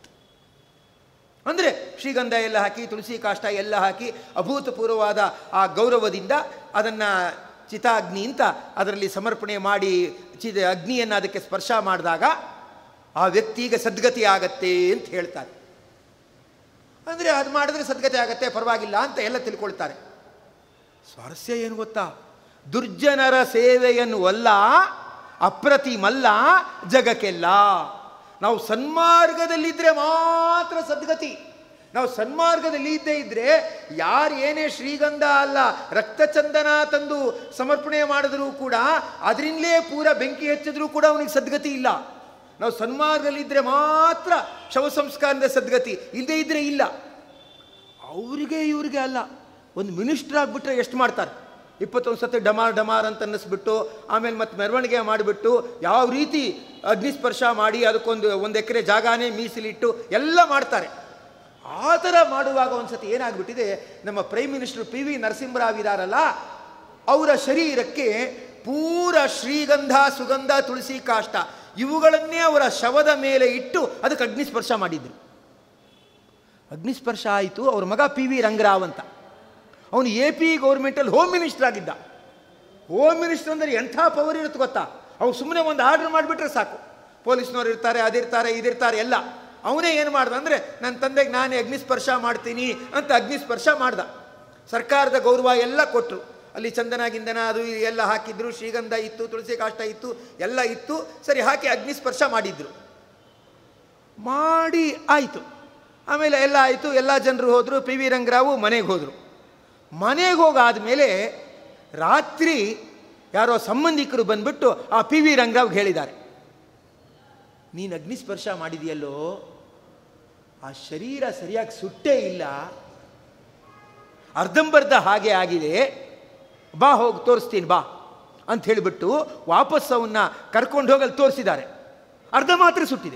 ಅಂದರೆ ಶ್ರೀಗಂಧ ಎಲ್ಲ ಹಾಕಿ ತುಳಸಿ ಕಾಷ್ಟ ಎಲ್ಲ ಹಾಕಿ ಅಭೂತಪೂರ್ವವಾದ ಆ ಗೌರವದಿಂದ ಅದನ್ನು ಚಿತಾಗ್ನಿ ಅಂತ ಅದರಲ್ಲಿ ಸಮರ್ಪಣೆ ಮಾಡಿ ಚಿ ಅಗ್ನಿಯನ್ನು ಅದಕ್ಕೆ ಸ್ಪರ್ಶ ಮಾಡಿದಾಗ ಆ ವ್ಯಕ್ತಿಗೆ ಸದ್ಗತಿ ಆಗತ್ತೆ ಅಂತ ಹೇಳ್ತಾರೆ ಅಂದರೆ ಅದು ಮಾಡಿದ್ರೆ ಸದ್ಗತಿ ಆಗತ್ತೆ ಪರವಾಗಿಲ್ಲ ಅಂತ ಎಲ್ಲ ತಿಳ್ಕೊಳ್ತಾರೆ ಸ್ವಾರಸ್ಯ ಏನು ಗೊತ್ತಾ ದುರ್ಜನರ ಸೇವೆಯನ್ನು ಅಲ್ಲ ಅಪ್ರತಿಮಲ್ಲ ಜಗಕ್ಕೆಲ್ಲ ನಾವು ಸನ್ಮಾರ್ಗದಲ್ಲಿದ್ದರೆ ಮಾತ್ರ ಸದ್ಗತಿ ನಾವು ಸನ್ಮಾರ್ಗದಲ್ಲಿ ಇದ್ದೇ ಇದ್ದರೆ ಯಾರು ಏನೇ ಶ್ರೀಗಂಧ ಅಲ್ಲ ರಕ್ತಚಂದನ ತಂದು ಸಮರ್ಪಣೆ ಮಾಡಿದ್ರೂ ಕೂಡ ಅದರಿಂದಲೇ ಪೂರ ಬೆಂಕಿ ಹಚ್ಚಿದ್ರೂ ಕೂಡ ಅವನಿಗೆ ಸದ್ಗತಿ ಇಲ್ಲ ನಾವು ಸನ್ಮಾರ್ಗದಲ್ಲಿದ್ದರೆ ಮಾತ್ರ ಶವ ಸಂಸ್ಕಾರದ ಸದ್ಗತಿ ಇಲ್ಲದೇ ಇದ್ದರೆ ಇಲ್ಲ ಅವರಿಗೆ ಇವ್ರಿಗೆ ಅಲ್ಲ ಒಂದು ಮಿನಿಸ್ಟರ್ ಆಗಿಬಿಟ್ರೆ ಎಷ್ಟು ಮಾಡ್ತಾರೆ ಇಪ್ಪತ್ತೊಂದು ಸತಿ ಡಮಾರ್ ಡಮಾರ್ ಅಂತ ಅನ್ನಿಸ್ಬಿಟ್ಟು ಆಮೇಲೆ ಮತ್ತೆ ಮೆರವಣಿಗೆ ಮಾಡಿಬಿಟ್ಟು ಯಾವ ರೀತಿ ಅಗ್ನಿಸ್ಪರ್ಶ ಮಾಡಿ ಅದಕ್ಕೊಂದು ಒಂದು ಎಕರೆ ಜಾಗಾನೇ ಮೀಸಲಿಟ್ಟು ಎಲ್ಲ ಮಾಡ್ತಾರೆ ಆ ಥರ ಮಾಡುವಾಗ ಒಂದು ಸತಿ ಏನಾಗ್ಬಿಟ್ಟಿದೆ ನಮ್ಮ prime minister P V Narasimha Rao ಇದಾರಲ್ಲ ಅವರ ಶರೀರಕ್ಕೆ ಪೂರ ಶ್ರೀಗಂಧ ಸುಗಂಧ ತುಳಸಿ ಕಾಷ್ಟ ಇವುಗಳನ್ನೇ ಅವರ ಶವದ ಮೇಲೆ ಇಟ್ಟು ಅದಕ್ಕೆ ಅಗ್ನಿಸ್ಪರ್ಶ ಮಾಡಿದ್ರು ಅಗ್ನಿಸ್ಪರ್ಶ ಆಯಿತು ಅವ್ರ ಮಗ ಪಿ ವಿ ರಂಗರಾವ್ ಅಂತ ಅವನು ಎ ಪಿ ಗೌರ್ಮೆಂಟಲ್ಲಿ ಹೋಮ್ ಮಿನಿಸ್ಟರ್ ಆಗಿದ್ದ ಹೋಮ್ ಮಿನಿಸ್ಟರ್ ಅಂದರೆ ಎಂಥ ಪವರ್ ಇರುತ್ತೆ ಗೊತ್ತಾ ಅವ್ರು ಸುಮ್ಮನೆ ಒಂದು ಆರ್ಡರ್ ಮಾಡಿಬಿಟ್ರೆ ಸಾಕು ಪೊಲೀಸ್ನವ್ರು ಇರ್ತಾರೆ ಅದಿರ್ತಾರೆ ಇದಿರ್ತಾರೆ ಎಲ್ಲ ಅವನೇ ಏನು ಮಾಡ್ದ ಅಂದರೆ ನನ್ನ ತಂದೆಗೆ ನಾನೇ ಅಗ್ನಿಸ್ಪರ್ಶ ಮಾಡ್ತೀನಿ ಅಂತ ಅಗ್ನಿಸ್ಪರ್ಶ ಮಾಡ್ದ ಸರ್ಕಾರದ ಗೌರವ ಎಲ್ಲ ಕೊಟ್ಟರು ಅಲ್ಲಿ ಚಂದನ ಗಿಂದನ ಅದು ಇದು ಎಲ್ಲ ಹಾಕಿದ್ರು ಶ್ರೀಗಂಧ ಇತ್ತು ತುಳಸಿ ಕಾಷ್ಟ ಇತ್ತು ಎಲ್ಲ ಇತ್ತು ಸರಿ ಹಾಕಿ ಅಗ್ನಿಸ್ಪರ್ಶ ಮಾಡಿದ್ರು ಮಾಡಿ ಆಯಿತು ಆಮೇಲೆ ಎಲ್ಲ ಆಯಿತು ಎಲ್ಲ ಜನರು ಹೋದರು ಪಿ ವಿ ರಂಗರಾವು ಮನೆಗೆ ಹೋದರು ಮನೆಗೆ ಹೋಗಾದ್ಮೇಲೆ ರಾತ್ರಿ ಯಾರೋ ಸಂಬಂಧಿಕರು ಬಂದ್ಬಿಟ್ಟು ಆ ಪಿ ವಿ ರಂಗರಾವ್ಗೆ ಹೇಳಿದ್ದಾರೆ ನೀನು ಅಗ್ನಿಸ್ಪರ್ಶ ಮಾಡಿದೆಯಲ್ಲೋ ಆ ಶರೀರ ಸರಿಯಾಗಿ ಸುಟ್ಟೇ ಇಲ್ಲ ಅರ್ಧಂಬರ್ಧ ಹಾಗೆ ಆಗಿದೆ ಬಾ ಹೋಗಿ ತೋರಿಸ್ತೀನಿ ಬಾ ಅಂತ ಹೇಳಿಬಿಟ್ಟು ವಾಪಸ್ ಅವನ್ನ ಕರ್ಕೊಂಡು ಹೋಗಲ್ಲಿ ತೋರಿಸಿದ್ದಾರೆ ಅರ್ಧ ಮಾತ್ರ ಸುಟ್ಟಿದೆ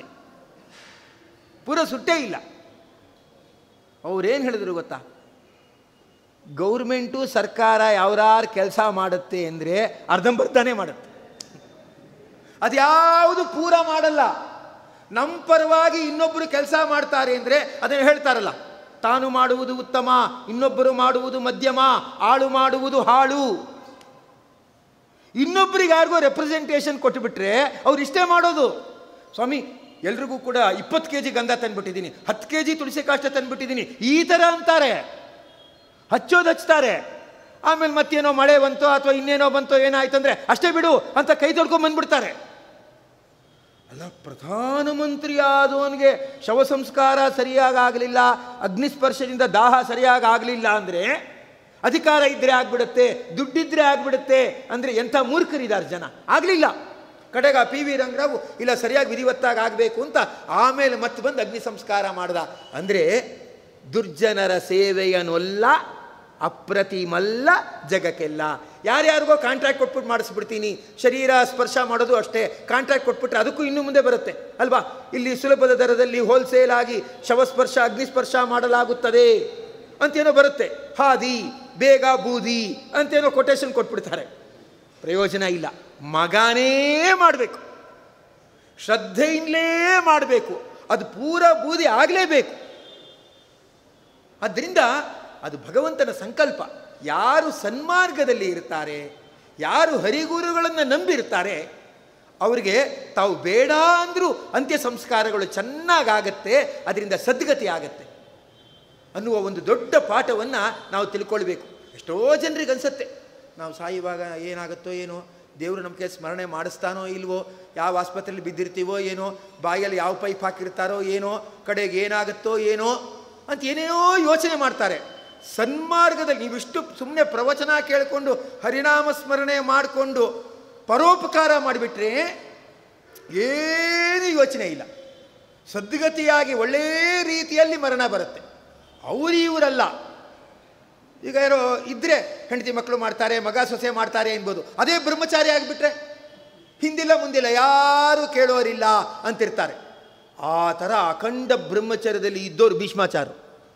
ಪೂರ ಸುಟ್ಟೇ ಇಲ್ಲ ಅವ್ರೇನು ಹೇಳಿದ್ರು ಗೊತ್ತಾ ಗೌರ್ಮೆಂಟು ಸರ್ಕಾರ ಯಾವ್ದಾರು ಕೆಲಸ ಮಾಡುತ್ತೆ ಅಂದರೆ ಅರ್ಧಂಬರ್ಧನೇ ಮಾಡುತ್ತೆ ಅದ್ಯಾವುದು ಪೂರ ಮಾಡಲ್ಲ ನಮ್ಮ ಪರವಾಗಿ ಇನ್ನೊಬ್ಬರು ಕೆಲಸ ಮಾಡ್ತಾರೆ ಅಂದರೆ ಅದನ್ನು ಹೇಳ್ತಾರಲ್ಲ ತಾನು ಮಾಡುವುದು ಉತ್ತಮ ಇನ್ನೊಬ್ಬರು ಮಾಡುವುದು ಮಧ್ಯಮ ಆಳು ಮಾಡುವುದು ಹಾಳು ಇನ್ನೊಬ್ಬರಿಗೆ ಯಾರಿಗೋ ರೆಪ್ರೆಸೆಂಟೇಷನ್ ಕೊಟ್ಟುಬಿಟ್ರೆ ಅವ್ರು ಇಷ್ಟೇ ಮಾಡೋದು ಸ್ವಾಮಿ ಎಲ್ರಿಗೂ ಕೂಡ ಇಪ್ಪತ್ತು ಕೆ ಜಿ ಗಂಧ ತಂದ್ಬಿಟ್ಟಿದ್ದೀನಿ ಹತ್ತು ಕೆ ಜಿ ತುಳಸಿ ಕಾಷ್ಟ ತಂದ್ಬಿಟ್ಟಿದ್ದೀನಿ ಈ ಥರ ಅಂತಾರೆ ಹಚ್ಚೋದು ಹಚ್ತಾರೆ ಆಮೇಲೆ ಮತ್ತೇನೋ ಮಳೆ ಬಂತೋ ಅಥವಾ ಇನ್ನೇನೋ ಬಂತೋ ಏನಾಯ್ತಂದ್ರೆ ಅಷ್ಟೇ ಬಿಡು ಅಂತ ಕೈ ತೊಡ್ಕೊಂಡ್ ಬಂದ್ಬಿಡ್ತಾರೆ ಅಲ್ಲ ಪ್ರಧಾನಮಂತ್ರಿ ಆದವನಿಗೆ ಶವ ಸಂಸ್ಕಾರ ಸರಿಯಾಗಿ ಆಗಲಿಲ್ಲ ಅಗ್ನಿಸ್ಪರ್ಶದಿಂದ ದಾಹ ಸರಿಯಾಗಿ ಆಗಲಿಲ್ಲ ಅಂದರೆ ಅಧಿಕಾರ ಇದ್ದರೆ ಆಗ್ಬಿಡುತ್ತೆ ದುಡ್ಡಿದ್ರೆ ಆಗ್ಬಿಡುತ್ತೆ ಅಂದರೆ ಎಂಥ ಮೂರ್ಖರಿದ್ದಾರೆ ಜನ ಆಗಲಿಲ್ಲ ಕಡೆಗ ಪಿ ವಿ ರಂಗರಾವು ಇಲ್ಲ ಸರಿಯಾಗಿ ವಿಧಿವತ್ತಾಗಿ ಆಗಬೇಕು ಅಂತ ಆಮೇಲೆ ಮತ್ತೆ ಬಂದು ಅಗ್ನಿ ಸಂಸ್ಕಾರ ಮಾಡ್ದ ಅಂದರೆ ದುರ್ಜನರ ಸೇವೆಯನ್ನೊಲ್ಲ ಅಪ್ರತಿಮಲ್ಲ ಜಗಕ್ಕೆಲ್ಲ ಯಾರ್ಯಾರಿಗೋ ಕಾಂಟ್ರಾಕ್ಟ್ ಕೊಟ್ಬಿಟ್ಟು ಮಾಡಿಸ್ಬಿಡ್ತೀನಿ ಶರೀರ ಸ್ಪರ್ಶ ಮಾಡೋದು ಅಷ್ಟೇ ಕಾಂಟ್ರಾಕ್ಟ್ ಕೊಟ್ಬಿಟ್ರೆ ಅದಕ್ಕೂ ಇನ್ನೂ ಮುಂದೆ ಬರುತ್ತೆ ಅಲ್ವಾ ಇಲ್ಲಿ ಸುಲಭದ ದರದಲ್ಲಿ ಹೋಲ್ಸೇಲ್ ಆಗಿ ಶವಸ್ಪರ್ಶ ಅಗ್ನಿಸ್ಪರ್ಶ ಮಾಡಲಾಗುತ್ತದೆ ಅಂತೇನೋ ಬರುತ್ತೆ ಹಾದಿ ಬೇಗ ಬೂದಿ ಅಂತೇನೋ ಕೊಟೇಶನ್ ಕೊಟ್ಬಿಡ್ತಾರೆ ಪ್ರಯೋಜನ ಇಲ್ಲ ಮಗನೇ ಮಾಡಬೇಕು ಶ್ರದ್ಧೆಯಿಂದಲೇ ಮಾಡಬೇಕು ಅದು ಪೂರ ಬೂದಿ ಆಗಲೇಬೇಕು ಆದ್ದರಿಂದ ಅದು ಭಗವಂತನ ಸಂಕಲ್ಪ ಯಾರು ಸನ್ಮಾರ್ಗದಲ್ಲಿ ಇರ್ತಾರೆ ಯಾರು ಹರಿಗುರುಗಳನ್ನು ನಂಬಿರ್ತಾರೆ ಅವರಿಗೆ ತಾವು ಬೇಡ ಅಂದರೂ ಅಂತ್ಯ ಸಂಸ್ಕಾರಗಳು ಚೆನ್ನಾಗಾಗತ್ತೆ ಅದರಿಂದ ಸದ್ಗತಿ ಆಗತ್ತೆ ಅನ್ನುವ ಒಂದು ದೊಡ್ಡ ಪಾಠವನ್ನು ನಾವು ತಿಳ್ಕೊಳ್ಬೇಕು ಎಷ್ಟೋ ಜನರಿಗೆ ಅನಿಸುತ್ತೆ ನಾವು ಸಾಯುವಾಗ ಏನಾಗುತ್ತೋ ಏನೋ ದೇವರು ನಮಗೆ ಸ್ಮರಣೆ ಮಾಡಿಸ್ತಾನೋ ಇಲ್ವೋ ಯಾವ ಆಸ್ಪತ್ರೆಯಲ್ಲಿ ಬಿದ್ದಿರ್ತೀವೋ ಏನೋ ಬಾಯಲ್ಲಿ ಯಾವ ಪೈಪ್ ಹಾಕಿರ್ತಾರೋ ಏನೋ ಕಡೆಗೆ ಏನಾಗುತ್ತೋ ಏನೋ ಅಂತ ಏನೇನೋ ಯೋಚನೆ ಮಾಡ್ತಾರೆ ಸನ್ಮಾರ್ಗದಲ್ಲಿ ನೀವಿಷ್ಟು ಸುಮ್ಮನೆ ಪ್ರವಚನ ಕೇಳಿಕೊಂಡು ಹರಿನಾಮ ಸ್ಮರಣೆ ಮಾಡಿಕೊಂಡು ಪರೋಪಕಾರ ಮಾಡಿಬಿಟ್ರೆ ಏನು ಯೋಚನೆ ಇಲ್ಲ ಸದ್ಗತಿಯಾಗಿ ಒಳ್ಳೆಯ ರೀತಿಯಲ್ಲಿ ಮರಣ ಬರುತ್ತೆ ಅವರು ಇವರಲ್ಲ ಈಗ ಯಾರೋ ಇದ್ದರೆ ಹೆಂಡತಿ ಮಕ್ಕಳು ಮಾಡ್ತಾರೆ ಮಗ ಸೊಸೆ ಮಾಡ್ತಾರೆ ಎನ್ಬೋದು ಅದೇ ಬ್ರಹ್ಮಚಾರಿ ಆಗಿಬಿಟ್ರೆ ಹಿಂದಿಲ್ಲ ಮುಂದಿಲ್ಲ ಯಾರು ಕೇಳೋರಿಲ್ಲ ಅಂತಿರ್ತಾರೆ ಆ ಥರ ಅಖಂಡ ಬ್ರಹ್ಮಚರ್ಯದಲ್ಲಿ ಇದ್ದೋರು ಭೀಷ್ಮಾಚಾರ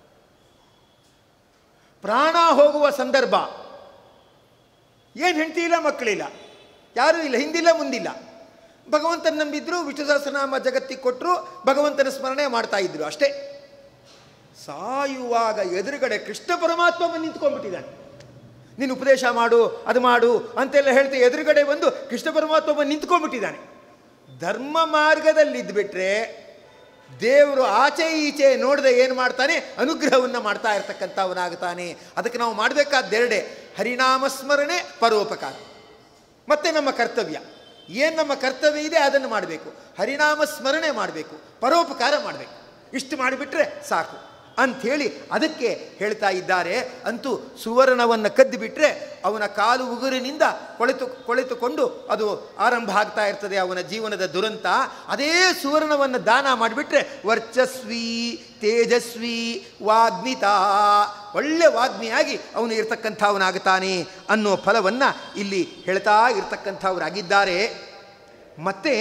ಪ್ರಾಣ ಹೋಗುವ ಸಂದರ್ಭ ಏನು ಹೆಂಡತಿ ಇಲ್ಲ ಮಕ್ಕಳಿಲ್ಲ ಯಾರೂ ಇಲ್ಲ ಹಿಂದಿಲ್ಲ ಮುಂದಿಲ್ಲ ಭಗವಂತನ ನಂಬಿದ್ರು ವಿಷ್ಣು ಸಹಸ್ರನಾಮ ಜಗತ್ತಿಗೆ ಕೊಟ್ಟರು ಭಗವಂತನ ಸ್ಮರಣೆ ಮಾಡ್ತಾ ಇದ್ರು ಅಷ್ಟೇ ಸಾಯುವಾಗ ಎದುರುಗಡೆ ಕೃಷ್ಣ ಪರಮಾತ್ಮ ಬಂದು ನಿಂತ್ಕೊಂಡ್ಬಿಟ್ಟಿದ್ದಾನೆ ನೀನು ಉಪದೇಶ ಮಾಡು ಅದು ಮಾಡು ಅಂತೆಲ್ಲ ಹೇಳ್ತಾ ಎದುರುಗಡೆ ಬಂದು ಕೃಷ್ಣ ಪರಮಾತ್ಮ ಬಂದು ನಿಂತ್ಕೊಂಡ್ಬಿಟ್ಟಿದ್ದಾನೆ ಧರ್ಮ ಮಾರ್ಗದಲ್ಲಿದ್ದುಬಿಟ್ರೆ ದೇವರು ಆಚೆ ಈಚೆ ನೋಡದೆ ಏನು ಮಾಡ್ತಾನೆ ಅನುಗ್ರಹವನ್ನು ಮಾಡ್ತಾ ಇರ್ತಕ್ಕಂಥವನಾಗ್ತಾನೆ ಅದಕ್ಕೆ ನಾವು ಮಾಡಬೇಕಾದ್ದೆರಡೆ ಹರಿನಾಮ ಸ್ಮರಣೆ ಪರೋಪಕಾರ ಮತ್ತೆ ನಮ್ಮ ಕರ್ತವ್ಯ ಏನು ನಮ್ಮ ಕರ್ತವ್ಯ ಇದೆ ಅದನ್ನು ಮಾಡಬೇಕು ಹರಿನಾಮ ಸ್ಮರಣೆ ಮಾಡಬೇಕು ಪರೋಪಕಾರ ಮಾಡಬೇಕು ಇಷ್ಟು ಮಾಡಿಬಿಟ್ರೆ ಸಾಕು ಅಂಥೇಳಿ ಅದಕ್ಕೆ ಹೇಳ್ತಾ ಇದ್ದಾರೆ ಅಂತೂ ಸುವರ್ಣವನ್ನು ಕದ್ದು ಬಿಟ್ಟರೆ ಅವನ ಕಾಲು ಉಗುರಿನಿಂದ ಕೊಳೆತು ಕೊಳೆತುಕೊಂಡು ಅದು ಆರಂಭ ಆಗ್ತಾ ಇರ್ತದೆ ಅವನ ಜೀವನದ ದುರಂತ ಅದೇ ಸುವರ್ಣವನ್ನು ದಾನ ಮಾಡಿಬಿಟ್ರೆ ವರ್ಚಸ್ವಿ ತೇಜಸ್ವಿ ವಾಗ್ಮಿತ ಒಳ್ಳೆ ವಾಗ್ಮಿಯಾಗಿ ಅವನು ಇರ್ತಕ್ಕಂಥವನಾಗುತ್ತಾನೆ ಅನ್ನೋ ಫಲವನ್ನು ಇಲ್ಲಿ ಹೇಳ್ತಾ ಇರ್ತಕ್ಕಂಥವರಾಗಿದ್ದಾರೆ ಮತ್ತೆ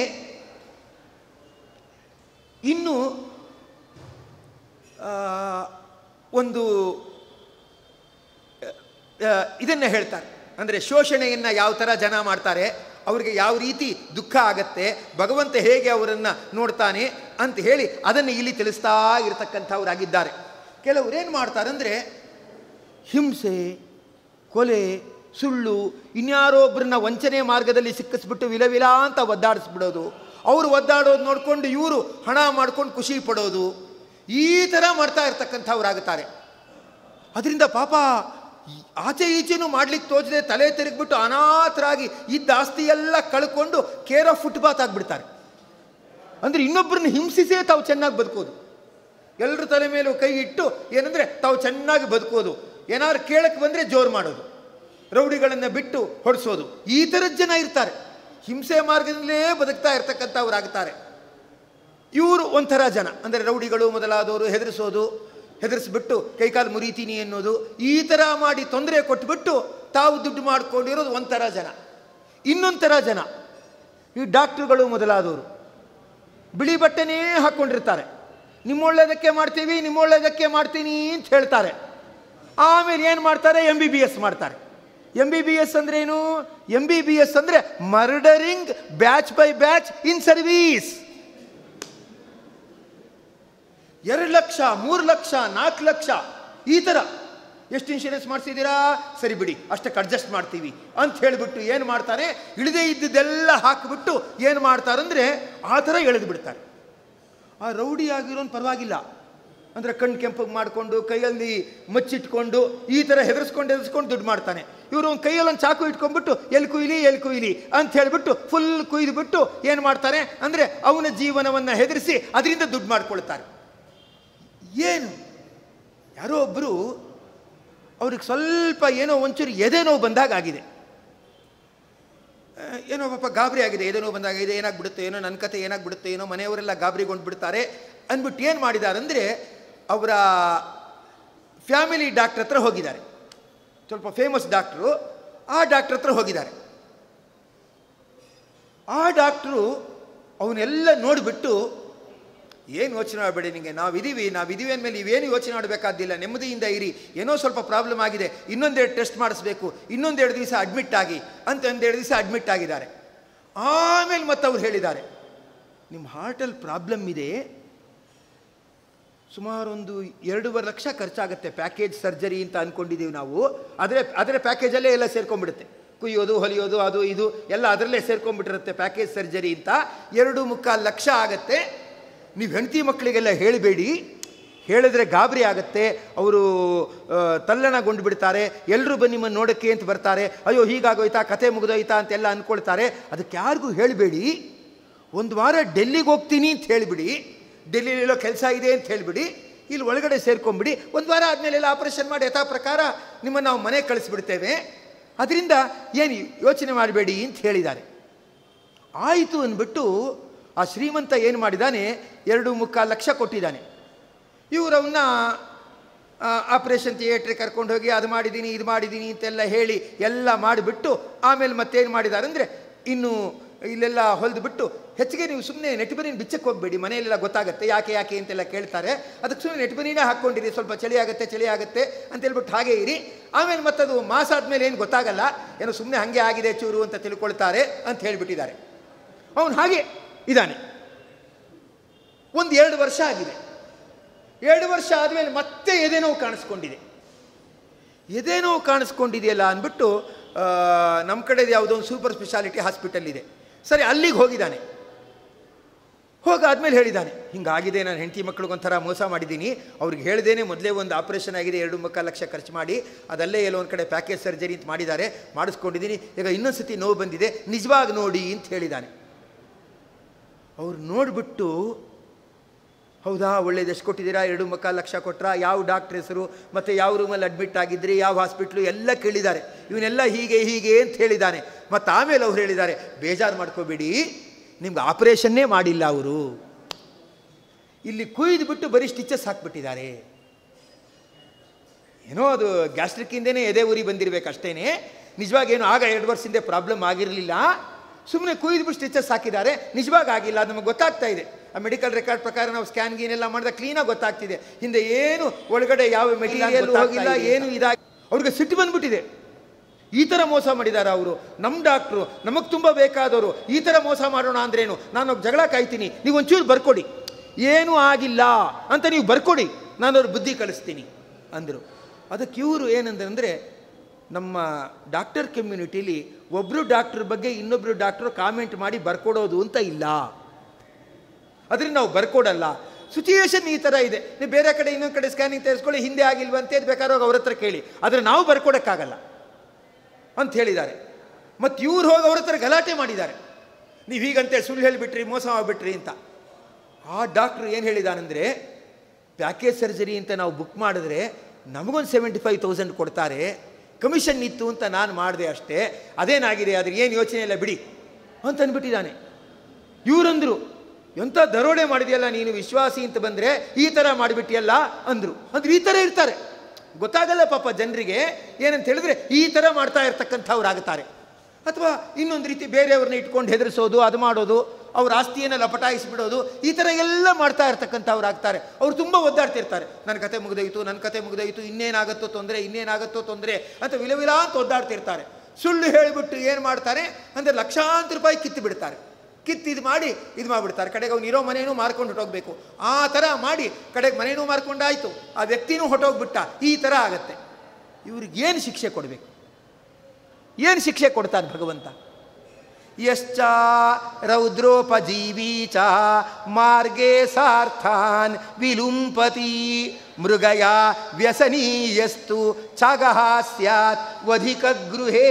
ಇನ್ನು ಆ, ಒಂದು ಇದನ್ನು ಹೇಳ್ತಾರೆ ಅಂದರೆ ಶೋಷಣೆಯನ್ನು ಯಾವ ಥರ ಜನ ಮಾಡ್ತಾರೆ ಅವರಿಗೆ ಯಾವ ರೀತಿ ದುಃಖ ಆಗತ್ತೆ ಭಗವಂತ ಹೇಗೆ ಅವರನ್ನು ನೋಡ್ತಾನೆ ಅಂತ ಹೇಳಿ ಅದನ್ನು ಇಲ್ಲಿ ತಿಳಿಸ್ತಾ ಇರತಕ್ಕಂಥವರಾಗಿದ್ದಾರೆ ಕೆಲವರು ಏನು ಮಾಡ್ತಾರೆ ಅಂದರೆ ಹಿಂಸೆ ಕೊಲೆ ಸುಳ್ಳು ಇನ್ಯಾರೊಬ್ಬರನ್ನ ವಂಚನೆ ಮಾರ್ಗದಲ್ಲಿ ಸಿಕ್ಕಿಸ್ಬಿಟ್ಟು ವಿಲವಿಲ ಅಂತ ಒದ್ದಾಡಿಸ್ಬಿಡೋದು ಅವರು ಒದ್ದಾಡೋದು ನೋಡಿಕೊಂಡು ಇವರು ಹಣ ಮಾಡ್ಕೊಂಡು ಖುಷಿ ಪಡೋದು ಈ ಥರ ಮಾಡ್ತಾ ಇರ್ತಕ್ಕಂಥವ್ರಾಗುತ್ತಾರೆ ಅದರಿಂದ ಪಾಪ ಈ- ಆಚೆ ಈಚೆನೂ ಮಾಡ್ಲಿಕ್ಕೆ ತೋಚದೆ ತಲೆ ತಿರುಗಿಬಿಟ್ಟು ಅನಾಥರಾಗಿ ಇದ್ದ ಆಸ್ತಿ ಎಲ್ಲ ಕಳ್ಕೊಂಡು ಕೇರ್ ಆಫ್ ಫುಟ್ಪಾತ್ ಆಗಿಬಿಡ್ತಾರೆ ಅಂದರೆ ಇನ್ನೊಬ್ಬರನ್ನ ಹಿಂಸಿಸೇ ತಾವು ಚೆನ್ನಾಗಿ ಬದುಕೋದು ಎಲ್ಲರ ತಲೆ ಮೇಲೂ ಕೈ ಇಟ್ಟು ಏನಂದರೆ ತಾವು ಚೆನ್ನಾಗಿ ಬದುಕೋದು ಏನಾದ್ರು ಕೇಳಕ್ಕೆ ಬಂದರೆ ಜೋರು ಮಾಡೋದು ರೌಡಿಗಳನ್ನು ಬಿಟ್ಟು ಹೊಡಿಸೋದು ಈ ಥರದ ಜನ ಇರ್ತಾರೆ ಹಿಂಸೆ ಮಾರ್ಗದಲ್ಲೇ ಬದುಕ್ತಾ ಇರ್ತಕ್ಕಂಥವ್ರಾಗ್ತಾರೆ ಇವರು ಒಂಥರ ಜನ ಅಂದರೆ ರೌಡಿಗಳು ಮೊದಲಾದವರು ಹೆದರಿಸೋದು ಹೆದರಿಸ್ಬಿಟ್ಟು ಕೈಕಾಲು ಮುರಿತೀನಿ ಅನ್ನೋದು ಈ ಥರ ಮಾಡಿ ತೊಂದರೆ ಕೊಟ್ಬಿಟ್ಟು ತಾವು ದುಡ್ಡು ಮಾಡ್ಕೊಂಡಿರೋದು ಒಂಥರ ಜನ ಇನ್ನೊಂಥರ ಜನ ಈ ಡಾಕ್ಟ್ರುಗಳು ಮೊದಲಾದವರು ಬಿಳಿ ಬಟ್ಟೆನೇ ಹಾಕ್ಕೊಂಡಿರ್ತಾರೆ ನಿಮ್ಮೊಳ್ಳೆದಕ್ಕೆ ಮಾಡ್ತೀವಿ ನಿಮ್ಮೊಳ್ಳೆದಕ್ಕೆ ಮಾಡ್ತೀನಿ ಅಂತ ಹೇಳ್ತಾರೆ ಆಮೇಲೆ ಏನು ಮಾಡ್ತಾರೆ ಎಂ ಬಿ ಬಿ ಎಸ್ ಮಾಡ್ತಾರೆ ಎಂ ಬಿ ಬಿ ಎಸ್ ಅಂದ್ರೆ ಏನು ಎಂ ಬಿ ಬಿ ಎಸ್ ಅಂದರೆ murdering batch by batch in service ಎರಡು ಲಕ್ಷ ಮೂರು ಲಕ್ಷ ನಾಲ್ಕು ಲಕ್ಷ ಈ ಥರ ಎಷ್ಟು ಇನ್ಶೂರೆನ್ಸ್ ಮಾಡಿಸಿದ್ದೀರಾ ಸರಿ ಬಿಡಿ ಅಷ್ಟಕ್ಕೆ ಅಡ್ಜಸ್ಟ್ ಮಾಡ್ತೀವಿ ಅಂತ ಹೇಳಿಬಿಟ್ಟು ಏನು ಮಾಡ್ತಾರೆ ಇಳಿದೇ ಇದ್ದಿದ್ದೆಲ್ಲ ಹಾಕಿಬಿಟ್ಟು ಏನು ಮಾಡ್ತಾರಂದರೆ ಆ ಥರ ಎಳೆದು ಬಿಡ್ತಾರೆ ಆ ರೌಡಿ ಆಗಿರೋನು ಪರವಾಗಿಲ್ಲ ಅಂದರೆ ಕಣ್ಣು ಕೆಂಪಗೆ ಮಾಡಿಕೊಂಡು ಕೈಯಲ್ಲಿ ಮಚ್ಚಿಟ್ಕೊಂಡು ಈ ಥರ ಹೆದರ್ಸ್ಕೊಂಡು ಹೆದರ್ಸ್ಕೊಂಡು ದುಡ್ಡು ಮಾಡ್ತಾನೆ ಇವರು ಒಂದು ಕೈಯಲ್ಲಿ ಒಂದು ಚಾಕು ಇಟ್ಕೊಂಡ್ಬಿಟ್ಟು ಎಲ್ಲಿ ಕುಯ್ಲಿ ಎಲ್ಲಿ ಕುಯ್ಲಿ ಅಂತ ಹೇಳಿಬಿಟ್ಟು ಫುಲ್ ಕುಯ್ದುಬಿಟ್ಟು ಏನು ಮಾಡ್ತಾರೆ ಅಂದರೆ ಅವನ ಜೀವನವನ್ನು ಹೆದರಿಸಿ ಅದರಿಂದ ದುಡ್ಡು ಮಾಡ್ಕೊಳ್ತಾರೆ ಏನು ಯಾರೋ ಒಬ್ಬರು ಅವ್ರಿಗೆ ಸ್ವಲ್ಪ ಏನೋ ಒಂಚೂರು ಎದೆ ನೋವು ಬಂದಾಗ ಆಗಿದೆ ಆ, ಏನೋ ಪಾಪ ಗಾಬರಿ ಆಗಿದೆ ಎದೆ ನೋವು ಬಂದಾಗ ಇದೆ ಏನಾಗ್ಬಿಡುತ್ತೆ ಏನೋ ನನ್ನ ಕತೆ ಏನಾಗ್ಬಿಡುತ್ತೆ ಏನೋ ಮನೆಯವರೆಲ್ಲ ಗಾಬರಿಗೊಂಡು ಬಿಡ್ತಾರೆ ಅಂದ್ಬಿಟ್ಟು ಏನು ಮಾಡಿದ್ದಾರೆ ಅಂದರೆ ಅವರ ಫ್ಯಾಮಿಲಿ ಡಾಕ್ಟ್ರ್ ಹತ್ರ ಹೋಗಿದ್ದಾರೆ ಸ್ವಲ್ಪ ಫೇಮಸ್ ಡಾಕ್ಟ್ರು ಆ ಡಾಕ್ಟ್ರ್ ಹತ್ರ ಹೋಗಿದ್ದಾರೆ ಆ ಡಾಕ್ಟ್ರು ಅವನ್ನೆಲ್ಲ ನೋಡಿಬಿಟ್ಟು ಏನು ಯೋಚನೆ ಮಾಡಬೇಡಿ ನಿಮಗೆ ನಾವಿದ್ದೀವಿ ನಾವಿದ್ದೀವಿ ಅಂದಮೇಲೆ ನೀವೇನು ಯೋಚನೆ ಮಾಡಬೇಕಾದಿಲ್ಲ ನೆಮ್ಮದಿಯಿಂದ ಇರಿ ಏನೋ ಸ್ವಲ್ಪ ಪ್ರಾಬ್ಲಮ್ ಆಗಿದೆ ಇನ್ನೊಂದೆರಡು ಟೆಸ್ಟ್ ಮಾಡಿಸ್ಬೇಕು ಇನ್ನೊಂದೆರಡು ದಿವಸ ಅಡ್ಮಿಟ್ ಆಗಿ ಅಂತ ಒಂದೆರಡು ದಿವಸ ಅಡ್ಮಿಟ್ ಆಗಿದ್ದಾರೆ ಆಮೇಲೆ ಮತ್ತೆ ಅವ್ರು ಹೇಳಿದ್ದಾರೆ ನಿಮ್ಮ ಹಾರ್ಟಲ್ಲಿ ಪ್ರಾಬ್ಲಮ್ ಇದೆ ಸುಮಾರು ಒಂದು ಎರಡೂವರೆ ಲಕ್ಷ ಖರ್ಚಾಗುತ್ತೆ ಪ್ಯಾಕೇಜ್ ಸರ್ಜರಿ ಅಂತ ಅಂದ್ಕೊಂಡಿದ್ದೀವಿ ನಾವು ಅದರ ಅದರ ಪ್ಯಾಕೇಜಲ್ಲೇ ಎಲ್ಲ ಸೇರ್ಕೊಂಡ್ಬಿಡುತ್ತೆ ಕುಯ್ಯೋದು ಹೊಲಿಯೋದು ಅದು ಇದು ಎಲ್ಲ ಅದರಲ್ಲೇ ಸೇರ್ಕೊಂಡ್ಬಿಟ್ಟಿರುತ್ತೆ ಪ್ಯಾಕೇಜ್ ಸರ್ಜರಿ ಅಂತ ಎರಡು ಮುಕ್ಕಾಲು ಲಕ್ಷ ಆಗತ್ತೆ ನೀವು ಹೆಂಡತಿ ಮಕ್ಕಳಿಗೆಲ್ಲ ಹೇಳಬೇಡಿ ಹೇಳಿದ್ರೆ ಗಾಬರಿ ಆಗುತ್ತೆ ಅವರು ತಲ್ಲಣಗೊಂಡು ಬಿಡ್ತಾರೆ ಎಲ್ಲರೂ ಬನ್ನಿ ನಿಮ್ಮನ್ನು ನೋಡೋಕ್ಕೆ ಅಂತ ಬರ್ತಾರೆ ಅಯ್ಯೋ ಹೀಗಾಗೋಯ್ತಾ ಕತೆ ಮುಗಿದೋಯ್ತಾ ಅಂತೆಲ್ಲ ಅಂದ್ಕೊಳ್ತಾರೆ ಅದಕ್ಕೆ ಯಾರಿಗೂ ಹೇಳಬೇಡಿ ಒಂದು ವಾರ ಡೆಲ್ಲಿಗೆ ಹೋಗ್ತೀನಿ ಅಂತ ಹೇಳಿಬಿಡಿ ಡೆಲ್ಲಿಲಿರೋ ಕೆಲಸ ಇದೆ ಅಂತ ಹೇಳಿಬಿಡಿ ಇಲ್ಲಿ ಒಳಗಡೆ ಸೇರ್ಕೊಂಬಿಡಿ ಒಂದು ವಾರ ಆದಮೇಲೆಲ್ಲ ಆಪರೇಷನ್ ಮಾಡಿ ಯಥಾ ಪ್ರಕಾರ ನಿಮ್ಮನ್ನು ನಾವು ಮನೆಗೆ ಕಳಿಸ್ಬಿಡ್ತೇವೆ ಅದರಿಂದ ಏನು ಯೋಚನೆ ಮಾಡಬೇಡಿ ಅಂತ ಹೇಳಿದ್ದಾರೆ ಆಯಿತು ಅಂದ್ಬಿಟ್ಟು ಆ ಶ್ರೀಮಂತ ಏನು ಮಾಡಿದ್ದಾನೆ ಎರಡು ಮುಕ್ಕಾಲು ಲಕ್ಷ ಕೊಟ್ಟಿದ್ದಾನೆ ಇವರವನ್ನ ಆಪರೇಷನ್ ಥಿಯೇಟ್ರಿಗೆ ಕರ್ಕೊಂಡು ಹೋಗಿ ಅದು ಮಾಡಿದ್ದೀನಿ ಇದು ಮಾಡಿದ್ದೀನಿ ಅಂತೆಲ್ಲ ಹೇಳಿ ಎಲ್ಲ ಮಾಡಿಬಿಟ್ಟು ಆಮೇಲೆ ಮತ್ತೇನು ಮಾಡಿದ್ದಾರೆ ಅಂದರೆ ಇನ್ನು ಇಲ್ಲೆಲ್ಲ ಹೊಲಿದು ಬಿಟ್ಟು ಹೆಚ್ಚಿಗೆ ನೀವು ಸುಮ್ಮನೆ ನೆಟ್ಬನಿನ ಬಿಚ್ಚಕ್ಕೆ ಹೋಗಬೇಡಿ ಮನೆಯಲ್ಲೆಲ್ಲ ಗೊತ್ತಾಗುತ್ತೆ ಯಾಕೆ ಯಾಕೆ ಅಂತೆಲ್ಲ ಕೇಳ್ತಾರೆ ಅದಕ್ಕೆ ಸುಮ್ಮನೆ ನೆಟ್ಬನಿನೇ ಹಾಕ್ಕೊಂಡಿರಿ ಸ್ವಲ್ಪ ಚಳಿ ಆಗುತ್ತೆ ಚಳಿ ಆಗುತ್ತೆ ಅಂತ ಹೇಳ್ಬಿಟ್ಟು ಹಾಗೆ ಇರಿ ಆಮೇಲೆ ಮತ್ತದು ಮಾಸ ಆದಮೇಲೆ ಏನು ಗೊತ್ತಾಗಲ್ಲ ಏನೋ ಸುಮ್ಮನೆ ಹಾಗೆ ಆಗಿದೆ ಚೂರು ಅಂತ ತಿಳ್ಕೊಳ್ತಾರೆ ಅಂತ ಹೇಳಿಬಿಟ್ಟಿದ್ದಾರೆ ಅವನು ಹಾಗೆ ಇದ್ದಾನೆ ಒಂದು ಎರಡು ವರ್ಷ ಆಗಿದೆ ಎರಡು ವರ್ಷ ಆದಮೇಲೆ ಮತ್ತೆ ಎದೆನೋವು ಕಾಣಿಸ್ಕೊಂಡಿದೆ ಎದೆನೋವು ಕಾಣಿಸ್ಕೊಂಡಿದೆಯಲ್ಲ ಅಂದ್ಬಿಟ್ಟು ನಮ್ಮ ಕಡೆದು ಯಾವುದೋ ಒಂದು ಸೂಪರ್ ಸ್ಪೆಷಾಲಿಟಿ ಹಾಸ್ಪಿಟಲ್ ಇದೆ ಸರಿ ಅಲ್ಲಿಗೆ ಹೋಗಿದ್ದಾನೆ ಹೋಗಾದ್ಮೇಲೆ ಹೇಳಿದ್ದಾನೆ ಹಿಂಗಾಗಿದೆ ನಾನು ಹೆಂಡತಿ ಮಕ್ಳಿಗೊಂಥರ ಮೋಸ ಮಾಡಿದ್ದೀನಿ ಅವ್ರಿಗೆ ಹೇಳ್ದೇನೆ ಮೊದಲೇ ಒಂದು ಆಪರೇಷನ್ ಆಗಿದೆ ಎರಡು ಮುಕ್ಕಾಲು ಲಕ್ಷ ಖರ್ಚು ಮಾಡಿ ಅದಲ್ಲೇ ಎಲ್ಲೋ ಒಂದು ಕಡೆ ಪ್ಯಾಕೇಜ್ ಸರ್ಜರಿ ಅಂತ ಮಾಡಿದ್ದಾರೆ ಮಾಡಿಸ್ಕೊಂಡಿದ್ದೀನಿ ಈಗ ಇನ್ನೊಂದು ಸತಿ ನೋವು ಬಂದಿದೆ ನಿಜವಾಗಿ ನೋಡಿ ಅಂತ ಹೇಳಿದ್ದಾನೆ ಅವ್ರು ನೋಡಿಬಿಟ್ಟು ಹೌದಾ ಒಳ್ಳೇದು ಎಷ್ಟು ಕೊಟ್ಟಿದ್ದೀರಾ ಎರಡು ಮುಕ್ಕಾಲು ಲಕ್ಷ ಕೊಟ್ರಾ ಯಾವ ಡಾಕ್ಟ್ರ್ ಹೆಸರು ಮತ್ತು ಯಾವ ರೂಮಲ್ಲಿ ಅಡ್ಮಿಟ್ ಆಗಿದ್ರಿ ಯಾವ ಹಾಸ್ಪಿಟ್ಲು ಎಲ್ಲ ಕೇಳಿದ್ದಾರೆ ಇವನ್ನೆಲ್ಲ ಹೀಗೆ ಹೀಗೆ ಅಂತ ಹೇಳಿದ್ದಾನೆ ಮತ್ತು ಆಮೇಲೆ ಅವ್ರು ಹೇಳಿದ್ದಾರೆ ಬೇಜಾರು ಮಾಡ್ಕೋಬೇಡಿ ನಿಮ್ಗೆ ಆಪರೇಷನ್ನೇ ಮಾಡಿಲ್ಲ ಅವರು ಇಲ್ಲಿ ಕುಯ್ದು ಬಿಟ್ಟು ಬರೀ ಸ್ಟಿಚಸ್ ಹಾಕ್ಬಿಟ್ಟಿದ್ದಾರೆ ಏನೋ ಅದು ಗ್ಯಾಸ್ಟ್ರಿಕ್ಕಿಂದನೇ ಎದೆ ಉರಿ ಬಂದಿರಬೇಕು ಅಷ್ಟೇ ನಿಜವಾಗೇನು ಆಗ ಎರಡು ವರ್ಷದಿಂದ ಪ್ರಾಬ್ಲಮ್ ಆಗಿರಲಿಲ್ಲ ಸುಮ್ಮನೆ ಕುಯ್ದುಬಿಟ್ಟು ಸ್ಟಿಚಸ್ ಹಾಕಿದ್ದಾರೆ ನಿಜವಾಗಿ ಆಗಿಲ್ಲ ಅದು ನಮಗೆ ಗೊತ್ತಾಗ್ತಾ ಇದೆ ಆ ಮೆಡಿಕಲ್ ರೆಕಾರ್ಡ್ ಪ್ರಕಾರ ನಾವು ಸ್ಕ್ಯಾನ್ ಗೀನ್ ಎಲ್ಲ ಮಾಡಿದಾಗ ಕ್ಲೀನಾಗಿ ಗೊತ್ತಾಗ್ತಿದೆ ಹಿಂದೆ ಏನು ಒಳಗಡೆ ಯಾವ ಮೆಟೀರಿಯಲ್ ಹೋಗಿಲ್ಲ ಏನು ಇದಾಗಿ ಅವ್ರಿಗೆ ಸಿಟ್ಟು ಬಂದ್ಬಿಟ್ಟಿದೆ ಈ ಥರ ಮೋಸ ಮಾಡಿದ್ದಾರೆ ಅವರು ನಮ್ಮ ಡಾಕ್ಟ್ರು ನಮಗೆ ತುಂಬ ಬೇಕಾದವರು ಈ ಥರ ಮೋಸ ಮಾಡೋಣ ಅಂದ್ರೇನು ನಾನು ಒಬ್ಬ ಜಗಳ ಕಾಯ್ತೀನಿ ನೀವು ಒಂಚೂರು ಬರ್ಕೊಡಿ ಏನೂ ಆಗಿಲ್ಲ ಅಂತ ನೀವು ಬರ್ಕೊಡಿ ನಾನು ಅವ್ರ ಬುದ್ಧಿ ಕಳಿಸ್ತೀನಿ ಅಂದರು ಅದಕ್ಕೆ ಇವರು ಏನಂದ್ರೆ ನಮ್ಮ ಡಾಕ್ಟರ್ ಕಮ್ಯುನಿಟಿಲಿ ಒಬ್ಬರು ಡಾಕ್ಟ್ರ್ ಬಗ್ಗೆ ಇನ್ನೊಬ್ಬರು ಡಾಕ್ಟ್ರು ಕಾಮೆಂಟ್ ಮಾಡಿ ಬರ್ಕೊಡೋದು ಅಂತ ಇಲ್ಲ ಅದರಿಂದ ನಾವು ಬರ್ಕೊಡಲ್ಲ ಸಿಚುಯೇಷನ್ ಈ ಥರ ಇದೆ ನೀವು ಬೇರೆ ಕಡೆ ಇನ್ನೊಂದು ಕಡೆ ಸ್ಕ್ಯಾನಿಂಗ್ ತೆಗೆಸ್ಕೊಳ್ಳಿ ಹಿಂದೆ ಆಗಿಲ್ವಂತೆ ಅದು ಬೇಕಾದ್ರೆ ಅವ್ರ ಹತ್ರ ಕೇಳಿ ಆದರೆ ನಾವು ಬರ್ಕೊಡೋಕ್ಕಾಗಲ್ಲ ಅಂತ ಹೇಳಿದ್ದಾರೆ ಮತ್ತು ಇವ್ರು ಹೋಗಿ ಅವ್ರ ಹತ್ರ ಗಲಾಟೆ ಮಾಡಿದ್ದಾರೆ ನೀವು ಹೀಗಂತೇಳಿ ಸುಳ್ಳು ಹೇಳಿಬಿಟ್ರಿ ಮೋಸ ಮಾಡಿಬಿಟ್ರಿ ಅಂತ ಆ ಡಾಕ್ಟ್ರು ಏನು ಹೇಳಿದಾನಂದರೆ ಪ್ಯಾಕೇಜ್ ಸರ್ಜರಿ ಅಂತ ನಾವು ಬುಕ್ ಮಾಡಿದ್ರೆ ನಮಗೊಂದು ಸೆವೆಂಟಿ ಫೈವ್ ತೌಸಂಡ್ ಕೊಡ್ತಾರೆ ಕಮಿಷನ್ ಇತ್ತು ಅಂತ ನಾನು ಮಾಡಿದೆ ಅಷ್ಟೇ ಅದೇನಾಗಿದೆ ಅದ್ರ ಏನು ಯೋಚನೆ ಇಲ್ಲ ಬಿಡಿ ಅಂತ ಅಂದ್ಬಿಟ್ಟಿದ್ದಾನೆ ಇವರಂದರು ಎಂಥ ದರೋಡೆ ಮಾಡಿದೆಯಲ್ಲ ನೀನು ವಿಶ್ವಾಸಿ ಅಂತ ಬಂದರೆ ಈ ಥರ ಮಾಡಿಬಿಟ್ಟಿಯಲ್ಲ ಅಂದರು ಅಂದ್ರೆ ಈ ಥರ ಇರ್ತಾರೆ ಗೊತ್ತಾಗಲ್ಲ ಪಾಪ ಜನರಿಗೆ ಏನಂತ ಹೇಳಿದ್ರೆ ಈ ಥರ ಮಾಡ್ತಾ ಇರ್ತಕ್ಕಂಥವ್ರು ಆಗುತ್ತಾರೆ ಅಥವಾ ಇನ್ನೊಂದು ರೀತಿ ಬೇರೆಯವ್ರನ್ನ ಇಟ್ಕೊಂಡು ಹೆದರಿಸೋದು ಅದು ಮಾಡೋದು ಅವ್ರ ಆಸ್ತಿಯನ್ನು ಲಪಟಾಯಿಸಿಬಿಡೋದು ಈ ಥರ ಎಲ್ಲ ಮಾಡ್ತಾ ಇರ್ತಕ್ಕಂಥವ್ರು ಆಗ್ತಾರೆ ಅವ್ರು ತುಂಬ ಒದ್ದಾಡ್ತಿರ್ತಾರೆ ನನ್ನ ಕತೆ ಮುಗಿದೋಯ್ತು ನನ್ನ ಕತೆ ಮುಗಿದೋಯ್ತು ಇನ್ನೇನಾಗುತ್ತೋ ತೊಂದರೆ ಇನ್ನೇನಾಗುತ್ತೋ ತೊಂದರೆ ಅಂತ ವಿಲವಿಲ ಅಂತ ಒದ್ದಾಡ್ತಿರ್ತಾರೆ ಸುಳ್ಳು ಹೇಳಿಬಿಟ್ಟು ಏನು ಮಾಡ್ತಾರೆ ಅಂದರೆ ಲಕ್ಷಾಂತರ ರೂಪಾಯಿ ಕಿತ್ತು ಬಿಡ್ತಾರೆ ಕಿತ್ತು ಇದು ಮಾಡಿ ಇದು ಮಾಡಿಬಿಡ್ತಾರೆ ಕಡೆಗೆ ಅವ್ನು ಇರೋ ಮನೇನೂ ಮಾರ್ಕೊಂಡು ಹೊಟ್ಟೋಗ್ಬೇಕು ಆ ಥರ ಮಾಡಿ ಕಡೆಗೆ ಮನೇನೂ ಮಾರ್ಕೊಂಡಾಯ್ತು ಆ ವ್ಯಕ್ತಿನೂ ಹೊಟ್ಟೋಗ್ಬಿಟ್ಟ ಈ ಥರ ಆಗತ್ತೆ ಇವ್ರಿಗೆ ಏನು ಶಿಕ್ಷೆ ಕೊಡಬೇಕು ಏನು ಶಿಕ್ಷೆ ಕೊಡ್ತಾನೆ ಭಗವಂತ ಯಶ್ಚ ರೌದ್ರೋಪಜೀವಿ ಚ ಮಾರ್ಗೇ ಸಾರ್ಥಾನ್ ವಿಲುಂಪತಿ ಮೃಗಯ ವ್ಯಸನೀಯಸ್ತು ಚಾಗಹ ಸ್ಯಾತ್ ವಧಿಕ ಗೃಹೇ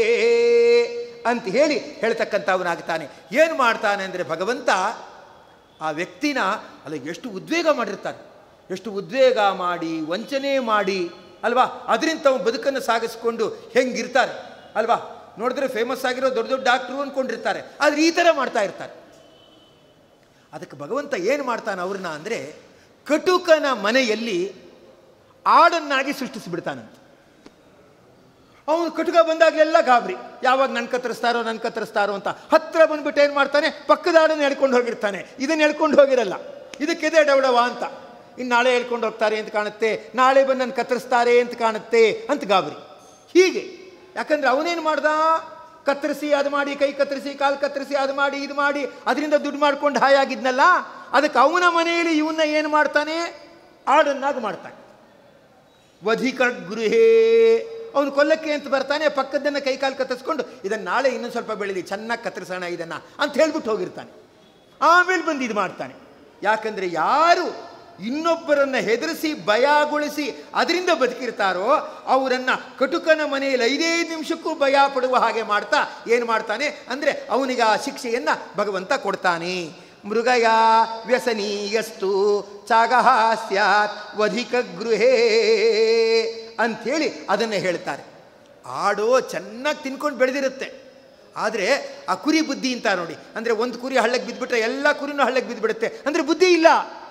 ಅಂತ ಹೇಳಿ ಹೇಳ್ತಕ್ಕಂಥವನಾಗ್ತಾನೆ ಏನು ಮಾಡ್ತಾನೆ ಅಂದರೆ ಭಗವಂತ ಆ ವ್ಯಕ್ತಿನ ಅಲ್ಲ ಎಷ್ಟು ಉದ್ವೇಗ ಮಾಡಿರ್ತಾರೆ ಎಷ್ಟು ಉದ್ವೇಗ ಮಾಡಿ ವಂಚನೆ ಮಾಡಿ ಅಲ್ವಾ ಅದರಿಂದ ತಾವು ಬದುಕನ್ನು ಸಾಗಿಸ್ಕೊಂಡು ಹೆಂಗಿರ್ತಾರೆ ಅಲ್ವಾ ನೋಡಿದ್ರೆ ಫೇಮಸ್ ಆಗಿರೋ ದೊಡ್ಡ ದೊಡ್ಡ ಡಾಕ್ಟ್ರು ಅಂದ್ಕೊಂಡಿರ್ತಾರೆ ಆದರೆ ಈ ಥರ ಮಾಡ್ತಾ ಇರ್ತಾರೆ ಅದಕ್ಕೆ ಭಗವಂತ ಏನು ಮಾಡ್ತಾನೆ ಅವ್ರನ್ನ ಅಂದರೆ ಕಟುಕನ ಮನೆಯಲ್ಲಿ ಆಡನ್ನಾಗಿ ಸೃಷ್ಟಿಸಿಬಿಡ್ತಾನಂತೆ ಅವನು ಕಟುಕ ಬಂದಾಗಲೆಲ್ಲ ಗಾಬರಿ ಯಾವಾಗ ನನ್ನ ಕತ್ತರಿಸ್ತಾರೋ ನನ್ನ ಕತ್ತರಿಸ್ತಾರೋ ಅಂತ ಹತ್ತಿರ ಬಂದ್ಬಿಟ್ಟು ಏನು ಮಾಡ್ತಾನೆ ಪಕ್ಕದ ಆಡನ್ನು ಎಳ್ಕೊಂಡು ಹೋಗಿರ್ತಾನೆ ಇದನ್ನು ಎಳ್ಕೊಂಡು ಹೋಗಿರಲ್ಲ ಇದಕ್ಕಿದೆ ಡವಡವ ಅಂತ ಇನ್ನು ನಾಳೆ ಹೇಳ್ಕೊಂಡು ಹೋಗ್ತಾರೆ ಅಂತ ಕಾಣುತ್ತೆ ನಾಳೆ ಬಂದು ನನ್ನ ಕತ್ತರಿಸ್ತಾರೆ ಅಂತ ಕಾಣುತ್ತೆ ಅಂತ ಗಾಬರಿ ಹೀಗೆ ಯಾಕಂದ್ರೆ ಅವನೇನು ಮಾಡ್ದ ಕತ್ತರಿಸಿ ಅದು ಮಾಡಿ ಕೈ ಕತ್ತರಿಸಿ ಕಾಲು ಕತ್ತರಿಸಿ ಅದು ಮಾಡಿ ಇದು ಮಾಡಿ ಅದರಿಂದ ದುಡ್ಡು ಮಾಡ್ಕೊಂಡು ಹಾಯಾಗಿದ್ನಲ್ಲ ಅದಕ್ಕೆ ಅವನ ಮನೆಯಲ್ಲಿ ಇವನ್ನ ಏನು ಮಾಡ್ತಾನೆ ಆಡನ್ನಾಗಿ ಮಾಡ್ತಾನೆ ವಧಿಕ ಗೃಹೇ ಅವನು ಕೊಲ್ಲಕ್ಕೆ ಅಂತ ಬರ್ತಾನೆ ಪಕ್ಕದನ್ನು ಕೈಕಾಲು ಕತ್ತರಿಸ್ಕೊಂಡು ಇದನ್ನು ನಾಳೆ ಇನ್ನೊಂದು ಸ್ವಲ್ಪ ಬೆಳೀಲಿ ಚೆನ್ನಾಗಿ ಕತ್ತರಿಸೋಣ ಇದನ್ನು ಅಂತ ಹೇಳ್ಬಿಟ್ಟು ಹೋಗಿರ್ತಾನೆ ಆಮೇಲೆ ಬಂದು ಇದು ಮಾಡ್ತಾನೆ ಯಾಕಂದರೆ ಯಾರು ಇನ್ನೊಬ್ಬರನ್ನು ಹೆದರಿಸಿ ಭಯಗೊಳಿಸಿ ಅದರಿಂದ ಬದುಕಿರ್ತಾರೋ ಅವರನ್ನು ಕಟುಕನ ಮನೆಯಲ್ಲಿ ಐದೈದು ನಿಮಿಷಕ್ಕೂ ಭಯ ಪಡುವ ಹಾಗೆ ಮಾಡ್ತಾ ಏನು ಮಾಡ್ತಾನೆ ಅಂದರೆ ಅವನಿಗೆ ಆ ಶಿಕ್ಷೆಯನ್ನು ಭಗವಂತ ಕೊಡ್ತಾನೆ ಮೃಗಯ ವ್ಯಸನೀಯಸ್ತು ಚಾಗಹ ಸ್ಯಾತ್ ವಧಿಕ ಗೃಹೇ ಅಂಥೇಳಿ ಅದನ್ನು ಹೇಳ್ತಾರೆ ಆಡೋ ಚೆನ್ನಾಗಿ ತಿನ್ಕೊಂಡು ಬೆಳೆದಿರುತ್ತೆ ಆದರೆ ಆ ಕುರಿ ಬುದ್ಧಿ ಅಂತ ನೋಡಿ ಅಂದರೆ ಒಂದು ಕುರಿ ಹಳ್ಳಕ್ಕೆ ಬಿದ್ದುಬಿಟ್ರೆ ಎಲ್ಲ ಕುರಿನೂ ಹಳ್ಳಕ್ಕೆ ಬಿದ್ದುಬಿಡುತ್ತೆ ಅಂದರೆ ಬುದ್ಧಿ ಇಲ್ಲ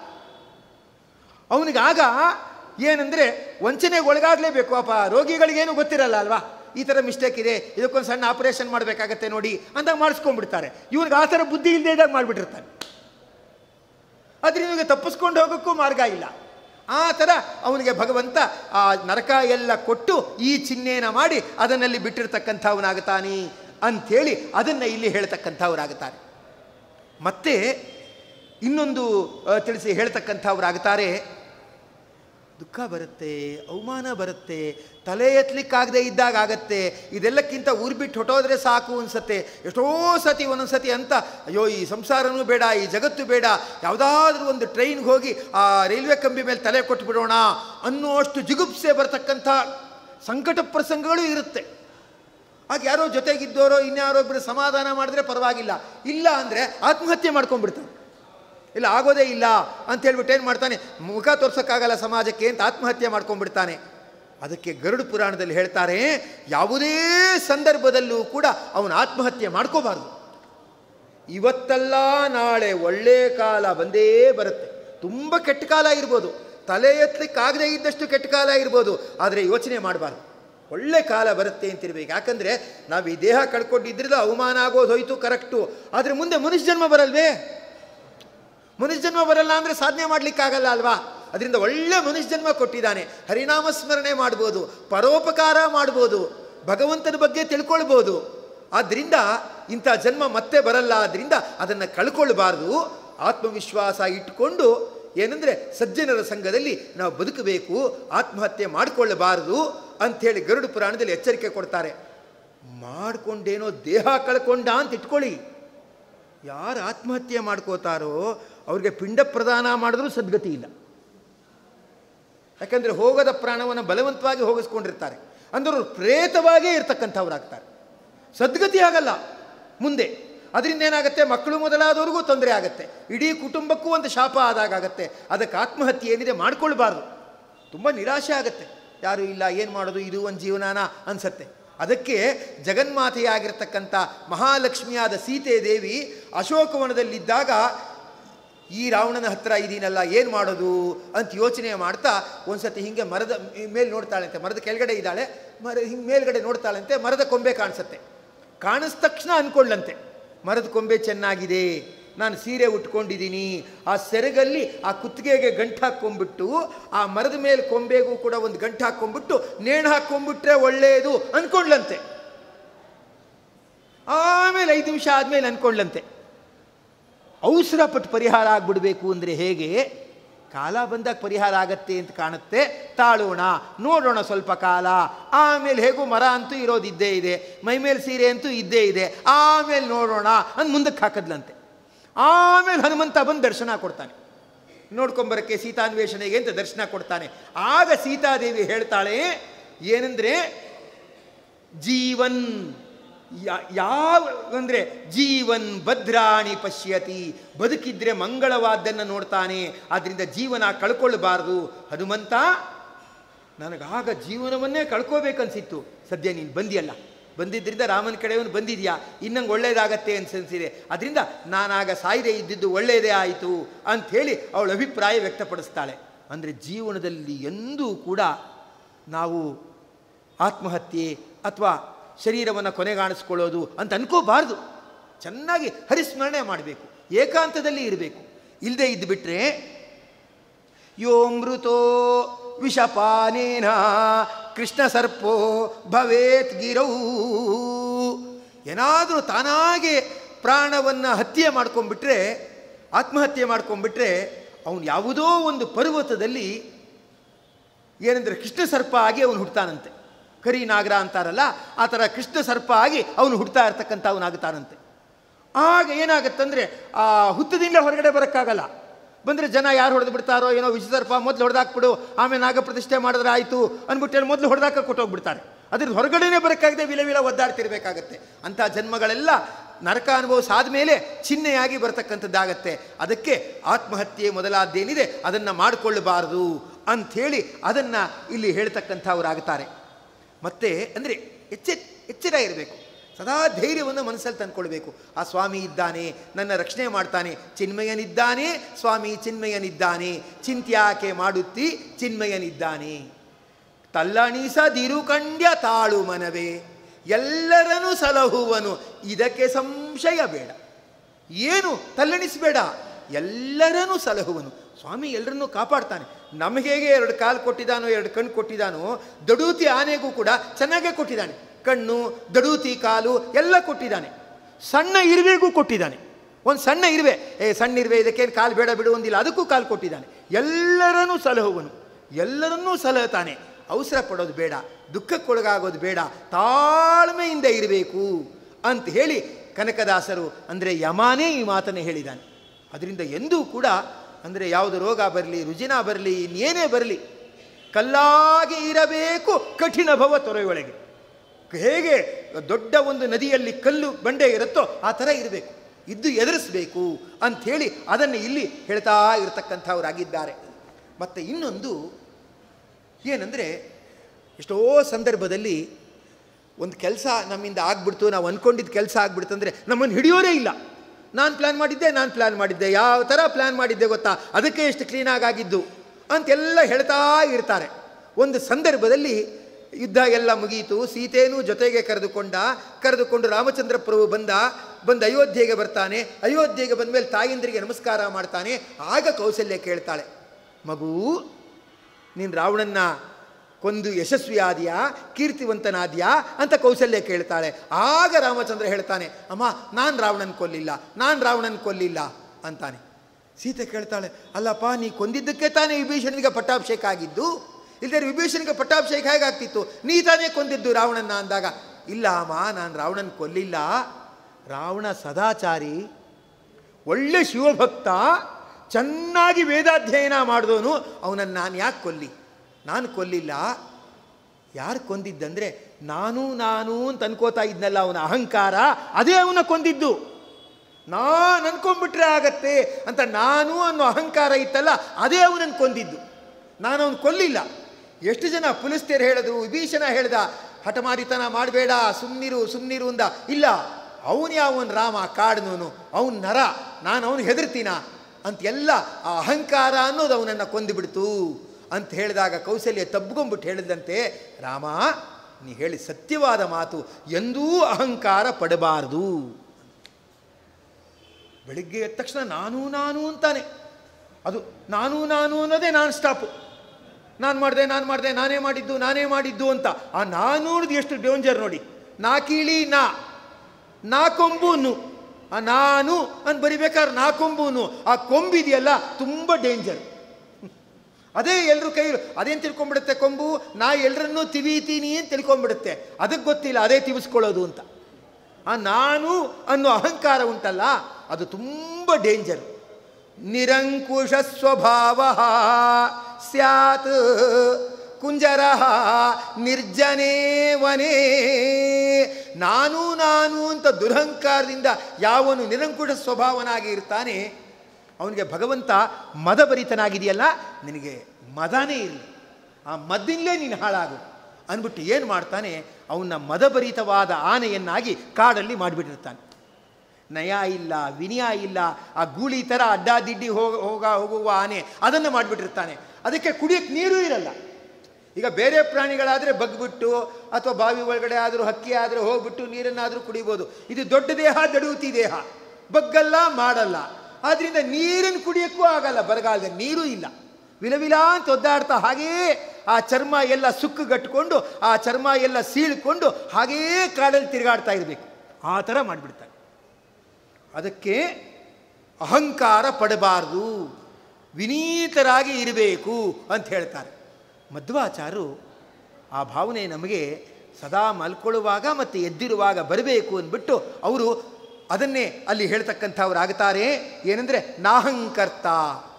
ಅವನಿಗೆ ಆಗ ಏನಂದರೆ ವಂಚನೆಗೆ ಒಳಗಾಗಲೇಬೇಕು ಅಪ್ಪ ರೋಗಿಗಳಿಗೇನು ಗೊತ್ತಿರಲ್ಲ ಅಲ್ವಾ ಈ ಥರ ಮಿಸ್ಟೇಕ್ ಇದೆ ಇದಕ್ಕೊಂದು ಸಣ್ಣ ಆಪರೇಷನ್ ಮಾಡಬೇಕಾಗತ್ತೆ ನೋಡಿ ಅಂದಾಗ ಮಾಡಿಸ್ಕೊಂಡ್ಬಿಡ್ತಾರೆ ಇವ್ನಿಗೆ ಆ ಥರ ಬುದ್ಧಿ ಇಲ್ಲದೆ ಇದ್ದಾಗ ಮಾಡಿಬಿಟ್ಟಿರ್ತಾನೆ ಅದರಿಂದ ಇವಾಗ ತಪ್ಪಿಸ್ಕೊಂಡು ಹೋಗೋಕ್ಕೂ ಮಾರ್ಗ ಇಲ್ಲ ಆ ಥರ ಅವನಿಗೆ ಭಗವಂತ ಆ ನರಕ ಎಲ್ಲ ಕೊಟ್ಟು ಈ ಚಿಹ್ನೆನ ಮಾಡಿ ಅದನ್ನಲ್ಲಿ ಬಿಟ್ಟಿರ್ತಕ್ಕಂಥವನಾಗುತ್ತಾನೆ ಅಂಥೇಳಿ ಅದನ್ನು ಇಲ್ಲಿ ಹೇಳ್ತಕ್ಕಂಥವರಾಗುತ್ತಾರೆ ಮತ್ತೆ ಇನ್ನೊಂದು ಆ, ತಿಳಿಸಿ ಹೇಳ್ತಕ್ಕಂಥವ್ರಾಗುತ್ತಾರೆ ದುಃಖ ಬರುತ್ತೆ ಅವಮಾನ ಬರುತ್ತೆ ತಲೆ ಎತ್ತಲಿಕ್ಕಾಗದೇ ಇದ್ದಾಗ ಆಗತ್ತೆ ಇದೆಲ್ಲಕ್ಕಿಂತ ಊರು ಬಿಟ್ಟು ಹೊಟ್ಟೋದ್ರೆ ಸಾಕು ಅನ್ಸತ್ತೆ ಎಷ್ಟೋ ಸತಿ ಒಂದೊಂದು ಸತಿ ಅಂತ ಅಯ್ಯೋ ಈ ಸಂಸಾರನೂ ಬೇಡ ಈ ಜಗತ್ತು ಬೇಡ ಯಾವುದಾದ್ರೂ ಒಂದು ಟ್ರೈನ್ಗೆ ಹೋಗಿ ಆ ರೈಲ್ವೆ ಕಂಬಿ ಮೇಲೆ ತಲೆ ಕೊಟ್ಬಿಡೋಣ ಅನ್ನೋಷ್ಟು ಜಿಗುಪ್ಸೆ ಬರ್ತಕ್ಕಂಥ ಸಂಕಟ ಪ್ರಸಂಗಗಳು ಇರುತ್ತೆ ಆಗ ಯಾರೋ ಜೊತೆಗಿದ್ದೋರೋ ಇನ್ಯಾರೋ ಒಬ್ಬರು ಸಮಾಧಾನ ಮಾಡಿದ್ರೆ ಪರವಾಗಿಲ್ಲ ಇಲ್ಲ ಅಂದರೆ ಆತ್ಮಹತ್ಯೆ ಮಾಡ್ಕೊಂಡ್ಬಿಡ್ತಾನೆ ಇಲ್ಲ ಆಗೋದೇ ಇಲ್ಲ ಅಂತ ಹೇಳ್ಬಿಟ್ಟು ಏನು ಮಾಡ್ತಾನೆ ಮುಖ ತೋರ್ಸೋಕ್ಕಾಗಲ್ಲ ಸಮಾಜಕ್ಕೆ ಅಂತ ಆತ್ಮಹತ್ಯೆ ಮಾಡ್ಕೊಂಡ್ಬಿಡ್ತಾನೆ ಅದಕ್ಕೆ ಗರುಡು ಪುರಾಣದಲ್ಲಿ ಹೇಳ್ತಾರೆ ಯಾವುದೇ ಸಂದರ್ಭದಲ್ಲೂ ಕೂಡ ಅವನು ಆತ್ಮಹತ್ಯೆ ಮಾಡ್ಕೋಬಾರ್ದು ಇವತ್ತಲ್ಲ ನಾಳೆ ಒಳ್ಳೆ ಕಾಲ ಬಂದೇ ಬರುತ್ತೆ ತುಂಬ ಕೆಟ್ಟ ಕಾಲ ಇರ್ಬೋದು ತಲೆ ಎತ್ತಲಿಕ್ಕಾಗದೇ ಇದ್ದಷ್ಟು ಕೆಟ್ಟ ಕಾಲ ಇರ್ಬೋದು ಆದರೆ ಯೋಚನೆ ಮಾಡಬಾರ್ದು ಒಳ್ಳೆ ಕಾಲ ಬರುತ್ತೆ ಅಂತಿರ್ಬೇಕು ಯಾಕಂದರೆ ನಾವು ಈ ದೇಹ ಕಳ್ಕೊಂಡಿದ್ರಿಂದ ಅವಮಾನ ಆಗೋದು ಹೋಯ್ತು ಕರೆಕ್ಟು ಆದರೆ ಮುಂದೆ ಮನುಷ್ಯ ಜನ್ಮ ಬರಲ್ವೇ ಮನುಷ್ಯ ಜನ್ಮ ಬರಲ್ಲ ಅಂದರೆ ಸಾಧನೆ ಮಾಡಲಿಕ್ಕಾಗಲ್ಲ ಅಲ್ವಾ ಅದರಿಂದ ಒಳ್ಳೆ ಮನುಷ್ಯ ಜನ್ಮ ಕೊಟ್ಟಿದ್ದಾನೆ ಹರಿನಾಮ ಸ್ಮರಣೆ ಮಾಡ್ಬೋದು ಪರೋಪಕಾರ ಮಾಡ್ಬೋದು ಭಗವಂತನ ಬಗ್ಗೆ ತಿಳ್ಕೊಳ್ಬೋದು ಆದ್ದರಿಂದ ಇಂಥ ಜನ್ಮ ಮತ್ತೆ ಬರಲ್ಲ ಆದ್ದರಿಂದ ಅದನ್ನು ಕಳ್ಕೊಳ್ಬಾರ್ದು ಆತ್ಮವಿಶ್ವಾಸ ಇಟ್ಟುಕೊಂಡು ಏನಂದರೆ ಸಜ್ಜನರ ಸಂಘದಲ್ಲಿ ನಾವು ಬದುಕಬೇಕು ಆತ್ಮಹತ್ಯೆ ಮಾಡಿಕೊಳ್ಳಬಾರದು ಅಂಥೇಳಿ ಗರುಡು ಪುರಾಣದಲ್ಲಿ ಎಚ್ಚರಿಕೆ ಕೊಡ್ತಾರೆ ಮಾಡಿಕೊಂಡೇನೋ ದೇಹ ಕಳ್ಕೊಂಡ ಅಂತ ಇಟ್ಕೊಳ್ಳಿ ಯಾರು ಆತ್ಮಹತ್ಯೆ ಮಾಡ್ಕೋತಾರೋ ಅವ್ರಿಗೆ ಪಿಂಡ ಪ್ರದಾನ ಮಾಡಿದ್ರೂ ಸದ್ಗತಿ ಇಲ್ಲ ಯಾಕಂದರೆ ಹೋಗದ ಪ್ರಾಣವನ್ನು ಬಲವಂತವಾಗಿ ಹೋಗಿಸ್ಕೊಂಡಿರ್ತಾರೆ ಅಂದ್ರೆ ಅವ್ರು ಪ್ರೇತವಾಗೇ ಇರ್ತಕ್ಕಂಥವ್ರಾಗ್ತಾರೆ ಸದ್ಗತಿ ಆಗಲ್ಲ ಮುಂದೆ ಅದರಿಂದ ಏನಾಗುತ್ತೆ ಮಕ್ಕಳು ಮೊದಲಾದವ್ರಿಗೂ ತೊಂದರೆ ಆಗುತ್ತೆ ಇಡೀ ಕುಟುಂಬಕ್ಕೂ ಒಂದು ಶಾಪ ಆದಾಗತ್ತೆ ಅದಕ್ಕೆ ಆತ್ಮಹತ್ಯೆ ಏನಿದೆ ಮಾಡ್ಕೊಳ್ಬಾರ್ದು ತುಂಬ ನಿರಾಶೆ ಆಗುತ್ತೆ ಯಾರು ಇಲ್ಲ ಏನು ಮಾಡೋದು ಇದು ಒಂದು ಜೀವನಾನ ಅನ್ಸತ್ತೆ ಅದಕ್ಕೆ ಜಗನ್ಮಾತೆಯಾಗಿರ್ತಕ್ಕಂಥ ಮಹಾಲಕ್ಷ್ಮಿಯಾದ ಸೀತೆ ದೇವಿ ಅಶೋಕವನದಲ್ಲಿದ್ದಾಗ ಈ ರಾವಣನ ಹತ್ರ ಇದೀನಲ್ಲ ಏನು ಮಾಡೋದು ಅಂತ ಯೋಚನೆ ಮಾಡ್ತಾ ಒಂದ್ಸತಿ ಹಿಂಗೆ ಮರದ ಮೇಲೆ ನೋಡ್ತಾಳಂತೆ ಮರದ ಕೆಳಗಡೆ ಇದ್ದಾಳೆ ಮರ ಹಿಂಗೆ ಮೇಲ್ಗಡೆ ನೋಡ್ತಾಳಂತೆ ಮರದ ಕೊಂಬೆ ಕಾಣಿಸುತ್ತೆ ಕಾಣಿಸ್ ತಕ್ಷಣ ಅನ್ಕೊಳ್ಳಂತೆ ಮರದ ಕೊಂಬೆ ಚೆನ್ನಾಗಿದೆ ನಾನು ಸೀರೆ ಉಟ್ಕೊಂಡಿದ್ದೀನಿ ಆ ಸೆರಗಲ್ಲಿ ಆ ಕುತ್ತಿಗೆಗೆ ಗಂಟು ಹಾಕ್ಕೊಂಬಿಟ್ಟು ಆ ಮರದ ಮೇಲೆ ಕೊಂಬೆಗೂ ಕೂಡ ಒಂದು ಗಂಟು ಹಾಕ್ಕೊಂಬಿಟ್ಟು ನೇಣು ಹಾಕ್ಕೊಂಬಿಟ್ರೆ ಒಳ್ಳೆಯದು ಅಂದ್ಕೊಂಡ್ಲಂತೆ ಆಮೇಲೆ ಐದು ನಿಮಿಷ ಆದಮೇಲೆ ಅಂದ್ಕೊಂಡ್ಲಂತೆ ಅವಸರ ಪಟ್ಟು ಪರಿಹಾರ ಆಗ್ಬಿಡ್ಬೇಕು ಅಂದರೆ ಹೇಗೆ ಕಾಲ ಬಂದಾಗ ಪರಿಹಾರ ಆಗತ್ತೆ ಅಂತ ಕಾಣುತ್ತೆ ತಾಳೋಣ ನೋಡೋಣ ಸ್ವಲ್ಪ ಕಾಲ ಆಮೇಲೆ ಹೇಗೂ ಮರ ಅಂತೂ ಇರೋದಿದ್ದೇ ಇದೆ ಮೈಮೇಲೆ ಸೀರೆ ಅಂತೂ ಇದ್ದೇ ಇದೆ ಆಮೇಲೆ ನೋಡೋಣ ಅಂತ ಮುಂದಕ್ಕೆ ಹಾಕದ್ಲಂತೆ ಆಮೇಲೆ ಹನುಮಂತ ಬಂದು ದರ್ಶನ ಕೊಡ್ತಾನೆ ನೋಡ್ಕೊಂಬರಕ್ಕೆ ಸೀತಾನ್ವೇಷಣೆಗೆ ಅಂತ ದರ್ಶನ ಕೊಡ್ತಾನೆ ಆಗ ಸೀತಾದೇವಿ ಹೇಳ್ತಾಳೆ ಏನಂದ್ರೆ ಜೀವನ್ ಯಾ- ಯಾವ ಅಂದರೆ ಜೀವನ್ ಭದ್ರಾಣಿ ಪಶ್ಯತಿ ಬದುಕಿದ್ರೆ ಮಂಗಳವಾದ್ದನ್ನು ನೋಡ್ತಾನೆ ಆದ್ದರಿಂದ ಜೀವನ ಕಳ್ಕೊಳ್ಬಾರ್ದು ಹನುಮಂತ ನನಗಾಗ ಜೀವನವನ್ನೇ ಕಳ್ಕೋಬೇಕನ್ಸಿತ್ತು ಸದ್ಯ ನೀನು ಬಂದಿಯಲ್ಲ ಬಂದಿದ್ದರಿಂದ ರಾಮನ ಕಡೆಯವನು ಬಂದಿದ್ಯಾ ಇನ್ನಂಗೆ ಒಳ್ಳೇದಾಗತ್ತೆ ಅನ್ಸನ್ಸಿದೆ ಅದರಿಂದ ನಾನಾಗ ಸಾಯದೆ ಇದ್ದಿದ್ದು ಒಳ್ಳೆಯದೇ ಆಯಿತು ಅಂಥೇಳಿ ಅವಳ ಅಭಿಪ್ರಾಯ ವ್ಯಕ್ತಪಡಿಸ್ತಾಳೆ ಅಂದರೆ ಜೀವನದಲ್ಲಿ ಎಂದೂ ಕೂಡ ನಾವು ಆತ್ಮಹತ್ಯೆ ಅಥವಾ ಶರೀರವನ್ನು ಕೊನೆಗಾಣಿಸ್ಕೊಳ್ಳೋದು ಅಂತ ಅನ್ಕೋಬಾರ್ದು ಚೆನ್ನಾಗಿ ಹರಿಸ್ಮರಣೆ ಮಾಡಬೇಕು ಏಕಾಂತದಲ್ಲಿ ಇರಬೇಕು ಇಲ್ಲದೆ ಇದ್ದುಬಿಟ್ರೆ ಯೋಮೃತೋ ವಿಷಪಾನೇನ ಕೃಷ್ಣ ಸರ್ಪೋ ಭವೇತ್ ಗಿರೌ ಏನಾದರೂ ತಾನಾಗೆ ಪ್ರಾಣವನ್ನು ಹತ್ಯೆ ಮಾಡ್ಕೊಂಡ್ಬಿಟ್ರೆ ಆತ್ಮಹತ್ಯೆ ಮಾಡ್ಕೊಂಡ್ಬಿಟ್ರೆ ಅವನು ಯಾವುದೋ ಒಂದು ಪರ್ವತದಲ್ಲಿ ಏನಂದರೆ ಕೃಷ್ಣ ಸರ್ಪ ಆಗಿ ಅವನು ಹುಡ್ತಾನಂತೆ ಕರಿ ನಾಗರ ಅಂತಾರಲ್ಲ ಆ ಥರ ಕೃಷ್ಣ ಸರ್ಪ ಆಗಿ ಅವನು ಹುಡ್ತಾ ಇರ್ತಕ್ಕಂಥ ಅವನಾಗುತ್ತಾನಂತೆ ಆಗ ಏನಾಗುತ್ತಂದರೆ ಆ ಹುತ್ತದಿಂದ ಹೊರಗಡೆ ಬರೋಕ್ಕಾಗಲ್ಲ ಬಂದರೆ ಜನ ಯಾರು ಹೊಡೆದು ಬಿಡ್ತಾರೋ ಏನೋ ವಿಷಸರ್ಪ ಮೊದಲು ಹೊಡೆದಾಕ್ಬಿಡು ಆಮೇಲೆ ನಾಗ ಪ್ರತಿಷ್ಠೆ ಮಾಡಿದ್ರೆ ಆಯಿತು ಅಂದ್ಬಿಟ್ಟು ಮೊದಲು ಹೊಡೆದಾಕ ಕೊಟ್ಟೋಗ್ಬಿಡ್ತಾರೆ ಅದ್ರ ಹೊರಗಡೆನೇ ಬರೋಕ್ಕಾಗದೆ ವಿಲ ವಿಲ ಒದ್ದಾಡ್ತಿರ್ಬೇಕಾಗತ್ತೆ ಅಂಥ ಜನ್ಮಗಳೆಲ್ಲ ನರಕ ಅನುಭವಿಸ ಆದಮೇಲೆ ಚಿಹ್ನೆಯಾಗಿ ಬರ್ತಕ್ಕಂಥದ್ದಾಗತ್ತೆ ಅದಕ್ಕೆ ಆತ್ಮಹತ್ಯೆ ಮೊದಲಾದ್ದೇನಿದೆ ಅದನ್ನು ಮಾಡಿಕೊಳ್ಳಬಾರದು ಅಂಥೇಳಿ ಅದನ್ನು ಇಲ್ಲಿ ಹೇಳ್ತಕ್ಕಂಥವರಾಗುತ್ತಾರೆ ಮತ್ತೆ ಅಂದರೆ ಎಚ್ಚೆ ಎಚ್ಚರ ಇರಬೇಕು ಸದಾ ಧೈರ್ಯವನ್ನು ಮನಸ್ಸಲ್ಲಿ ತಂದ್ಕೊಳ್ಬೇಕು ಆ ಸ್ವಾಮಿ ಇದ್ದಾನೆ ನನ್ನ ರಕ್ಷಣೆ ಮಾಡ್ತಾನೆ ಚಿನ್ಮಯನಿದ್ದಾನೆ ಸ್ವಾಮಿ ಚಿನ್ಮಯನಿದ್ದಾನೆ ಚಿಂತ್ಯಾಕೆ ಮಾಡುತ್ತಿ ಚಿನ್ಮಯನಿದ್ದಾನೆ ತಲ್ಲಣಿಸದಿರು ಕಂಡ್ಯ ತಾಳು ಮನವೇ ಎಲ್ಲರನ್ನೂ ಸಲಹುವನು ಇದಕ್ಕೆ ಸಂಶಯ ಬೇಡ ಏನು ತಲ್ಲಣಿಸಬೇಡ ಎಲ್ಲರನ್ನೂ ಸಲಹುವನು ಸ್ವಾಮಿ ಎಲ್ಲರನ್ನೂ ಕಾಪಾಡ್ತಾನೆ ನಮಗೆ ಹೇಗೆ ಎರಡು ಕಾಲು ಕೊಟ್ಟಿದ್ದಾನೋ ಎರಡು ಕಣ್ಣು ಕೊಟ್ಟಿದ್ದಾನೋ ದಡೂತಿ ಆನೆಗೂ ಕೂಡ ಚೆನ್ನಾಗೇ ಕೊಟ್ಟಿದ್ದಾನೆ ಕಣ್ಣು ದಡೂತಿ ಕಾಲು ಎಲ್ಲ ಕೊಟ್ಟಿದ್ದಾನೆ ಸಣ್ಣ ಇರುವೆಗೂ ಕೊಟ್ಟಿದ್ದಾನೆ ಒಂದು ಸಣ್ಣ ಇರುವೆ ಏ ಸಣ್ಣ ಇರುವೆ ಇದಕ್ಕೇನು ಕಾಲು ಬೇಡ ಬಿಡು ಒಂದಿಲ್ಲ ಅದಕ್ಕೂ ಕಾಲು ಕೊಟ್ಟಿದ್ದಾನೆ ಎಲ್ಲರನ್ನೂ ಸಲಹುವನು ಎಲ್ಲರನ್ನೂ ಸಲಹುತ್ತಾನೆ ಅವಸರ ಪಡೋದು ಬೇಡ ದುಃಖಕ್ಕೊಳಗಾಗೋದು ಬೇಡ ತಾಳ್ಮೆಯಿಂದ ಇರಬೇಕು ಅಂತ ಹೇಳಿ ಕನಕದಾಸರು ಅಂದರೆ ಯಮಾನೇ ಈ ಮಾತನ್ನು ಹೇಳಿದ್ದಾನೆ ಅದರಿಂದ ಎಂದೂ ಕೂಡ ಅಂದರೆ ಯಾವುದು ರೋಗ ಬರಲಿ ರುಜಿನ ಬರಲಿ ಇನ್ನೇನೇ ಬರಲಿ ಕಲ್ಲಾಗಿ ಇರಬೇಕು ಕಠಿಣ ಭವ ತೊರೆಯೊಳಗೆ ಹೇಗೆ ದೊಡ್ಡ ಒಂದು ನದಿಯಲ್ಲಿ ಕಲ್ಲು ಬಂಡೆ ಇರುತ್ತೋ ಆ ಥರ ಇರಬೇಕು ಇದ್ದು ಎದುರಿಸಬೇಕು ಅಂಥೇಳಿ ಅದನ್ನು ಇಲ್ಲಿ ಹೇಳ್ತಾ ಇರತಕ್ಕಂಥವರಾಗಿದ್ದಾರೆ ಮತ್ತು ಇನ್ನೊಂದು ಏನಂದರೆ ಎಷ್ಟೋ ಸಂದರ್ಭದಲ್ಲಿ ಒಂದು ಕೆಲಸ ನಮ್ಮಿಂದ ಆಗ್ಬಿಡ್ತು ನಾವು ಅಂದ್ಕೊಂಡಿದ್ದ ಕೆಲಸ ಆಗ್ಬಿಡ್ತು ಅಂದರೆ ನಮ್ಮನ್ನು ಹಿಡಿಯೋರೇ ಇಲ್ಲ ನಾನು ಪ್ಲ್ಯಾನ್ ಮಾಡಿದ್ದೆ ನಾನು ಪ್ಲ್ಯಾನ್ ಮಾಡಿದ್ದೆ ಯಾವ ಥರ ಪ್ಲ್ಯಾನ್ ಮಾಡಿದ್ದೆ ಗೊತ್ತಾ ಅದಕ್ಕೆ ಎಷ್ಟು ಕ್ಲೀನಾಗಿ ಆಗಿದ್ದು ಅಂತೆಲ್ಲ ಹೇಳ್ತಾ ಇರ್ತಾರೆ ಒಂದು ಸಂದರ್ಭದಲ್ಲಿ ಯುದ್ಧ ಎಲ್ಲ ಮುಗಿಯಿತು ಸೀತೆಯೂ ಜೊತೆಗೆ ಕರೆದುಕೊಂಡ ಕರೆದುಕೊಂಡು ರಾಮಚಂದ್ರ ಪ್ರಭು ಬಂದ ಬಂದು ಅಯೋಧ್ಯೆಗೆ ಬರ್ತಾನೆ ಅಯೋಧ್ಯೆಗೆ ಬಂದ ಮೇಲೆ ತಾಯಂದ್ರಿಗೆ ನಮಸ್ಕಾರ ಮಾಡ್ತಾನೆ ಆಗ ಕೌಸಲ್ಯ ಕೇಳ್ತಾಳೆ ಮಗು ನೀನು ರಾವಣನ್ನ ಕೊಂದು ಯಶಸ್ವಿಯಾದ್ಯಾ ಕೀರ್ತಿವಂತನಾದ್ಯಾ ಅಂತ ಕೌಸಲ್ಯ ಕೇಳ್ತಾಳೆ ಆಗ ರಾಮಚಂದ್ರ ಹೇಳ್ತಾನೆ ಅಮ್ಮ ನಾನು ರಾವಣನ ಕೊಲ್ಲಿಲ್ಲ ನಾನು ರಾವಣನ ಕೊಲ್ಲಿಲ್ಲ ಅಂತಾನೆ ಸೀತೆ ಕೇಳ್ತಾಳೆ ಅಲ್ಲಪ್ಪ ನೀ ಕೊಂದಿದ್ದಕ್ಕೆ ತಾನೇ ವಿಭೀಷಣನಿಗೆ ಪಟ್ಟಾಭಿಷೇಕ ಆಗಿದ್ದು ಇಲ್ಲದೆ ವಿಭೀಷಣಿಗೆ ಪಟ್ಟಾಭಿಷೇಕ ಹೇಗಾಗ್ತಿತ್ತು ನೀ ತಾನೇ ಕೊಂದಿದ್ದು ರಾವಣನ್ನ ಅಂದಾಗ ಇಲ್ಲ ಅಮ್ಮ ನಾನು ರಾವಣನ ಕೊಲ್ಲಿಲ್ಲ ರಾವಣ ಸದಾಚಾರಿ ಒಳ್ಳೆ ಶಿವಭಕ್ತ ಚೆನ್ನಾಗಿ ವೇದಾಧ್ಯಯನ ಮಾಡಿದವನು ಅವನನ್ನು ನಾನು ಯಾಕೆ ಕೊಲ್ಲಿ ನಾನು ಕೊಲ್ಲಿಲ್ಲ ಯಾರು ಕೊಂದಿದ್ದಂದರೆ ನಾನು ನಾನು ಅಂತ ಅನ್ಕೋತಾ ಇದ್ನಲ್ಲ ಅವನ ಅಹಂಕಾರ ಅದೇ ಅವನ ಕೊಂದಿದ್ದು ನಾನು ಅನ್ಕೊಂಡ್ಬಿಟ್ರೆ ಆಗತ್ತೆ ಅಂತ ನಾನು ಅನ್ನೋ ಅಹಂಕಾರ ಇತ್ತಲ್ಲ ಅದೇ ಅವನನ್ನು ಕೊಂದಿದ್ದು ನಾನು ಅವನು ಕೊಲ್ಲಿಲ್ಲ ಎಷ್ಟು ಜನ ಪುಲಿಸ್ತಿಯರು ಹೇಳಿದ್ರು ವಿಭೀಷಣ ಹೇಳ್ದ ಹಠಮಾರಿತನ ಮಾಡಬೇಡ ಸುಮ್ನಿರು ಸುಮ್ನಿರು ಅಂದ ಇಲ್ಲ ಅವನು ಯಾವನ್ ರಾಮ ಕಾಡ್ನವನು ಅವನು ನರ ನಾನು ಅವನು ಹೆದರ್ತೀನ ಅಂತೆಲ್ಲ ಆ ಅಹಂಕಾರ ಅನ್ನೋದು ಅವನನ್ನು ಕೊಂದುಬಿಡ್ತು ಅಂತ ಹೇಳಿದಾಗ ಕೌಸಲ್ಯ ತಬ್ಕೊಂಬಿಟ್ಟು ಹೇಳಿದಂತೆ ರಾಮ ನೀ ಹೇಳಿ ಸತ್ಯವಾದ ಮಾತು ಎಂದೂ ಅಹಂಕಾರ ಪಡಬಾರದು ಬೆಳಿಗ್ಗೆ ಎದ್ದ ತಕ್ಷಣ ನಾನು ನಾನು ಅಂತಾನೆ ಅದು ನಾನು ನಾನು ಅನ್ನೋದೇ ನಾನು ಸ್ಟಾಪು ನಾನು ಮಾಡಿದೆ ನಾನು ಮಾಡಿದೆ ನಾನೇ ಮಾಡಿದ್ದು ನಾನೇ ಮಾಡಿದ್ದು ಅಂತ ಆ ನಾನು ಅನ್ನೋದು ಎಷ್ಟು ಡೇಂಜರ್ ನೋಡಿ ನಾ ಕೀಳಿ ನಾ ನಾ ಕೊಂಬು ನು ಆ ನಾನು ಅಂತ ಬರಿಬೇಕಾದ್ರೆ ನಾ ಕೊಂಬು ನು ಆ ಕೊಂಬಿದೆಯಲ್ಲ ತುಂಬ ಡೇಂಜರ್ ಅದೇ ಎಲ್ಲರೂ ಕೈ ಅದೇನು ತಿಳ್ಕೊಂಬಿಡುತ್ತೆ ಕೊಂಬು ನಾ ಎಲ್ಲರನ್ನೂ ತಿವಿತೀನಿ ಅಂತ ತಿಳ್ಕೊಂಬಿಡುತ್ತೆ ಅದಕ್ಕೆ ಗೊತ್ತಿಲ್ಲ ಅದೇ ತಿವಿಸ್ಕೊಳ್ಳೋದು ಅಂತ ಆ ನಾನು ಅನ್ನೋ ಅಹಂಕಾರ ಉಂಟಲ್ಲ ಅದು ತುಂಬ ಡೇಂಜರ್ ನಿರಂಕುಶ ಸ್ವಭಾವ ಸ್ಯಾತ್ ಕುಂಜರ ನಿರ್ಜನೇ ವನೇ ನಾನು ನಾನು ಅಂತ ದುರಹಂಕಾರದಿಂದ ಯಾವನು ನಿರಂಕುಶ ಸ್ವಭಾವನಾಗಿ ಇರ್ತಾನೆ ಅವನಿಗೆ ಭಗವಂತ ಮದಭರಿತನಾಗಿದೆಯಲ್ಲ ನಿನಗೆ ಮದನೇ ಇರಲಿ ಆ ಮದ್ದಿನಲ್ಲೇ ನೀನು ಹಾಳಾಗು ಅಂದ್ಬಿಟ್ಟು ಏನು ಮಾಡ್ತಾನೆ ಅವನ್ನ ಮದಭರಿತವಾದ ಆನೆಯನ್ನಾಗಿ ಕಾಡಲ್ಲಿ ಮಾಡಿಬಿಟ್ಟಿರ್ತಾನೆ ನಯ ಇಲ್ಲ ವಿನಯ ಇಲ್ಲ ಆ ಗೂಳಿ ಥರ ಅಡ್ಡಾದಿಡ್ಡಿ ಹೋಗ ಹೋಗ ಹೋಗುವ ಆನೆ ಅದನ್ನು ಮಾಡಿಬಿಟ್ಟಿರ್ತಾನೆ ಅದಕ್ಕೆ ಕುಡಿಯೋಕ್ಕೆ ನೀರೂ ಇರಲ್ಲ ಈಗ ಬೇರೆ ಪ್ರಾಣಿಗಳಾದರೆ ಬಗ್ಬಿಟ್ಟು ಅಥವಾ ಬಾವಿ ಒಳಗಡೆ ಆದರೂ ಹಕ್ಕಿ ಆದರೆ ಹೋಗ್ಬಿಟ್ಟು ನೀರನ್ನಾದರೂ ಕುಡಿಬೋದು ಇದು ದೊಡ್ಡ ದೇಹ ದಡುವುತಿ ದೇಹ ಬಗ್ಗಲ್ಲ ಮಾಡಲ್ಲ ಆದ್ದರಿಂದ ನೀರನ್ನು ಕುಡಿಯೋಕ್ಕೂ ಆಗಲ್ಲ ಬರಗಾಲದಲ್ಲಿ ನೀರೂ ಇಲ್ಲ ವಿಲವಿಲ ಅಂತ ಒದ್ದಾಡ್ತಾ ಹಾಗೆಯೇ ಆ ಚರ್ಮ ಎಲ್ಲ ಸುಕ್ಕುಗಟ್ಟಿಕೊಂಡು ಆ ಚರ್ಮ ಎಲ್ಲ ಸೀಳ್ಕೊಂಡು ಹಾಗೆಯೇ ಕಾಡಲ್ಲಿ ತಿರುಗಾಡ್ತಾ ಇರಬೇಕು ಆ ಥರ ಮಾಡಿಬಿಡ್ತಾರೆ ಅದಕ್ಕೆ ಅಹಂಕಾರ ಪಡಬಾರ್ದು ವಿನೀತರಾಗಿ ಇರಬೇಕು ಅಂತ ಹೇಳ್ತಾರೆ ಮಧ್ವಾಚಾರು ಆ ಭಾವನೆ ನಮಗೆ ಸದಾ ಮಲ್ಕೊಳ್ಳುವಾಗ ಮತ್ತು ಎದ್ದಿರುವಾಗ ಬರಬೇಕು ಅಂದ್ಬಿಟ್ಟು ಅವರು ಅದನ್ನೇ ಅಲ್ಲಿ ಹೇಳ್ತಕ್ಕಂಥವ್ರಾಗುತ್ತಾರೆ ಏನಂದರೆ ನಾಹಂಕರ್ತ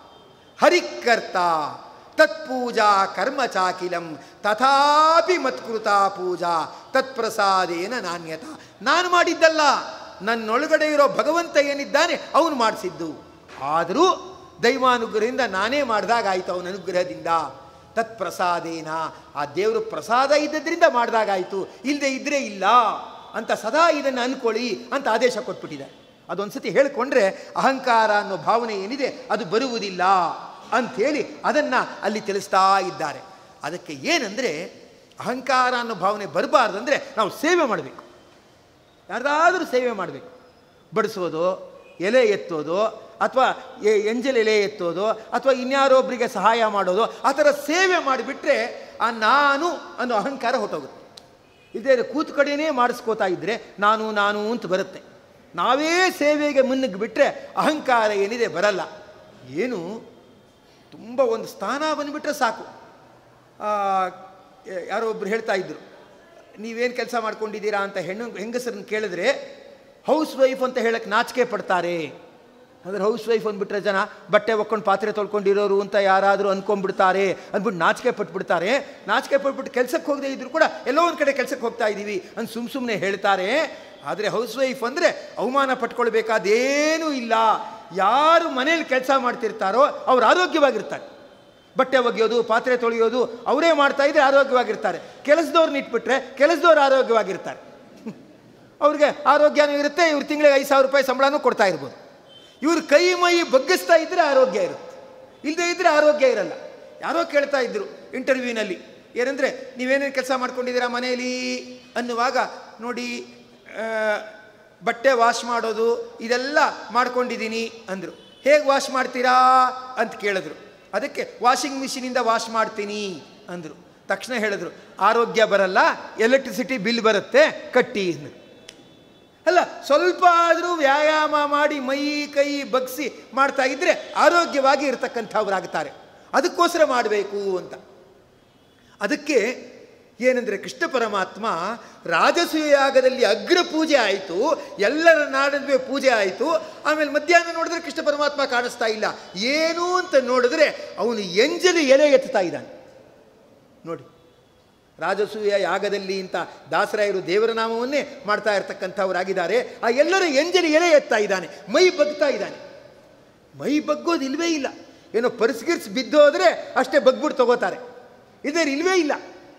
ಹರಿಕರ್ತ ತತ್ಪೂಜಾ ಕರ್ಮ ಚಾಕಿಲಂ ತಥಾಪಿ ಮತ್ಕೃತ ಪೂಜಾ ತತ್ಪ್ರಸಾದೇನ ನಾಣ್ಯತ ನಾನು ಮಾಡಿದ್ದಲ್ಲ ನನ್ನೊಳಗಡೆ ಇರೋ ಭಗವಂತ ಏನಿದ್ದಾನೆ ಅವನು ಮಾಡಿಸಿದ್ದು ಆದರೂ ದೈವಾನುಗ್ರಹದಿಂದ ನಾನೇ ಮಾಡಿದಾಗಾಯಿತು ಅವನ ಅನುಗ್ರಹದಿಂದ ತತ್ಪ್ರಸಾದೇನ ಆ ದೇವರು ಪ್ರಸಾದ ಇದ್ದದ್ರಿಂದ ಮಾಡಿದಾಗಾಯಿತು ಇಲ್ಲದೆ ಇದ್ದರೆ ಇಲ್ಲ ಅಂತ ಸದಾ ಇದನ್ನು ಅನ್ಕೊಳ್ಳಿ ಅಂತ ಆದೇಶ ಕೊಟ್ಬಿಟ್ಟಿದೆ ಅದೊಂದ್ಸತಿ ಹೇಳಿಕೊಂಡ್ರೆ ಅಹಂಕಾರ ಅನ್ನೋ ಭಾವನೆ ಏನಿದೆ ಅದು ಬರುವುದಿಲ್ಲ ಅಂಥೇಳಿ ಅದನ್ನು ಅಲ್ಲಿ ತಿಳಿಸ್ತಾ ಇದ್ದಾರೆ ಅದಕ್ಕೆ ಏನಂದರೆ ಅಹಂಕಾರ ಅನ್ನೋ ಭಾವನೆ ಬರಬಾರ್ದಂದ್ರೆ ನಾವು ಸೇವೆ ಮಾಡಬೇಕು ಯಾರ್ದಾದ್ರೂ ಸೇವೆ ಮಾಡಬೇಕು ಬಡಿಸೋದು ಎಲೆ ಎತ್ತೋದು ಅಥವಾ ಎಂಜಲ್ ಎಲೆ ಎತ್ತೋದು ಅಥವಾ ಇನ್ಯಾರೊಬ್ಬರಿಗೆ ಸಹಾಯ ಮಾಡೋದು ಆ ಥರ ಸೇವೆ ಮಾಡಿಬಿಟ್ರೆ ಆ ನಾನು ಅನ್ನೋ ಅಹಂಕಾರ ಹೊಟ್ಟೋಗುತ್ತೆ ಇದೇ ಕೂತು ಕಡೆಯೇ ಮಾಡಿಸ್ಕೋತಾ ಇದ್ದರೆ ನಾನು ನಾನು ಅಂತ ಬರುತ್ತೆ ನಾವೇ ಸೇವೆಗೆ ಮುನ್ನುಗ್ಗಿ ಬಿಟ್ಟರೆ ಅಹಂಕಾರ ಏನಿದೆ ಬರಲ್ಲ ಏನು ತುಂಬ ಒಂದು ಸ್ಥಾನ ಬಂದುಬಿಟ್ರೆ ಸಾಕು ಆ, ಯಾರೋ ಒಬ್ರು ಹೇಳ್ತಾ ಇದ್ರು ನೀವೇನು ಕೆಲಸ ಮಾಡ್ಕೊಂಡಿದ್ದೀರಾ ಅಂತ ಹೆಣ್ಣು ಹೆಂಗಸರನ್ನ ಕೇಳಿದ್ರೆ ಹೌಸ್ ವೈಫ್ ಅಂತ ಹೇಳಕ್ಕೆ ನಾಚಿಕೆ ಪಡ್ತಾರೆ ಅಂದರೆ ಹೌಸ್ ವೈಫ್ ಅಂದ್ಬಿಟ್ರೆ ಜನ ಬಟ್ಟೆ ಒಕ್ಕೊಂಡು ಪಾತ್ರೆ ತೊಳ್ಕೊಂಡಿರೋರು ಅಂತ ಯಾರಾದರೂ ಅನ್ಕೊಂಡ್ಬಿಡ್ತಾರೆ ಅಂದ್ಬಿಟ್ಟು ನಾಚಿಕೆ ಪಟ್ಬಿಡ್ತಾರೆ ನಾಚಿಕೆ ಪಟ್ಬಿಟ್ಟು ಕೆಲಸಕ್ಕೆ ಹೋಗದೆ ಇದ್ರು ಕೂಡ ಎಲ್ಲೋ ಒಂದು ಕಡೆ ಕೆಲಸಕ್ಕೆ ಹೋಗ್ತಾ ಇದ್ದೀವಿ ಅಂತ ಸುಮ್ಮ ಸುಮ್ಮನೆ ಹೇಳ್ತಾರೆ ಆದರೆ ಹೌಸ್ ವೈಫ್ ಅಂದರೆ ಅವಮಾನ ಪಟ್ಕೊಳ್ಬೇಕಾದೇನೂ ಇಲ್ಲ ಯಾರು ಮನೇಲಿ ಕೆಲಸ ಮಾಡ್ತಿರ್ತಾರೋ ಅವ್ರು ಆರೋಗ್ಯವಾಗಿರ್ತಾರೆ ಬಟ್ಟೆ ಒಗೆಯೋದು ಪಾತ್ರೆ ತೊಳೆಯೋದು ಅವರೇ ಮಾಡ್ತಾ ಇದ್ರೆ ಆರೋಗ್ಯವಾಗಿರ್ತಾರೆ ಕೆಲಸದವ್ರನ್ನ ಇಟ್ಬಿಟ್ರೆ ಕೆಲಸದವ್ರು ಆರೋಗ್ಯವಾಗಿರ್ತಾರೆ ಅವ್ರಿಗೆ ಆರೋಗ್ಯನೂ ಇರುತ್ತೆ ಇವ್ರು ತಿಂಗಳಿಗೆ ಐದು ಸಾವಿರ ರೂಪಾಯಿ ಸಂಬಳನೂ ಕೊಡ್ತಾ ಇರ್ಬೋದು ಇವ್ರು ಕೈ ಮೈ ಬಗ್ಗಿಸ್ತಾ ಇದ್ದರೆ ಆರೋಗ್ಯ ಇರುತ್ತೆ ಇಲ್ಲದೆ ಇದ್ದರೆ ಆರೋಗ್ಯ ಇರಲ್ಲ ಯಾರೋ ಕೇಳ್ತಾ ಇದ್ರು ಇಂಟರ್ವ್ಯೂನಲ್ಲಿ ಏನಂದರೆ ನೀವೇನೇನು ಕೆಲಸ ಮಾಡ್ಕೊಂಡಿದ್ದೀರಾ ಮನೆಯಲ್ಲಿ ಅನ್ನುವಾಗ ನೋಡಿ ಆ, ಬಟ್ಟೆ ವಾಶ್ ಮಾಡೋದು ಇದೆಲ್ಲ ಮಾಡ್ಕೊಂಡಿದ್ದೀನಿ ಅಂದರು ಹೇಗೆ ವಾಶ್ ಮಾಡ್ತೀರಾ ಅಂತ ಕೇಳಿದ್ರು ಅದಕ್ಕೆ ವಾಷಿಂಗ್ ಮಿಷಿನಿಂದ ವಾಶ್ ಮಾಡ್ತೀನಿ ಅಂದರು ತಕ್ಷಣ ಹೇಳಿದ್ರು ಆರೋಗ್ಯ ಬರಲ್ಲ ಎಲೆಕ್ಟ್ರಿಸಿಟಿ ಬಿಲ್ ಬರುತ್ತೆ ಕಟ್ಟಿ ಅಂದರು ಅಲ್ಲ ಸ್ವಲ್ಪ ಆದರೂ ವ್ಯಾಯಾಮ ಮಾಡಿ ಮೈ ಕೈ ಬಗ್ಸಿ ಮಾಡ್ತಾ ಇದ್ದರೆ ಆರೋಗ್ಯವಾಗಿ ಇರತಕ್ಕಂಥವ್ರಾಗ್ತಾರೆ ಅದಕ್ಕೋಸ್ಕರ ಮಾಡಬೇಕು ಅಂತ ಅದಕ್ಕೆ ಏನಂದರೆ ಕೃಷ್ಣ ಪರಮಾತ್ಮ ರಾಜಸೂಯ ಯಾಗದಲ್ಲಿ ಅಗ್ರ ಪೂಜೆ ಆಯಿತು ಎಲ್ಲರ ನಾಡುವೆ ಪೂಜೆ ಆಯಿತು ಆಮೇಲೆ ಮಧ್ಯಾಹ್ನ ನೋಡಿದ್ರೆ ಕೃಷ್ಣ ಪರಮಾತ್ಮ ಕಾಣಿಸ್ತಾ ಇಲ್ಲ ಏನು ಅಂತ ನೋಡಿದ್ರೆ ಅವನು ಎಂಜಲು ಎಲೆ ಎತ್ತುತ್ತಾ ಇದ್ದಾನೆ ನೋಡಿ ರಾಜಸೂಯ ಯಾಗದಲ್ಲಿ ಇಂಥ ದಾಸರಾಯರು ದೇವರ ನಾಮವನ್ನೇ ಮಾಡ್ತಾ ಇರ್ತಕ್ಕಂಥವರಾಗಿದ್ದಾರೆ ಆ ಎಲ್ಲರ ಎಂಜಲಿ ಎಲೆ ಎತ್ತಾ ಇದ್ದಾನೆ ಮೈ ಬಗ್ತಾ ಇದ್ದಾನೆ ಮೈ ಬಗ್ಗೋದು ಇಲ್ವೇ ಇಲ್ಲ ಏನೋ ಪರ್ಸ್ಗಿರ್ಸ್ ಬಿದ್ದೋದ್ರೆ ಅಷ್ಟೇ ಬಗ್ಬಿಟ್ಟು ತಗೋತಾರೆ ಇದರ ಇಲ್ವೇ ಇಲ್ಲ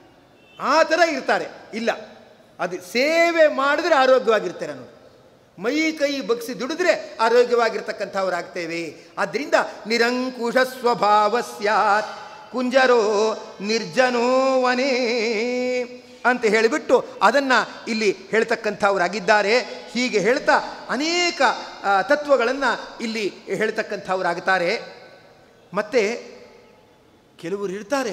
ಆ ಥರ ಇರ್ತಾರೆ ಇಲ್ಲ ಅದು ಸೇವೆ ಮಾಡಿದ್ರೆ ಆರೋಗ್ಯವಾಗಿರ್ತಾರೆ ನೋಡಿ ಮೈ ಕೈ ಬಗ್ಸಿ ದುಡಿದ್ರೆ ಆರೋಗ್ಯವಾಗಿರ್ತಕ್ಕಂಥವ್ರಾಗ್ತೇವೆ ಆದ್ದರಿಂದ ನಿರಂಕುಶ ಸ್ವಭಾವ ಸ್ಯಾತ್ ಕುಂಜರೋ ನಿರ್ಜನೋ ವನೇ ಅಂತ ಹೇಳಿಬಿಟ್ಟು ಅದನ್ನು ಇಲ್ಲಿ ಹೇಳ್ತಕ್ಕಂಥವರಾಗಿದ್ದಾರೆ ಹೀಗೆ ಹೇಳ್ತಾ ಅನೇಕ ತತ್ವಗಳನ್ನು ಇಲ್ಲಿ ಹೇಳ್ತಕ್ಕಂಥವರಾಗುತ್ತಾರೆ ಮತ್ತು ಕೆಲವರು ಇರ್ತಾರೆ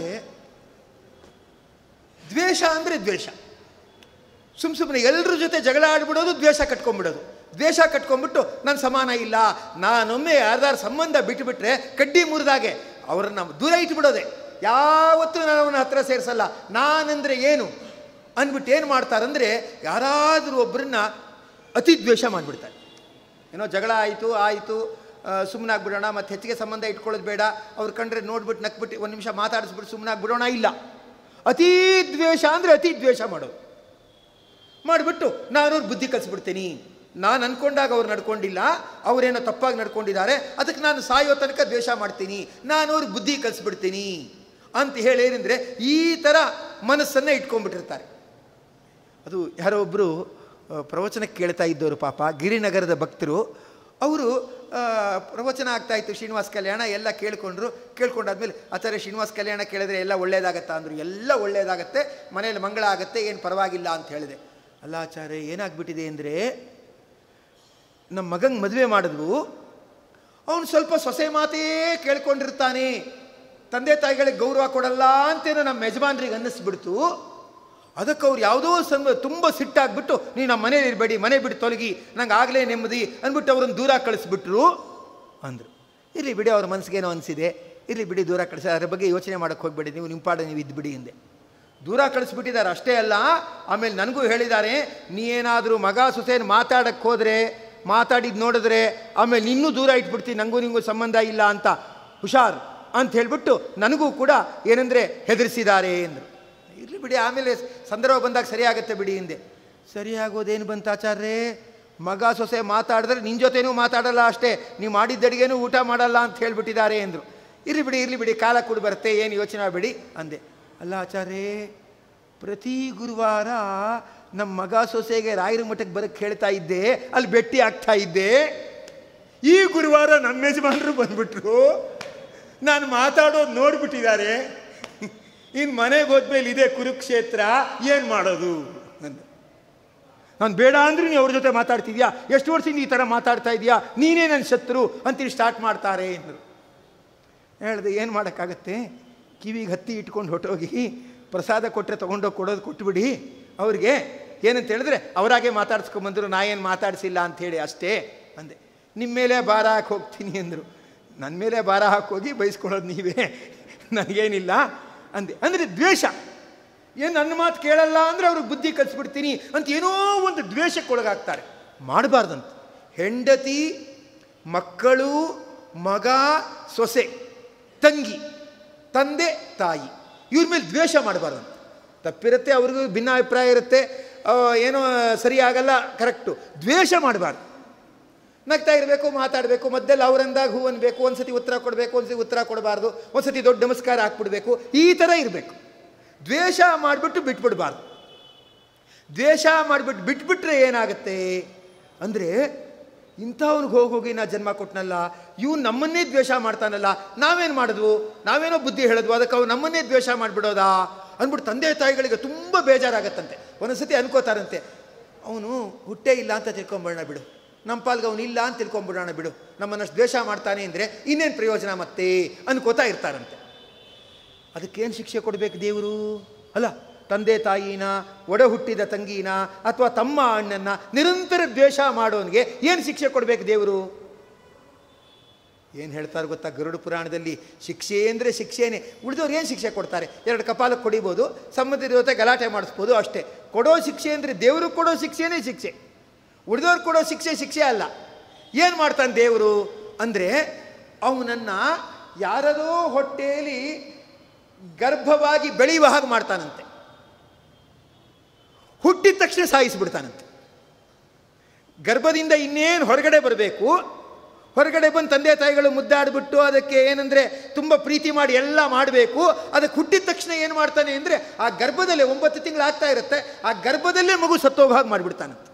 ದ್ವೇಷ ಅಂದರೆ ದ್ವೇಷ ಸುಮ್ಮ ಸುಮ್ಮನೆ ಎಲ್ಲರ ಜೊತೆ ಜಗಳ ಆಡ್ಬಿಡೋದು ದ್ವೇಷ ಕಟ್ಕೊಂಡ್ಬಿಡೋದು ದ್ವೇಷ ಕಟ್ಕೊಂಡ್ಬಿಟ್ಟು ನಾನು ಸಮಾನ ಇಲ್ಲ ನಾನೊಮ್ಮೆ ಯಾರ್ದಾರು ಸಂಬಂಧ ಬಿಟ್ಟುಬಿಟ್ರೆ ಕಡ್ಡಿ ಮುರಿದಾಗೆ ಅವರನ್ನು ದೂರ ಇಟ್ಬಿಡೋದೆ ಯಾವತ್ತೂ ನಾನು ಅವನ ಹತ್ರ ಸೇರಿಸಲ್ಲ ನಾನಂದರೆ ಏನು ಅಂದ್ಬಿಟ್ಟು ಏನು ಮಾಡ್ತಾರಂದರೆ ಯಾರಾದರೂ ಒಬ್ಬರನ್ನ ಅತಿ ದ್ವೇಷ ಮಾಡಿಬಿಡ್ತಾರೆ ಏನೋ ಜಗಳ ಆಯಿತು ಆಯಿತು ಸುಮ್ಮನಾಗ್ಬಿಡೋಣ ಮತ್ತು ಹೆಚ್ಚಿಗೆ ಸಂಬಂಧ ಇಟ್ಕೊಳ್ಳೋದು ಬೇಡ ಅವ್ರು ಕಂಡ್ರೆ ನೋಡ್ಬಿಟ್ಟು ನಕ್ಬಿಟ್ಟು ಒಂದು ನಿಮಿಷ ಮಾತಾಡಿಸ್ಬಿಟ್ಟು ಸುಮ್ಮನಾಗ್ಬಿಡೋಣ ಇಲ್ಲ ಅತೀ ದ್ವೇಷ ಅಂದರೆ ಅತಿ ದ್ವೇಷ ಮಾಡೋದು ಮಾಡಿಬಿಟ್ಟು ನಾನು ಅವ್ರ ಬುದ್ಧಿ ಕಲಿಸ್ಬಿಡ್ತೀನಿ ನಾನು ಅಂದ್ಕೊಂಡಾಗ ಅವ್ರು ನಡ್ಕೊಂಡಿಲ್ಲ ಅವರೇನೋ ತಪ್ಪಾಗಿ ನಡ್ಕೊಂಡಿದ್ದಾರೆ ಅದಕ್ಕೆ ನಾನು ಸಾಯೋ ತನಕ ದ್ವೇಷ ಮಾಡ್ತೀನಿ ನಾನು ಅವ್ರಿಗೆ ಬುದ್ಧಿ ಕಲಿಸ್ಬಿಡ್ತೀನಿ ಅಂತ ಹೇಳಿದ್ರೆ ಈ ಥರ ಮನಸ್ಸನ್ನು ಇಟ್ಕೊಂಡ್ಬಿಟ್ಟಿರ್ತಾರೆ ಅದು ಯಾರೋ ಒಬ್ಬರು ಪ್ರವಚನಕ್ಕೆ ಕೇಳ್ತಾ ಇದ್ದವರು ಪಾಪ ಗಿರಿನಗರದ ಭಕ್ತರು ಅವರು ಪ್ರವಚನ ಆಗ್ತಾ ಇತ್ತು ಶ್ರೀನಿವಾಸ ಕಲ್ಯಾಣ ಎಲ್ಲ ಕೇಳ್ಕೊಂಡ್ರು ಕೇಳ್ಕೊಂಡಾದ್ಮೇಲೆ ಆಚಾರ್ಯ ಶ್ರೀನಿವಾಸ ಕಲ್ಯಾಣ ಕೇಳಿದ್ರೆ ಎಲ್ಲ ಒಳ್ಳೇದಾಗತ್ತಾ ಅಂದರು ಎಲ್ಲ ಒಳ್ಳೇದಾಗತ್ತೆ ಮನೇಲಿ ಮಂಗಳ ಆಗುತ್ತೆ ಏನು ಪರವಾಗಿಲ್ಲ ಅಂತ ಹೇಳಿದೆ ಅಲ್ಲ ಆಚಾರ್ಯ ಏನಾಗ್ಬಿಟ್ಟಿದೆ ಅಂದರೆ ನಮ್ಮ ಮಗಂಗೆ ಮದುವೆ ಮಾಡಿದ್ವು ಅವನು ಸ್ವಲ್ಪ ಸೊಸೆ ಮಾತೇ ಕೇಳ್ಕೊಂಡಿರ್ತಾನೆ ತಂದೆ ತಾಯಿಗಳಿಗೆ ಗೌರವ ಕೊಡಲ್ಲ ಅಂತೇನೋ ನಮ್ಮ ಯಜಮಾನ್ರಿಗೆ ಅನ್ನಿಸ್ಬಿಡ್ತು ಅದಕ್ಕೆ ಅವ್ರು ಯಾವುದೋ ಸಂದ ತುಂಬ ಸಿಟ್ಟಾಗ್ಬಿಟ್ಟು ನೀವು ನಮ್ಮ ಮನೇಲಿ ಇರಬೇಡಿ ಮನೆ ಬಿಟ್ಟು ತೊಲಗಿ ನಂಗೆ ಆಗಲೇ ನೆಮ್ಮದಿ ಅಂದ್ಬಿಟ್ಟು ಅವ್ರನ್ನ ದೂರ ಕಳಿಸ್ಬಿಟ್ರು ಅಂದರು ಇರಲಿ ಬಿಡಿ ಅವ್ರ ಮನಸ್ಸಿಗೇನೋ ಅನಿಸಿದೆ ಇರಲಿ ಬಿಡಿ ದೂರ ಕಳಿಸಿ ಅದ್ರ ಬಗ್ಗೆ ಯೋಚನೆ ಮಾಡೋಕ್ಕೆ ಹೋಗ್ಬೇಡಿ ನೀವು ನಿಮ್ಮ ಪಾಡ ನೀವು ಇದ್ಬಿಡಿ ಹಿಂದೆ ದೂರ ಕಳಿಸ್ಬಿಟ್ಟಿದ್ದಾರೆ ಅಷ್ಟೇ ಅಲ್ಲ ಆಮೇಲೆ ನನಗೂ ಹೇಳಿದ್ದಾರೆ ನೀ ಏನಾದರೂ ಮಗ ಸೊಸೆನ ಮಾತಾಡಕ್ಕೆ ಹೋದರೆ ಮಾತಾಡಿದ್ದು ನೋಡಿದ್ರೆ ಆಮೇಲೆ ಇನ್ನೂ ದೂರ ಇಟ್ಬಿಡ್ತೀನಿ ನನಗೂ ನಿಮಗೂ ಸಂಬಂಧ ಇಲ್ಲ ಅಂತ ಹುಷಾರ್ ಅಂತ ಹೇಳಿಬಿಟ್ಟು ನನಗೂ ಕೂಡ ಏನಂದರೆ ಹೆದರಿಸಿದ್ದಾರೆ ಎಂದರು ಇರಲಿ ಬಿಡಿ ಆಮೇಲೆ ಸಂದರ್ಭ ಬಂದಾಗ ಸರಿಯಾಗತ್ತೆ ಬಿಡಿ ಹಿಂದೆ ಸರಿಯಾಗೋದೇನು ಬಂತ ಆಚಾರ್ಯೇ ಮಗ ಸೊಸೆ ಮಾತಾಡಿದ್ರೆ ನಿನ್ನ ಜೊತೆನೂ ಮಾತಾಡಲ್ಲ ಅಷ್ಟೇ ನೀವು ಮಾಡಿದ್ದ ಅಡಿಗೆನೂ ಊಟ ಮಾಡಲ್ಲ ಅಂತ ಹೇಳಿಬಿಟ್ಟಿದ್ದಾರೆ ಎಂದರು ಇರಲಿ ಬಿಡಿ ಇರಲಿ ಬಿಡಿ ಕಾಲ ಕೂಡ ಬರುತ್ತೆ ಏನು ಯೋಚನೆ ಮಾಡಬೇಡಿ ಅಂದೆ ಅಲ್ಲ ಆಚಾರ್ಯೇ ಪ್ರತಿ ಗುರುವಾರ ನಮ್ಮ ಮಗ ಸೊಸೆಗೆ ರಾಯರ ಮಠಕ್ಕೆ ಬರೋಕ್ಕೆ ಹೇಳ್ತಾ ಇದ್ದೆ ಅಲ್ಲಿ ಭೇಟಿ ಆಗ್ತಾ ಇದ್ದೆ ಈ ಗುರುವಾರ ನಮ್ಮ ಯಜಮಾನರು ಬಂದ್ಬಿಟ್ರು ನಾನು ಮಾತಾಡೋದು ನೋಡ್ಬಿಟ್ಟಿದ್ದಾರೆ ಇನ್ನು ಮನೆಗೆ ಹೋದ್ಮೇಲೆ ಇದೇ ಕುರುಕ್ಷೇತ್ರ ಏನು ಮಾಡೋದು ಅಂತ ನಾನು ಬೇಡ ಅಂದ್ರೆ ನೀವು ಅವ್ರ ಜೊತೆ ಮಾತಾಡ್ತಿದ್ಯಾ ಎಷ್ಟು ವರ್ಷದಿಂದ ಈ ಥರ ಮಾತಾಡ್ತಾ ಇದೆಯಾ ನೀನೇ ನನ್ನ ಶತ್ರು ಅಂತೇಳಿ ಸ್ಟಾರ್ಟ್ ಮಾಡ್ತಾರೆ ಎಂದರು ಹೇಳಿದೆ ಏನು ಮಾಡೋಕ್ಕಾಗತ್ತೆ ಕಿವಿಗೆ ಹತ್ತಿ ಇಟ್ಕೊಂಡು ಹೊಟ್ಟೋಗಿ ಪ್ರಸಾದ ಕೊಟ್ಟರೆ ತೊಗೊಂಡೋಗಿ ಕೊಡೋದು ಕೊಟ್ಬಿಡಿ ಅವ್ರಿಗೆ ಏನಂತ ಹೇಳಿದ್ರೆ ಅವರಾಗೆ ಮಾತಾಡ್ಸ್ಕೊಂಬಂದರು ನಾ ಏನು ಮಾತಾಡಿಸಿಲ್ಲ ಅಂಥೇಳಿ ಅಷ್ಟೇ ಅಂದೆ ನಿಮ್ಮ ಮೇಲೆ ಭಾರ ಹಾಕಿ ಹೋಗ್ತೀನಿ ಅಂದರು ನನ್ನ ಮೇಲೆ ಭಾರ ಹಾಕೋಗಿ ಬಯಸ್ಕೊಳ್ಳೋದು ನೀವೇ ನನಗೇನಿಲ್ಲ ಅಂದೆ ಅಂದರೆ ದ್ವೇಷ ಏನು ನನ್ನ ಮಾತು ಕೇಳಲ್ಲ ಅಂದರೆ ಅವ್ರಿಗೆ ಬುದ್ಧಿ ಕಲಿಸ್ಬಿಡ್ತೀನಿ ಅಂತ ಏನೋ ಒಂದು ದ್ವೇಷಕ್ಕೆ ಒಳಗಾಗ್ತಾರೆ ಮಾಡಬಾರ್ದಂತ ಹೆಂಡತಿ ಮಕ್ಕಳು ಮಗ ಸೊಸೆ ತಂಗಿ ತಂದೆ ತಾಯಿ ಇವ್ರ ಮೇಲೆ ದ್ವೇಷ ಮಾಡಬಾರ್ದಂತ ತಪ್ಪಿರುತ್ತೆ ಅವ್ರಿಗೂ ಭಿನ್ನ ಅಭಿಪ್ರಾಯ ಇರುತ್ತೆ ಏನೋ ಸರಿ ಆಗಲ್ಲ ಕರೆಕ್ಟು ದ್ವೇಷ ಮಾಡಬಾರ್ದು ನಗ್ತಾ ಇರಬೇಕು ಮಾತಾಡಬೇಕು ಮಧ್ಯದಲ್ಲಿ ಅವರಂದಾಗ ಹೂ ಅನ್ಬೇಕು ಒಂದ್ಸತಿ ಉತ್ತರ ಕೊಡಬೇಕು ಒಂದ್ಸತಿ ಉತ್ತರ ಕೊಡಬಾರ್ದು ಒಂದ್ಸತಿ ದೊಡ್ಡ ನಮಸ್ಕಾರ ಹಾಕ್ಬಿಡ್ಬೇಕು ಈ ಥರ ಇರಬೇಕು ದ್ವೇಷ ಮಾಡಿಬಿಟ್ಟು ಬಿಟ್ಬಿಡ್ಬಾರ್ದು ದ್ವೇಷ ಮಾಡಿಬಿಟ್ಟು ಬಿಟ್ಬಿಟ್ರೆ ಏನಾಗುತ್ತೆ ಅಂದರೆ ಇಂಥವ್ನಿಗೆ ಹೋಗಿ ಹೋಗಿ ನಾ ಜನ್ಮ ಕೊಟ್ಟನಲ್ಲ ಇವ್ನು ನಮ್ಮನ್ನೇ ದ್ವೇಷ ಮಾಡ್ತಾನಲ್ಲ ನಾವೇನು ಮಾಡಿದ್ವು ನಾವೇನೋ ಬುದ್ಧಿ ಹೇಳಿದ್ವು ಅದಕ್ಕೆ ಅವ್ನು ನಮ್ಮನ್ನೇ ದ್ವೇಷ ಮಾಡಿಬಿಡೋದಾ ಅಂದ್ಬಿಟ್ಟು ತಂದೆ ತಾಯಿಗಳಿಗೆ ತುಂಬ ಬೇಜಾರಾಗತ್ತಂತೆ ಒಂದೊಂದ್ಸತಿ ಅನ್ಕೋತಾರಂತೆ ಅವನು ಹುಟ್ಟೇ ಇಲ್ಲ ಅಂತ ತಿಳ್ಕೊಂಬಿಡೋಣ ಬಿಡು ನಮ್ಮ ಪಾಲ್ಗೆ ಅವನು ಇಲ್ಲ ಅಂತ ತಿಳ್ಕೊಂಬಿಡೋಣ ಬಿಡು ನಮ್ಮನ್ನಷ್ಟು ದ್ವೇಷ ಮಾಡ್ತಾನೆ ಅಂದರೆ ಇನ್ನೇನು ಪ್ರಯೋಜನ ಮತ್ತೆ ಅನ್ಕೋತಾ ಇರ್ತಾರಂತೆ ಅದಕ್ಕೇನು ಶಿಕ್ಷೆ ಕೊಡಬೇಕು ದೇವರು ಅಲ್ಲ ತಂದೆ ತಾಯಿನ ಒಡ ಹುಟ್ಟಿದ ತಂಗಿನ ಅಥವಾ ತಮ್ಮ ಅಣ್ಣನ ನಿರಂತರ ದ್ವೇಷ ಮಾಡೋನಿಗೆ ಏನು ಶಿಕ್ಷೆ ಕೊಡಬೇಕು ದೇವರು ಏನು ಹೇಳ್ತಾರೆ ಗೊತ್ತಾ ಗರುಡ ಪುರಾಣದಲ್ಲಿ ಶಿಕ್ಷೆ ಅಂದರೆ ಶಿಕ್ಷೆನೇ ಉಳಿದವ್ರು ಏನು ಶಿಕ್ಷೆ ಕೊಡ್ತಾರೆ ಎರಡು ಕಪಾಲಕ್ಕೆ ಕೊಡಿಬೋದು ಸಂಬಂಧಿತ ಜೊತೆ ಗಲಾಟೆ ಮಾಡಿಸ್ಬೋದು ಅಷ್ಟೇ ಕೊಡೋ ಶಿಕ್ಷೆ ಅಂದರೆ ದೇವರು ಕೊಡೋ ಶಿಕ್ಷೆನೇ ಶಿಕ್ಷೆ ಉಳಿದವ್ರು ಕೊಡೋ ಶಿಕ್ಷೆ ಶಿಕ್ಷೆ ಅಲ್ಲ ಏನು ಮಾಡ್ತಾನೆ ದೇವರು ಅಂದರೆ ಅವನನ್ನು ಯಾರದೋ ಹೊಟ್ಟೆಯಲ್ಲಿ ಗರ್ಭವಾಗಿ ಬೆಳೆಯುವ ಹಾಗೆ ಮಾಡ್ತಾನಂತೆ ಹುಟ್ಟಿದ ತಕ್ಷಣ ಸಾಯಿಸಿಬಿಡ್ತಾನಂತೆ ಗರ್ಭದಿಂದ ಇನ್ನೇನು ಹೊರಗಡೆ ಬರಬೇಕು ಹೊರಗಡೆ ಬಂದು ತಂದೆ ತಾಯಿಗಳು ಮುದ್ದಾಡಿಬಿಟ್ಟು ಅದಕ್ಕೆ ಏನಂದರೆ ತುಂಬ ಪ್ರೀತಿ ಮಾಡಿ ಎಲ್ಲ ಮಾಡಬೇಕು ಅದಕ್ಕೆ ಹುಟ್ಟಿದ ತಕ್ಷಣ ಏನು ಮಾಡ್ತಾನೆ ಅಂದರೆ ಆ ಗರ್ಭದಲ್ಲೇ ಒಂಬತ್ತು ತಿಂಗಳು ಆಗ್ತಾ ಇರುತ್ತೆ ಆ ಗರ್ಭದಲ್ಲೇ ಮಗು ಸತ್ತೋಗ ಹಾಗೆ ಮಾಡಿಬಿಡ್ತಾನಂತೆ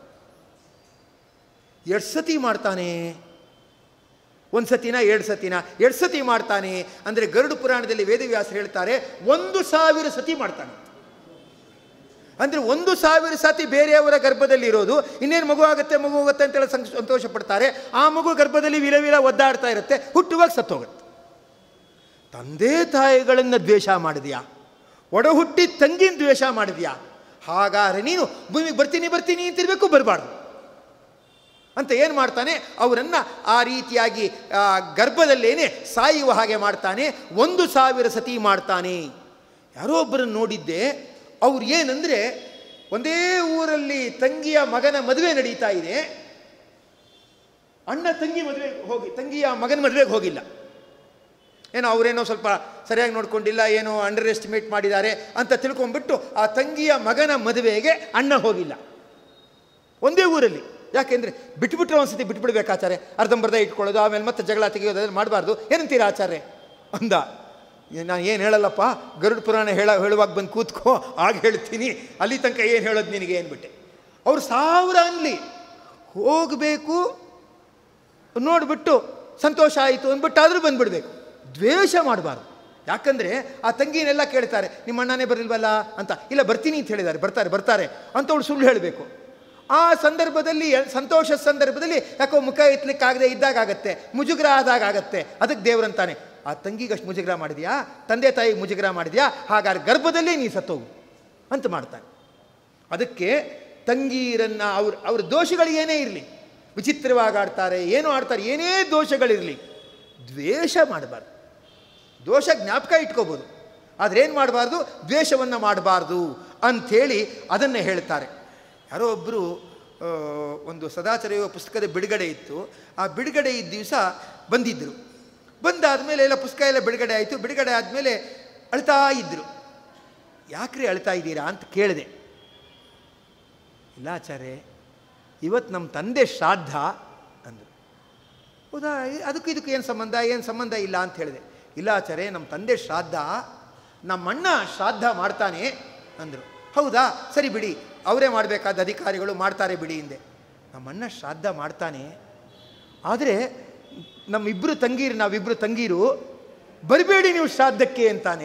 ಎಷ್ಟು ಸತಿ ಮಾಡ್ತಾನೆ ಒಂದು ಸತಿನ ಎರಡು ಸತಿನ ಎರಡು ಸತಿ ಮಾಡ್ತಾನೆ ಅಂದರೆ ಗರುಡು ಪುರಾಣದಲ್ಲಿ ವೇದವ್ಯಾಸರು ಹೇಳ್ತಾರೆ ಒಂದು ಸಾವಿರ ಸತಿ ಮಾಡ್ತಾನೆ ಅಂದರೆ ಒಂದು ಸಾವಿರ ಸತಿ ಬೇರೆಯವರ ಗರ್ಭದಲ್ಲಿ ಇರೋದು ಇನ್ನೇನು ಮಗು ಆಗುತ್ತೆ ಮಗು ಆಗುತ್ತೆ ಅಂತೇಳಿ ಸಂತ ಸಂತೋಷ ಪಡ್ತಾರೆ ಆ ಮಗು ಗರ್ಭದಲ್ಲಿ ವಿಲ ವಿಲ ಒದ್ದಾಡ್ತಾ ಇರುತ್ತೆ ಹುಟ್ಟುವಾಗ ಸತ್ತೋಗುತ್ತೆ ತಂದೆ ತಾಯಿಗಳನ್ನು ದ್ವೇಷ ಮಾಡಿದ್ಯಾ ಒಡ ಹುಟ್ಟಿ ತಂಗಿನ ದ್ವೇಷ ಮಾಡಿದ್ಯಾ ಹಾಗಾದ್ರೆ ನೀನು ಭೂಮಿಗೆ ಬರ್ತೀನಿ ಬರ್ತೀನಿ ಅಂತಿರ್ಬೇಕು ಬರಬಾರ್ದು ಅಂತ ಏನು ಮಾಡ್ತಾನೆ ಅವರನ್ನು ಆ ರೀತಿಯಾಗಿ ಆ, ಗರ್ಭದಲ್ಲೇನೆ ಸಾಯುವ ಹಾಗೆ ಮಾಡ್ತಾನೆ ಒಂದು ಸಾವಿರ ಸತಿ ಮಾಡ್ತಾನೆ ಯಾರೋ ಒಬ್ಬರನ್ನು ನೋಡಿದ್ದೆ ಅವ್ರು ಏನಂದರೆ ಒಂದೇ ಊರಲ್ಲಿ ತಂಗಿಯ ಮಗನ ಮದುವೆ ನಡೀತಾ ಇದೆ ಅಣ್ಣ ತಂಗಿ ಮದುವೆಗೆ ಹೋಗಿ ತಂಗಿಯ ಮಗನ ಮದುವೆಗೆ ಹೋಗಿಲ್ಲ ಏನೋ ಅವರೇನೋ ಸ್ವಲ್ಪ ಸರಿಯಾಗಿ ನೋಡ್ಕೊಂಡಿಲ್ಲ ಏನೋ ಅಂಡರ್ ಎಸ್ಟಿಮೇಟ್ ಮಾಡಿದ್ದಾರೆ ಅಂತ ತಿಳ್ಕೊಂಡ್ಬಿಟ್ಟು ಆ ತಂಗಿಯ ಮಗನ ಮದುವೆಗೆ ಅಣ್ಣ ಹೋಗಿಲ್ಲ ಒಂದೇ ಊರಲ್ಲಿ ಯಾಕೆಂದರೆ ಬಿಟ್ಬಿಟ್ರೆ ಒಂದ್ಸತಿ ಬಿಟ್ಬಿಡ್ಬೇಕು ಆಚಾರ್ಯ ಅರ್ಧಂಬರ್ಧ ಇಟ್ಕೊಳ್ಳೋದು ಆಮೇಲೆ ಮತ್ತೆ ಜಗಳ ತೆಗೆಯೋದು ಅದನ್ನು ಮಾಡಬಾರ್ದು ಏನಂತೀರ ಆಚಾರ್ಯ ಅಂದ ನಾನು ಏನು ಹೇಳಲ್ಲಪ್ಪ ಗರುಡ ಪುರಾಣ ಹೇಳ ಹೇಳುವಾಗ ಬಂದು ಕೂತ್ಕೋ ಆಗ ಹೇಳ್ತೀನಿ ಅಲ್ಲಿ ತನಕ ಏನು ಹೇಳೋದು ನಿನಗೆ ಏನ್ಬಿಟ್ಟೆ ಅವ್ರು ಸಾವಿರ ಅನ್ಲಿ ಹೋಗಬೇಕು ನೋಡಿಬಿಟ್ಟು ಸಂತೋಷ ಆಯಿತು ಅಂದ್ಬಿಟ್ಟಾದರೂ ಬಂದ್ಬಿಡ್ಬೇಕು ದ್ವೇಷ ಮಾಡಬಾರ್ದು ಯಾಕಂದರೆ ಆ ತಂಗಿನೆಲ್ಲ ಕೇಳ್ತಾರೆ ನಿಮ್ಮ ಅಣ್ಣನೇ ಬರಲಿಲ್ವಲ್ಲ ಅಂತ ಇಲ್ಲ ಬರ್ತೀನಿ ಅಂತ ಹೇಳಿದ್ದಾರೆ ಬರ್ತಾರೆ ಬರ್ತಾರೆ ಅಂತ ಅವಳು ಸುಳ್ಳು ಹೇಳಬೇಕು ಆ ಸಂದರ್ಭದಲ್ಲಿ ಸಂತೋಷ ಸಂದರ್ಭದಲ್ಲಿ ಯಾಕೋ ಮುಖ ಎತ್ತಲಿಕ್ಕಾಗದೆ ಇದ್ದಾಗತ್ತೆ ಮುಜುಗರ ಆದಾಗ ಆಗತ್ತೆ ಅದಕ್ಕೆ ದೇವರಂತಾನೆ ಆ ತಂಗಿಗೆ ಅಷ್ಟು ಮುಜುಗರ ಮಾಡಿದ್ಯಾ ತಂದೆ ತಾಯಿಗೆ ಮುಜುಗರ ಮಾಡಿದ್ಯಾ ಹಾಗಾದ್ರೆ ಗರ್ಭದಲ್ಲೇ ನೀ ಸತ್ತೋಗು ಅಂತ ಮಾಡ್ತಾನೆ ಅದಕ್ಕೆ ತಂಗೀರನ್ನು ಅವ್ರ ಅವ್ರ ದೋಷಗಳು ಏನೇ ಇರಲಿ ವಿಚಿತ್ರವಾಗಿ ಆಡ್ತಾರೆ ಏನೋ ಆಡ್ತಾರೆ ಏನೇ ದೋಷಗಳಿರಲಿ ದ್ವೇಷ ಮಾಡಬಾರ್ದು ದೋಷ ಜ್ಞಾಪಕ ಇಟ್ಕೋಬೋದು ಆದರೆ ಏನು ಮಾಡಬಾರ್ದು ದ್ವೇಷವನ್ನು ಮಾಡಬಾರ್ದು ಅಂಥೇಳಿ ಅದನ್ನೇ ಹೇಳ್ತಾರೆ ಯಾರೋ ಒಬ್ಬರು ಒಂದು ಸದಾಚಾರ ಯೋಗ ಪುಸ್ತಕದ ಬಿಡುಗಡೆ ಇತ್ತು ಆ ಬಿಡುಗಡೆ ಇದ್ದ ದಿವಸ ಬಂದಿದ್ದರು ಬಂದಾದ ಮೇಲೆ ಎಲ್ಲ ಪುಸ್ತಕ ಎಲ್ಲ ಬಿಡುಗಡೆ ಆಯಿತು ಬಿಡುಗಡೆ ಆದಮೇಲೆ ಅಳ್ತಾ ಇದ್ದರು ಯಾಕ್ರಿ ಅಳ್ತಾ ಇದ್ದೀರಾ ಅಂತ ಕೇಳಿದೆ ಇಲ್ಲ ಆಚಾರ್ಯ ಇವತ್ತು ನಮ್ಮ ತಂದೆ ಶ್ರಾದ್ದ ಅಂದರು ಹೌದಾ ಇ- ಅದಕ್ಕೂ ಇದಕ್ಕೂ ಏನು ಸಂಬಂಧ ಏನು ಸಂಬಂಧ ಇಲ್ಲ ಅಂತ ಹೇಳಿದೆ ಇಲ್ಲ ಆಚಾರ್ಯ ನಮ್ಮ ತಂದೆ ಶ್ರಾದ್ದ ನಮ್ಮಣ್ಣ ಶ್ರಾದ್ದ ಮಾಡ್ತಾನೆ ಅಂದರು ಹೌದಾ ಸರಿ ಬಿಡಿ ಅವರೇ ಮಾಡಬೇಕಾದ ಅಧಿಕಾರಿಗಳು ಮಾಡ್ತಾರೆ ಬಿಡಿ ಹಿಂದೆ ನಮ್ಮಣ್ಣ ಶ್ರಾದ್ದ ಮಾಡ್ತಾನೆ ಆದರೆ ನಮ್ಮಿಬ್ಬರು ತಂಗೀರು ನಾವಿಬ್ಬರು ತಂಗೀರು ಬರಬೇಡಿ ನೀವು ಶ್ರಾದ್ದಕ್ಕೆ ಅಂತಾನೆ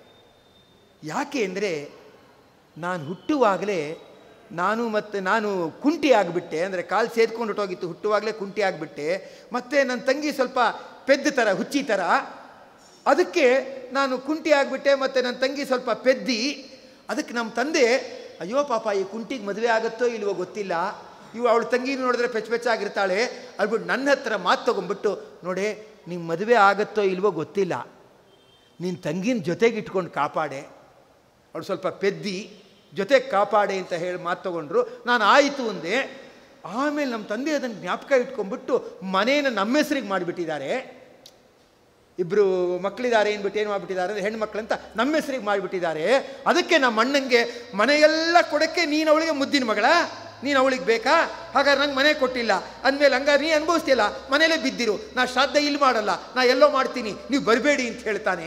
ಯಾಕೆ ಅಂದರೆ ನಾನು ಹುಟ್ಟುವಾಗಲೇ ನಾನು ಮತ್ತು ನಾನು ಕುಂಟಿ ಆಗಿಬಿಟ್ಟೆ ಅಂದರೆ ಕಾಲು ಸೇದ್ಕೊಂಡು ಹೊಟ್ಟೋಗಿತ್ತು ಹುಟ್ಟುವಾಗಲೇ ಕುಂಟಿ ಆಗಿಬಿಟ್ಟೆ ಮತ್ತು ನನ್ನ ತಂಗಿ ಸ್ವಲ್ಪ ಪೆದ್ದ ಥರ ಹುಚ್ಚಿ ಥರ ಅದಕ್ಕೆ ನಾನು ಕುಂಟಿ ಆಗಿಬಿಟ್ಟೆ ಮತ್ತು ನನ್ನ ತಂಗಿ ಸ್ವಲ್ಪ ಪೆದ್ದಿ ಅದಕ್ಕೆ ನಮ್ಮ ತಂದೆ ಅಯ್ಯೋ ಪಾಪ ಈ ಕುಂಟಿಗೆ ಮದುವೆ ಆಗುತ್ತೋ ಇಲ್ವೋ ಗೊತ್ತಿಲ್ಲ ಇವು ಅವಳ ತಂಗಿ ನೋಡಿದ್ರೆ ಪೆಚ್ಚ ಪೆಚ್ಚಾಗಿರ್ತಾಳೆ ಅಲ್ಬಿಟ್ಟು ನನ್ನ ಹತ್ರ ಮಾತು ತೊಗೊಂಬಿಟ್ಟು ನೋಡೆ ನಿಮ್ಮ ಮದುವೆ ಆಗುತ್ತೋ ಇಲ್ವೋ ಗೊತ್ತಿಲ್ಲ ನಿನ್ನ ತಂಗಿನ ಜೊತೆಗೆ ಇಟ್ಕೊಂಡು ಕಾಪಾಡೆ ಅವಳು ಸ್ವಲ್ಪ ಪೆದ್ದಿ ಜೊತೆಗೆ ಕಾಪಾಡೆ ಅಂತ ಹೇಳಿ ಮಾತು ತಗೊಂಡ್ರು ನಾನು ಆಯಿತು ಅಂದೆ ಆಮೇಲೆ ನಮ್ಮ ತಂದೆ ಅದನ್ನು ಜ್ಞಾಪಕ ಇಟ್ಕೊಂಡ್ಬಿಟ್ಟು ಮನೇನ ನಮ್ಮ ಹೆಸ್ರಿಗೆ ಮಾಡಿಬಿಟ್ಟಿದ್ದಾರೆ ಇಬ್ಬರು ಮಕ್ಕಳಿದ್ದಾರೆ ಏನ್ಬಿಟ್ಟು ಏನು ಮಾಡಿಬಿಟ್ಟಿದ್ದಾರೆ ಅಂದರೆ ಹೆಣ್ಮಕ್ಳಂತ ನಮ್ಮ ಹೆಸ್ರಿಗೆ ಮಾಡಿಬಿಟ್ಟಿದ್ದಾರೆ ಅದಕ್ಕೆ ನಮ್ಮ ಅಣ್ಣಂಗೆ ಮನೆಯೆಲ್ಲ ಕೊಡೋಕ್ಕೆ ನೀನು ಅವಳಿಗೆ ಮುದ್ದಿನ ಮಗಳ ನೀನು ಅವಳಿಗೆ ಬೇಕಾ ಹಾಗಾದ್ರೆ ನಂಗೆ ಮನೆ ಕೊಟ್ಟಿಲ್ಲ ಅಂದಮೇಲೆ ಹಂಗಾರೆ ನೀ ಅನುಭವಿಸ್ತಿಲ್ಲ ಮನೇಲೇ ಬಿದ್ದಿರು ನಾ ಶ್ರಾದ್ದ ಇಲ್ಲಿ ಮಾಡಲ್ಲ ನಾ ಎಲ್ಲೋ ಮಾಡ್ತೀನಿ ನೀವು ಬರಬೇಡಿ ಅಂತ ಹೇಳ್ತಾನೆ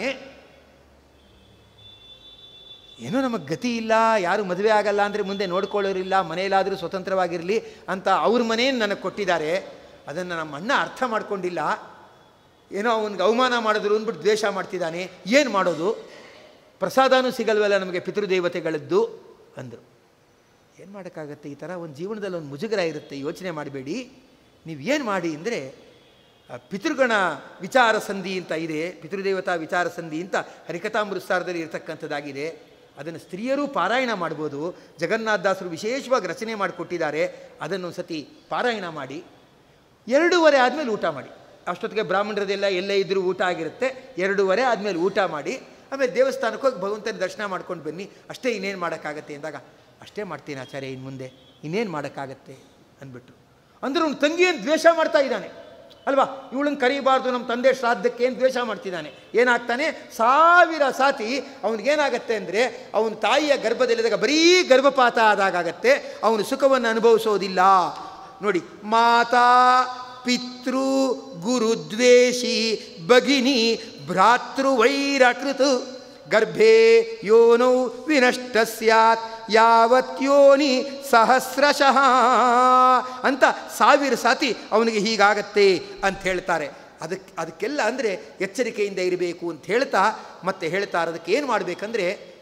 ಏನೋ ನಮಗೆ ಗತಿ ಇಲ್ಲ ಯಾರು ಮದುವೆ ಆಗಲ್ಲ ಅಂದರೆ ಮುಂದೆ ನೋಡ್ಕೊಳ್ಳೋರಿಲ್ಲ ಮನೆಯಲ್ಲಾದರೂ ಸ್ವತಂತ್ರವಾಗಿರಲಿ ಅಂತ ಅವ್ರ ಮನೆಯನ್ನು ನನಗೆ ಕೊಟ್ಟಿದ್ದಾರೆ ಅದನ್ನು ನಮ್ಮ ಅಣ್ಣ ಅರ್ಥ ಮಾಡ್ಕೊಂಡಿಲ್ಲ ಏನೋ ಅವನಿಗೆ ಅವಮಾನ ಮಾಡಿದ್ರು ಅಂದ್ಬಿಟ್ಟು ದ್ವೇಷ ಮಾಡ್ತಿದ್ದಾನೆ ಏನು ಮಾಡೋದು ಪ್ರಸಾದನೂ ಸಿಗಲ್ವಲ್ಲ ನಮಗೆ ಪಿತೃದೇವತೆಗಳದ್ದು ಅಂದರು ಏನು ಮಾಡೋಕ್ಕಾಗತ್ತೆ ಈ ಥರ ಒಂದು ಜೀವನದಲ್ಲಿ ಒಂದು ಮುಜುಗರ ಇರುತ್ತೆ ಯೋಚನೆ ಮಾಡಬೇಡಿ ನೀವು ಏನು ಮಾಡಿ ಅಂದರೆ ಆ, ಪಿತೃಗಣ ವಿಚಾರ ಸಂಧಿ ಅಂತ ಇದೆ ಪಿತೃದೇವತಾ ವಿಚಾರ ಸಂಧಿ ಅಂತ ಹರಿಕಥಾಮೃತಸಾರದಲ್ಲಿ ಇರತಕ್ಕಂಥದ್ದಾಗಿದೆ ಅದನ್ನು ಸ್ತ್ರೀಯರೂ ಪಾರಾಯಣ ಮಾಡ್ಬೋದು ಜಗನ್ನಾಥದಾಸರು ವಿಶೇಷವಾಗಿ ರಚನೆ ಮಾಡಿಕೊಟ್ಟಿದ್ದಾರೆ ಅದನ್ನು ಒಂದು ಸತಿ ಪಾರಾಯಣ ಮಾಡಿ ಎರಡೂವರೆ ಆದಮೇಲೆ ಊಟ ಮಾಡಿ ಅಷ್ಟೊತ್ತಿಗೆ ಬ್ರಾಹ್ಮಣರದೆಲ್ಲ ಎಲ್ಲೇ ಇದ್ದರೂ ಊಟ ಆಗಿರುತ್ತೆ ಎರಡೂವರೆ ಆದಮೇಲೆ ಊಟ ಮಾಡಿ ಆಮೇಲೆ ದೇವಸ್ಥಾನಕ್ಕೆ ಹೋಗಿ ಭಗವಂತನ ದರ್ಶನ ಮಾಡ್ಕೊಂಡು ಬನ್ನಿ ಅಷ್ಟೇ ಇನ್ನೇನು ಮಾಡೋಕ್ಕಾಗತ್ತೆ ಅಂದಾಗ ಅಷ್ಟೇ ಮಾಡ್ತೀನಿ ಆಚಾರ್ಯ ಇನ್ನು ಮುಂದೆ ಇನ್ನೇನು ಮಾಡೋಕ್ಕಾಗತ್ತೆ ಅಂದ್ಬಿಟ್ರು ಅಂದ್ರೆ ಅವ್ನು ತಂಗಿಯನ್ನು ದ್ವೇಷ ಮಾಡ್ತಾ ಇದ್ದಾನೆ ಅಲ್ವಾ ಇವಳನ್ನು ಕರೀಬಾರ್ದು ನಮ್ಮ ತಂದೆ ಶ್ರಾದ್ದಕ್ಕೆ ಏನು ದ್ವೇಷ ಮಾಡ್ತಿದ್ದಾನೆ ಏನಾಗ್ತಾನೆ ಸಾವಿರ ಸಾತಿ ಅವನಿಗೇನಾಗತ್ತೆ ಅಂದರೆ ಅವನ ತಾಯಿಯ ಗರ್ಭದಲ್ಲಿದ್ದಾಗ ಬರೀ ಗರ್ಭಪಾತ ಆದಾಗತ್ತೆ ಅವನು ಸುಖವನ್ನು ಅನುಭವಿಸೋದಿಲ್ಲ ನೋಡಿ ಮಾತಾ ಪಿತೃ ಗುರುದ್ವೇಷಿ ಭಗಿನಿ ಭ್ರಾತೃವೈರಕೃತ್ ಗರ್ಭೆ ಯೋನೌ ವಿನಷ್ಟ ಸ್ಯಾತ್ ಯಾವತ್ ಯೋನಿ ಸಹಸ್ರಶಃ ಅಂತ ಸಾವಿರ ಸಾತಿ ಅವನಿಗೆ ಹೀಗಾಗತ್ತೆ ಅಂತ ಹೇಳ್ತಾರೆ ಅದಕ್ಕೆ ಅದಕ್ಕೆಲ್ಲ ಅಂದರೆ ಎಚ್ಚರಿಕೆಯಿಂದ ಇರಬೇಕು ಅಂತ ಹೇಳ್ತಾ ಮತ್ತೆ ಹೇಳ್ತಾರೆ ಅದಕ್ಕೆ ಏನು ಮಾಡಬೇಕಂದ್ರೆ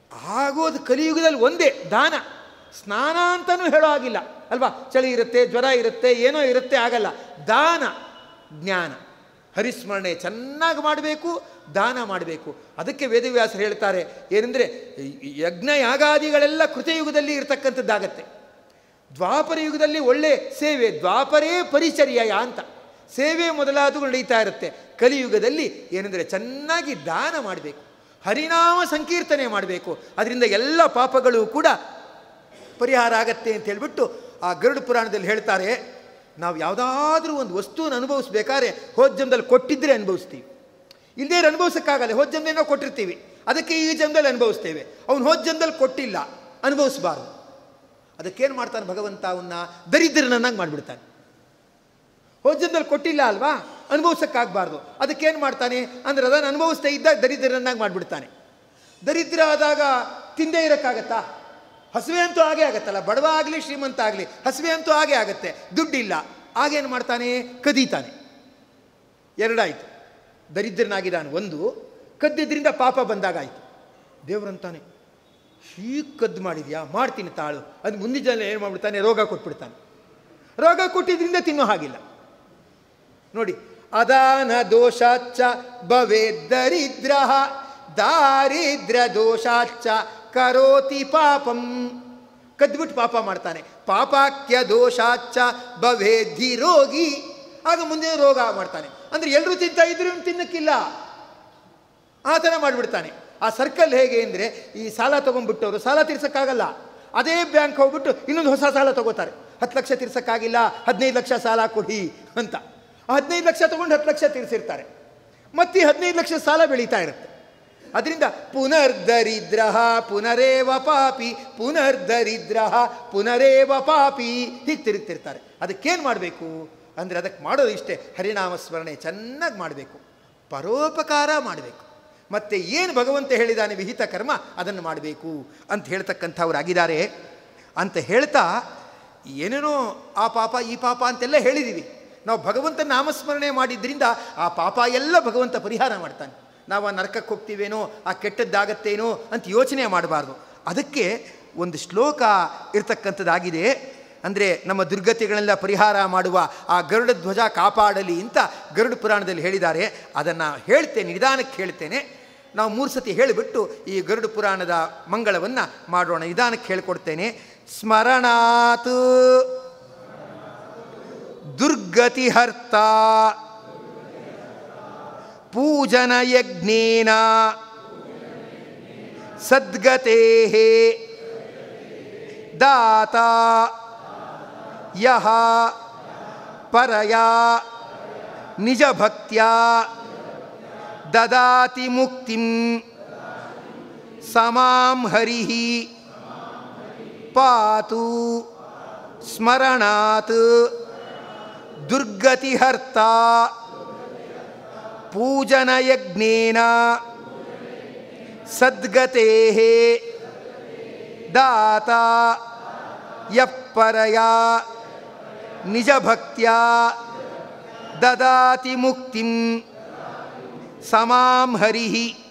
ಆಗೋದು ಕಲಿಯುಗದಲ್ಲಿ ಒಂದೇ ದಾನ ಸ್ನಾನ ಅಂತಲೂ ಹೇಳೋ ಆಗಿಲ್ಲ ಅಲ್ವಾ ಚಳಿ ಇರುತ್ತೆ ಜ್ವರ ಇರುತ್ತೆ ಏನೋ ಇರುತ್ತೆ ಆಗಲ್ಲ ದಾನ ಜ್ಞಾನ ಹರಿಸ್ಮರಣೆ ಚೆನ್ನಾಗಿ ಮಾಡಬೇಕು ದಾನ ಮಾಡಬೇಕು ಅದಕ್ಕೆ ವೇದವ್ಯಾಸರು ಹೇಳ್ತಾರೆ ಏನೆಂದರೆ ಯಜ್ಞ ಯಾಗಾದಿಗಳೆಲ್ಲ ಕೃತಯುಗದಲ್ಲಿ ಇರತಕ್ಕಂಥದ್ದಾಗತ್ತೆ ದ್ವಾಪರ ಯುಗದಲ್ಲಿ ಒಳ್ಳೆ ಸೇವೆ ದ್ವಾಪರೇ ಪರಿಚರ್ಯ ಅಂತ ಸೇವೆ ಮೊದಲಾದವು ನಡೀತಾ ಇರುತ್ತೆ ಕಲಿಯುಗದಲ್ಲಿ ಏನೆಂದರೆ ಚೆನ್ನಾಗಿ ದಾನ ಮಾಡಬೇಕು ಹರಿನಾಮ ಸಂಕೀರ್ತನೆ ಮಾಡಬೇಕು ಅದರಿಂದ ಎಲ್ಲ ಪಾಪಗಳು ಕೂಡ ಪರಿಹಾರ ಆಗತ್ತೆ ಅಂತ ಹೇಳಿಬಿಟ್ಟು ಆ ಗರುಡ ಪುರಾಣದಲ್ಲಿ ಹೇಳ್ತಾರೆ ನಾವು ಯಾವುದಾದ್ರೂ ಒಂದು ವಸ್ತುವನ್ನು ಅನುಭವಿಸ್ಬೇಕಾದ್ರೆ ಹೋದ ಜನ್ಮದಲ್ಲಿ ಕೊಟ್ಟಿದ್ದರೆ ಅನುಭವಿಸ್ತೀವಿ ಇಲ್ಲದೇ ಅನುಭವಿಸೋಕ್ಕಾಗಲ್ಲ ಹೋದ ಜನ್ಮದೇನೋ ಕೊಟ್ಟಿರ್ತೀವಿ ಅದಕ್ಕೆ ಈ ಜನ್ಮದಲ್ಲಿ ಅನುಭವಿಸ್ತೇವೆ ಅವನು ಹೋದ ಜನ್ಮದಲ್ಲಿ ಕೊಟ್ಟಿಲ್ಲ ಅನುಭವಿಸಬಾರ್ದು ಅದಕ್ಕೇನು ಮಾಡ್ತಾನೆ ಭಗವಂತ ಅವನ್ನ ದರಿದ್ರನನ್ನಾಗಿ ಮಾಡಿಬಿಡ್ತಾನೆ ಹೋದ ಜನ್ಮದಲ್ಲಿ ಕೊಟ್ಟಿಲ್ಲ ಅಲ್ವಾ ಅನುಭವಿಸೋಕ್ಕಾಗಬಾರ್ದು ಅದಕ್ಕೇನು ಮಾಡ್ತಾನೆ ಅಂದರೆ ಅದನ್ನು ಅನುಭವಿಸ್ತಾ ಇದ್ದಾಗ ದರಿದ್ರನನ್ನಾಗಿ ಮಾಡಿಬಿಡ್ತಾನೆ ದರಿದ್ರ ಆದಾಗ ತಿಂದೇ ಇರೋಕ್ಕಾಗತ್ತಾ ಹಸುವೆ ಅಂತೂ ಹಾಗೆ ಆಗತ್ತಲ್ಲ ಬಡವ ಆಗಲಿ ಶ್ರೀಮಂತ ಆಗಲಿ ಹಸುವೆ ಅಂತೂ ಹಾಗೆ ಆಗತ್ತೆ ದುಡ್ಡಿಲ್ಲ ಆಗೇನು ಮಾಡ್ತಾನೆ ಕದೀತಾನೆ ಎರಡಾಯಿತು ದರಿದ್ರನಾಗಿದ್ದಾನೆ ಒಂದು ಕದ್ದಿದ್ರಿಂದ ಪಾಪ ಬಂದಾಗಾಯಿತು ದೇವರಂತಾನೆ ಹೀಗೆ ಕದ್ದು ಮಾಡಿದ್ಯಾ ಮಾಡ್ತೀನಿ ತಾಳು ಅದು ಮುಂದಿನ ಜನ ಏನು ಮಾಡ್ಬಿಡ್ತಾನೆ ರೋಗ ಕೊಟ್ಬಿಡ್ತಾನೆ ರೋಗ ಕೊಟ್ಟಿದ್ರಿಂದ ತಿನ್ನೋ ಹಾಗಿಲ್ಲ ನೋಡಿ ಅದಾನ ದೋಷಾಚ್ಚ ಭವೇ ದರಿದ್ರ ದಾರಿದ್ರ ದೋಷಾಚ್ಚ ಕರೋತಿ ಪಾಪಂ ಕದ್ಬಿಟ್ಟು ಪಾಪ ಮಾಡ್ತಾನೆ ಪಾಪಾಕ್ಯ ದೋಷಾಚ್ಚ ಭವೇಧಿ ರೋಗಿ ಆಗ ಮುಂದೆ ರೋಗ ಮಾಡ್ತಾನೆ ಅಂದರೆ ಎಲ್ಲರೂ ತಿಂತಾ ಇದ್ರು ಇವ್ನು ತಿನ್ನಕ್ಕಿಲ್ಲ ಆ ಥರ ಮಾಡಿಬಿಡ್ತಾನೆ ಆ ಸರ್ಕಲ್ ಹೇಗೆ ಅಂದರೆ ಈ ಸಾಲ ತೊಗೊಂಡ್ಬಿಟ್ಟವರು ಸಾಲ ತೀರ್ಸೋಕ್ಕಾಗಲ್ಲ ಅದೇ ಬ್ಯಾಂಕ್ ಹೋಗ್ಬಿಟ್ಟು ಇನ್ನೊಂದು ಹೊಸ ಸಾಲ ತಗೋತಾರೆ ಹತ್ತು ಲಕ್ಷ ತೀರ್ಸೋಕ್ಕಾಗಿಲ್ಲ ಹದಿನೈದು ಲಕ್ಷ ಸಾಲ ಕೊಡಿ ಅಂತ ಆ ಹದಿನೈದು ಲಕ್ಷ ತೊಗೊಂಡು ಹತ್ತು ಲಕ್ಷ ತೀರಿಸಿರ್ತಾರೆ ಮತ್ತೆ ಹದಿನೈದು ಲಕ್ಷ ಸಾಲ ಬೆಳೀತಾ ಇರುತ್ತೆ ಅದರಿಂದ ಪುನರ್ದರಿದ್ರ ಪುನರೇವ ಪಾಪಿ ಪುನರ್ದರಿದ್ರ ಪುನರೇವ ಪಾಪಿ ಹೀಗೆ ತಿರುಗ್ತಿರ್ತಾರೆ ಅದಕ್ಕೇನು ಮಾಡಬೇಕು ಅಂದರೆ ಅದಕ್ಕೆ ಮಾಡೋದು ಇಷ್ಟೇ ಹರಿನಾಮ ಸ್ಮರಣೆ ಚೆನ್ನಾಗಿ ಮಾಡಬೇಕು ಪರೋಪಕಾರ ಮಾಡಬೇಕು ಮತ್ತು ಏನು ಭಗವಂತ ಹೇಳಿದಾನೆ ವಿಹಿತ ಕರ್ಮ ಅದನ್ನು ಮಾಡಬೇಕು ಅಂತ ಹೇಳ್ತಕ್ಕಂಥವ್ರಾಗಿದ್ದಾರೆ ಅಂತ ಹೇಳ್ತಾ ಏನೇನೋ ಆ ಪಾಪ ಈ ಪಾಪ ಅಂತೆಲ್ಲ ಹೇಳಿದ್ದೀವಿ ನಾವು ಭಗವಂತ ನಾಮಸ್ಮರಣೆ ಮಾಡಿದ್ರಿಂದ ಆ ಪಾಪ ಎಲ್ಲ ಭಗವಂತ ಪರಿಹಾರ ಮಾಡ್ತಾನೆ ನಾವು ಆ ನರಕಕ್ಕೆ ಹೋಗ್ತೀವೇನೋ ಆ ಕೆಟ್ಟದ್ದಾಗತ್ತೇನೋ ಅಂತ ಯೋಚನೆ ಮಾಡಬಾರ್ದು ಅದಕ್ಕೆ ಒಂದು ಶ್ಲೋಕ ಇರ್ತಕ್ಕಂಥದ್ದಾಗಿದೆ ಅಂದರೆ ನಮ್ಮ ದುರ್ಗತಿಗಳೆಲ್ಲ ಪರಿಹಾರ ಮಾಡುವ ಆ ಗರುಡ ಧ್ವಜ ಕಾಪಾಡಲಿ ಅಂತ ಗರುಡ ಪುರಾಣದಲ್ಲಿ ಹೇಳಿದ್ದಾರೆ ಅದನ್ನು ಹೇಳ್ತೇನೆ ನಿಧಾನಕ್ಕೆ ಹೇಳ್ತೇನೆ ನಾವು ಮೂರು ಸತಿ ಹೇಳಿಬಿಟ್ಟು ಈ ಗರುಡ ಪುರಾಣದ ಮಂಗಳವನ್ನು ಮಾಡೋಣ ನಿಧಾನಕ್ಕೆ ಹೇಳ್ಕೊಡ್ತೇನೆ ಸ್ಮರಣಾತ್ ದುರ್ಗತಿಹರ್ತ ಪೂಜನ ಯಜ್ಞೇನ ಸದ್ಗತೆ ದಾತ ಯಹ ಪರಯಾ ನಿಜಭಕ್ತ್ಯ ದದಾತಿ ಮುಕ್ತಿಂ ಸಮಾಂ ಹರಿ ಪಾತು ಸ್ಮರಣಾತ್ ದುರ್ಗತಿಹರ್ತ ಪೂಜನಯಜ್ಞೇನ ಸದ್ಗತೆ ದಾತ ಯಪ್ಪರಯಾ ನಿಜಭಕ್ತ್ಯ ದದಾತಿ ಮುಕ್ತಿಂ ಸಮಾಂ ಹರಿ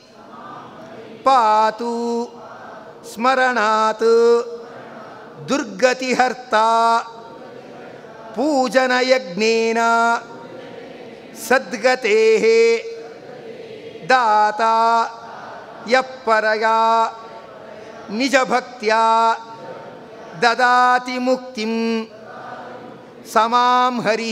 ಪಾತು ಸ್ಮರಣಾತ್ ದುರ್ಗತಿಹರ್ತ ಪೂಜನಯಜ್ಞೇನ ಸದ್ಗತೆ ದಾತ ಯಪ್ಪರಯಾ ನಿಜಭಕ್ತ್ಯ ದದಾತಿ ಮುಕ್ತಿಂ ಸಮಾಂ ಹರಿ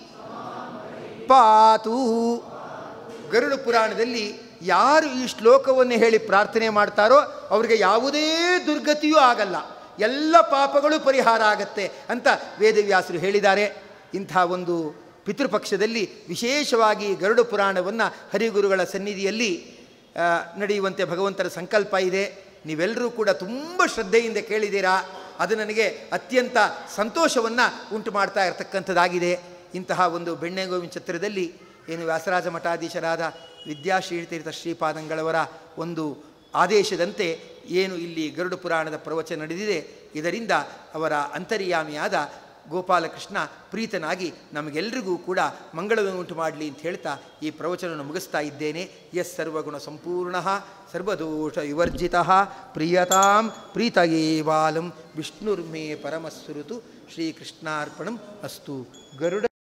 ಪಾತು ಗರುಡ ಪುರಾಣದಲ್ಲಿ ಯಾರು ಈ ಶ್ಲೋಕವನ್ನು ಹೇಳಿ ಪ್ರಾರ್ಥನೆ ಮಾಡ್ತಾರೋ ಅವರಿಗೆ ಯಾವುದೇ ದುರ್ಗತಿಯೂ ಆಗಲ್ಲ ಎಲ್ಲ ಪಾಪಗಳು ಪರಿಹಾರ ಆಗತ್ತೆ ಅಂತ ವೇದವ್ಯಾಸರು ಹೇಳಿದ್ದಾರೆ ಇಂಥ ಒಂದು ಪಿತೃಪಕ್ಷದಲ್ಲಿ ವಿಶೇಷವಾಗಿ ಗರುಡ ಪುರಾಣವನ್ನು ಹರಿಗುರುಗಳ ಸನ್ನಿಧಿಯಲ್ಲಿ ಆ, ನಡೆಯುವಂತೆ ಭಗವಂತನ ಸಂಕಲ್ಪ ಇದೆ ನೀವೆಲ್ಲರೂ ಕೂಡ ತುಂಬ ಶ್ರದ್ಧೆಯಿಂದ ಕೇಳಿದ್ದೀರಾ ಅದು ನನಗೆ ಅತ್ಯಂತ ಸಂತೋಷವನ್ನು ಉಂಟು ಮಾಡ್ತಾ ಇರತಕ್ಕಂಥದ್ದಾಗಿದೆ ಇಂತಹ ಒಂದು ಬೆಣ್ಣೆಗೋವಿನ ಛತ್ರದಲ್ಲಿ ಏನು ವ್ಯಾಸರಾಜ ಮಠಾಧೀಶರಾದ ವಿದ್ಯಾಶ್ರೀತೀರ್ಥ ಶ್ರೀಪಾದಂಗಳವರ ಒಂದು ಆದೇಶದಂತೆ ಏನು ಇಲ್ಲಿ ಗರುಡ ಪುರಾಣದ ಪ್ರವಚನ ನಡೆದಿದೆ ಇದರಿಂದ ಅವರ ಅಂತರ್ಯಾಮಿಯಾದ ಗೋಪಾಲಕೃಷ್ಣ ಪ್ರೀತನಾಗಿ ನಮಗೆಲ್ಲರಿಗೂ ಕೂಡ ಮಂಗಳವನ್ನು ಉಂಟು ಮಾಡಲಿ ಅಂತ ಹೇಳ್ತಾ ಈ ಪ್ರವಚನವನ್ನು ಮುಗಿಸ್ತಾ ಇದ್ದೇನೆ ಎಸ್ ಸರ್ವಗುಣ ಸಂಪೂರ್ಣ ಸರ್ವದೋಷ ವಿವರ್ಜಿತ ಪ್ರಿಯತಾಂ ಪ್ರೀತಯೇವಾಲಂ ವಿಷ್ಣುರ್ಮೇ ಪರಮಸ್ಸುರುತು ಶ್ರೀಕೃಷ್ಣಾರ್ಪಣಂ ಅಸ್ತು ಗರುಡ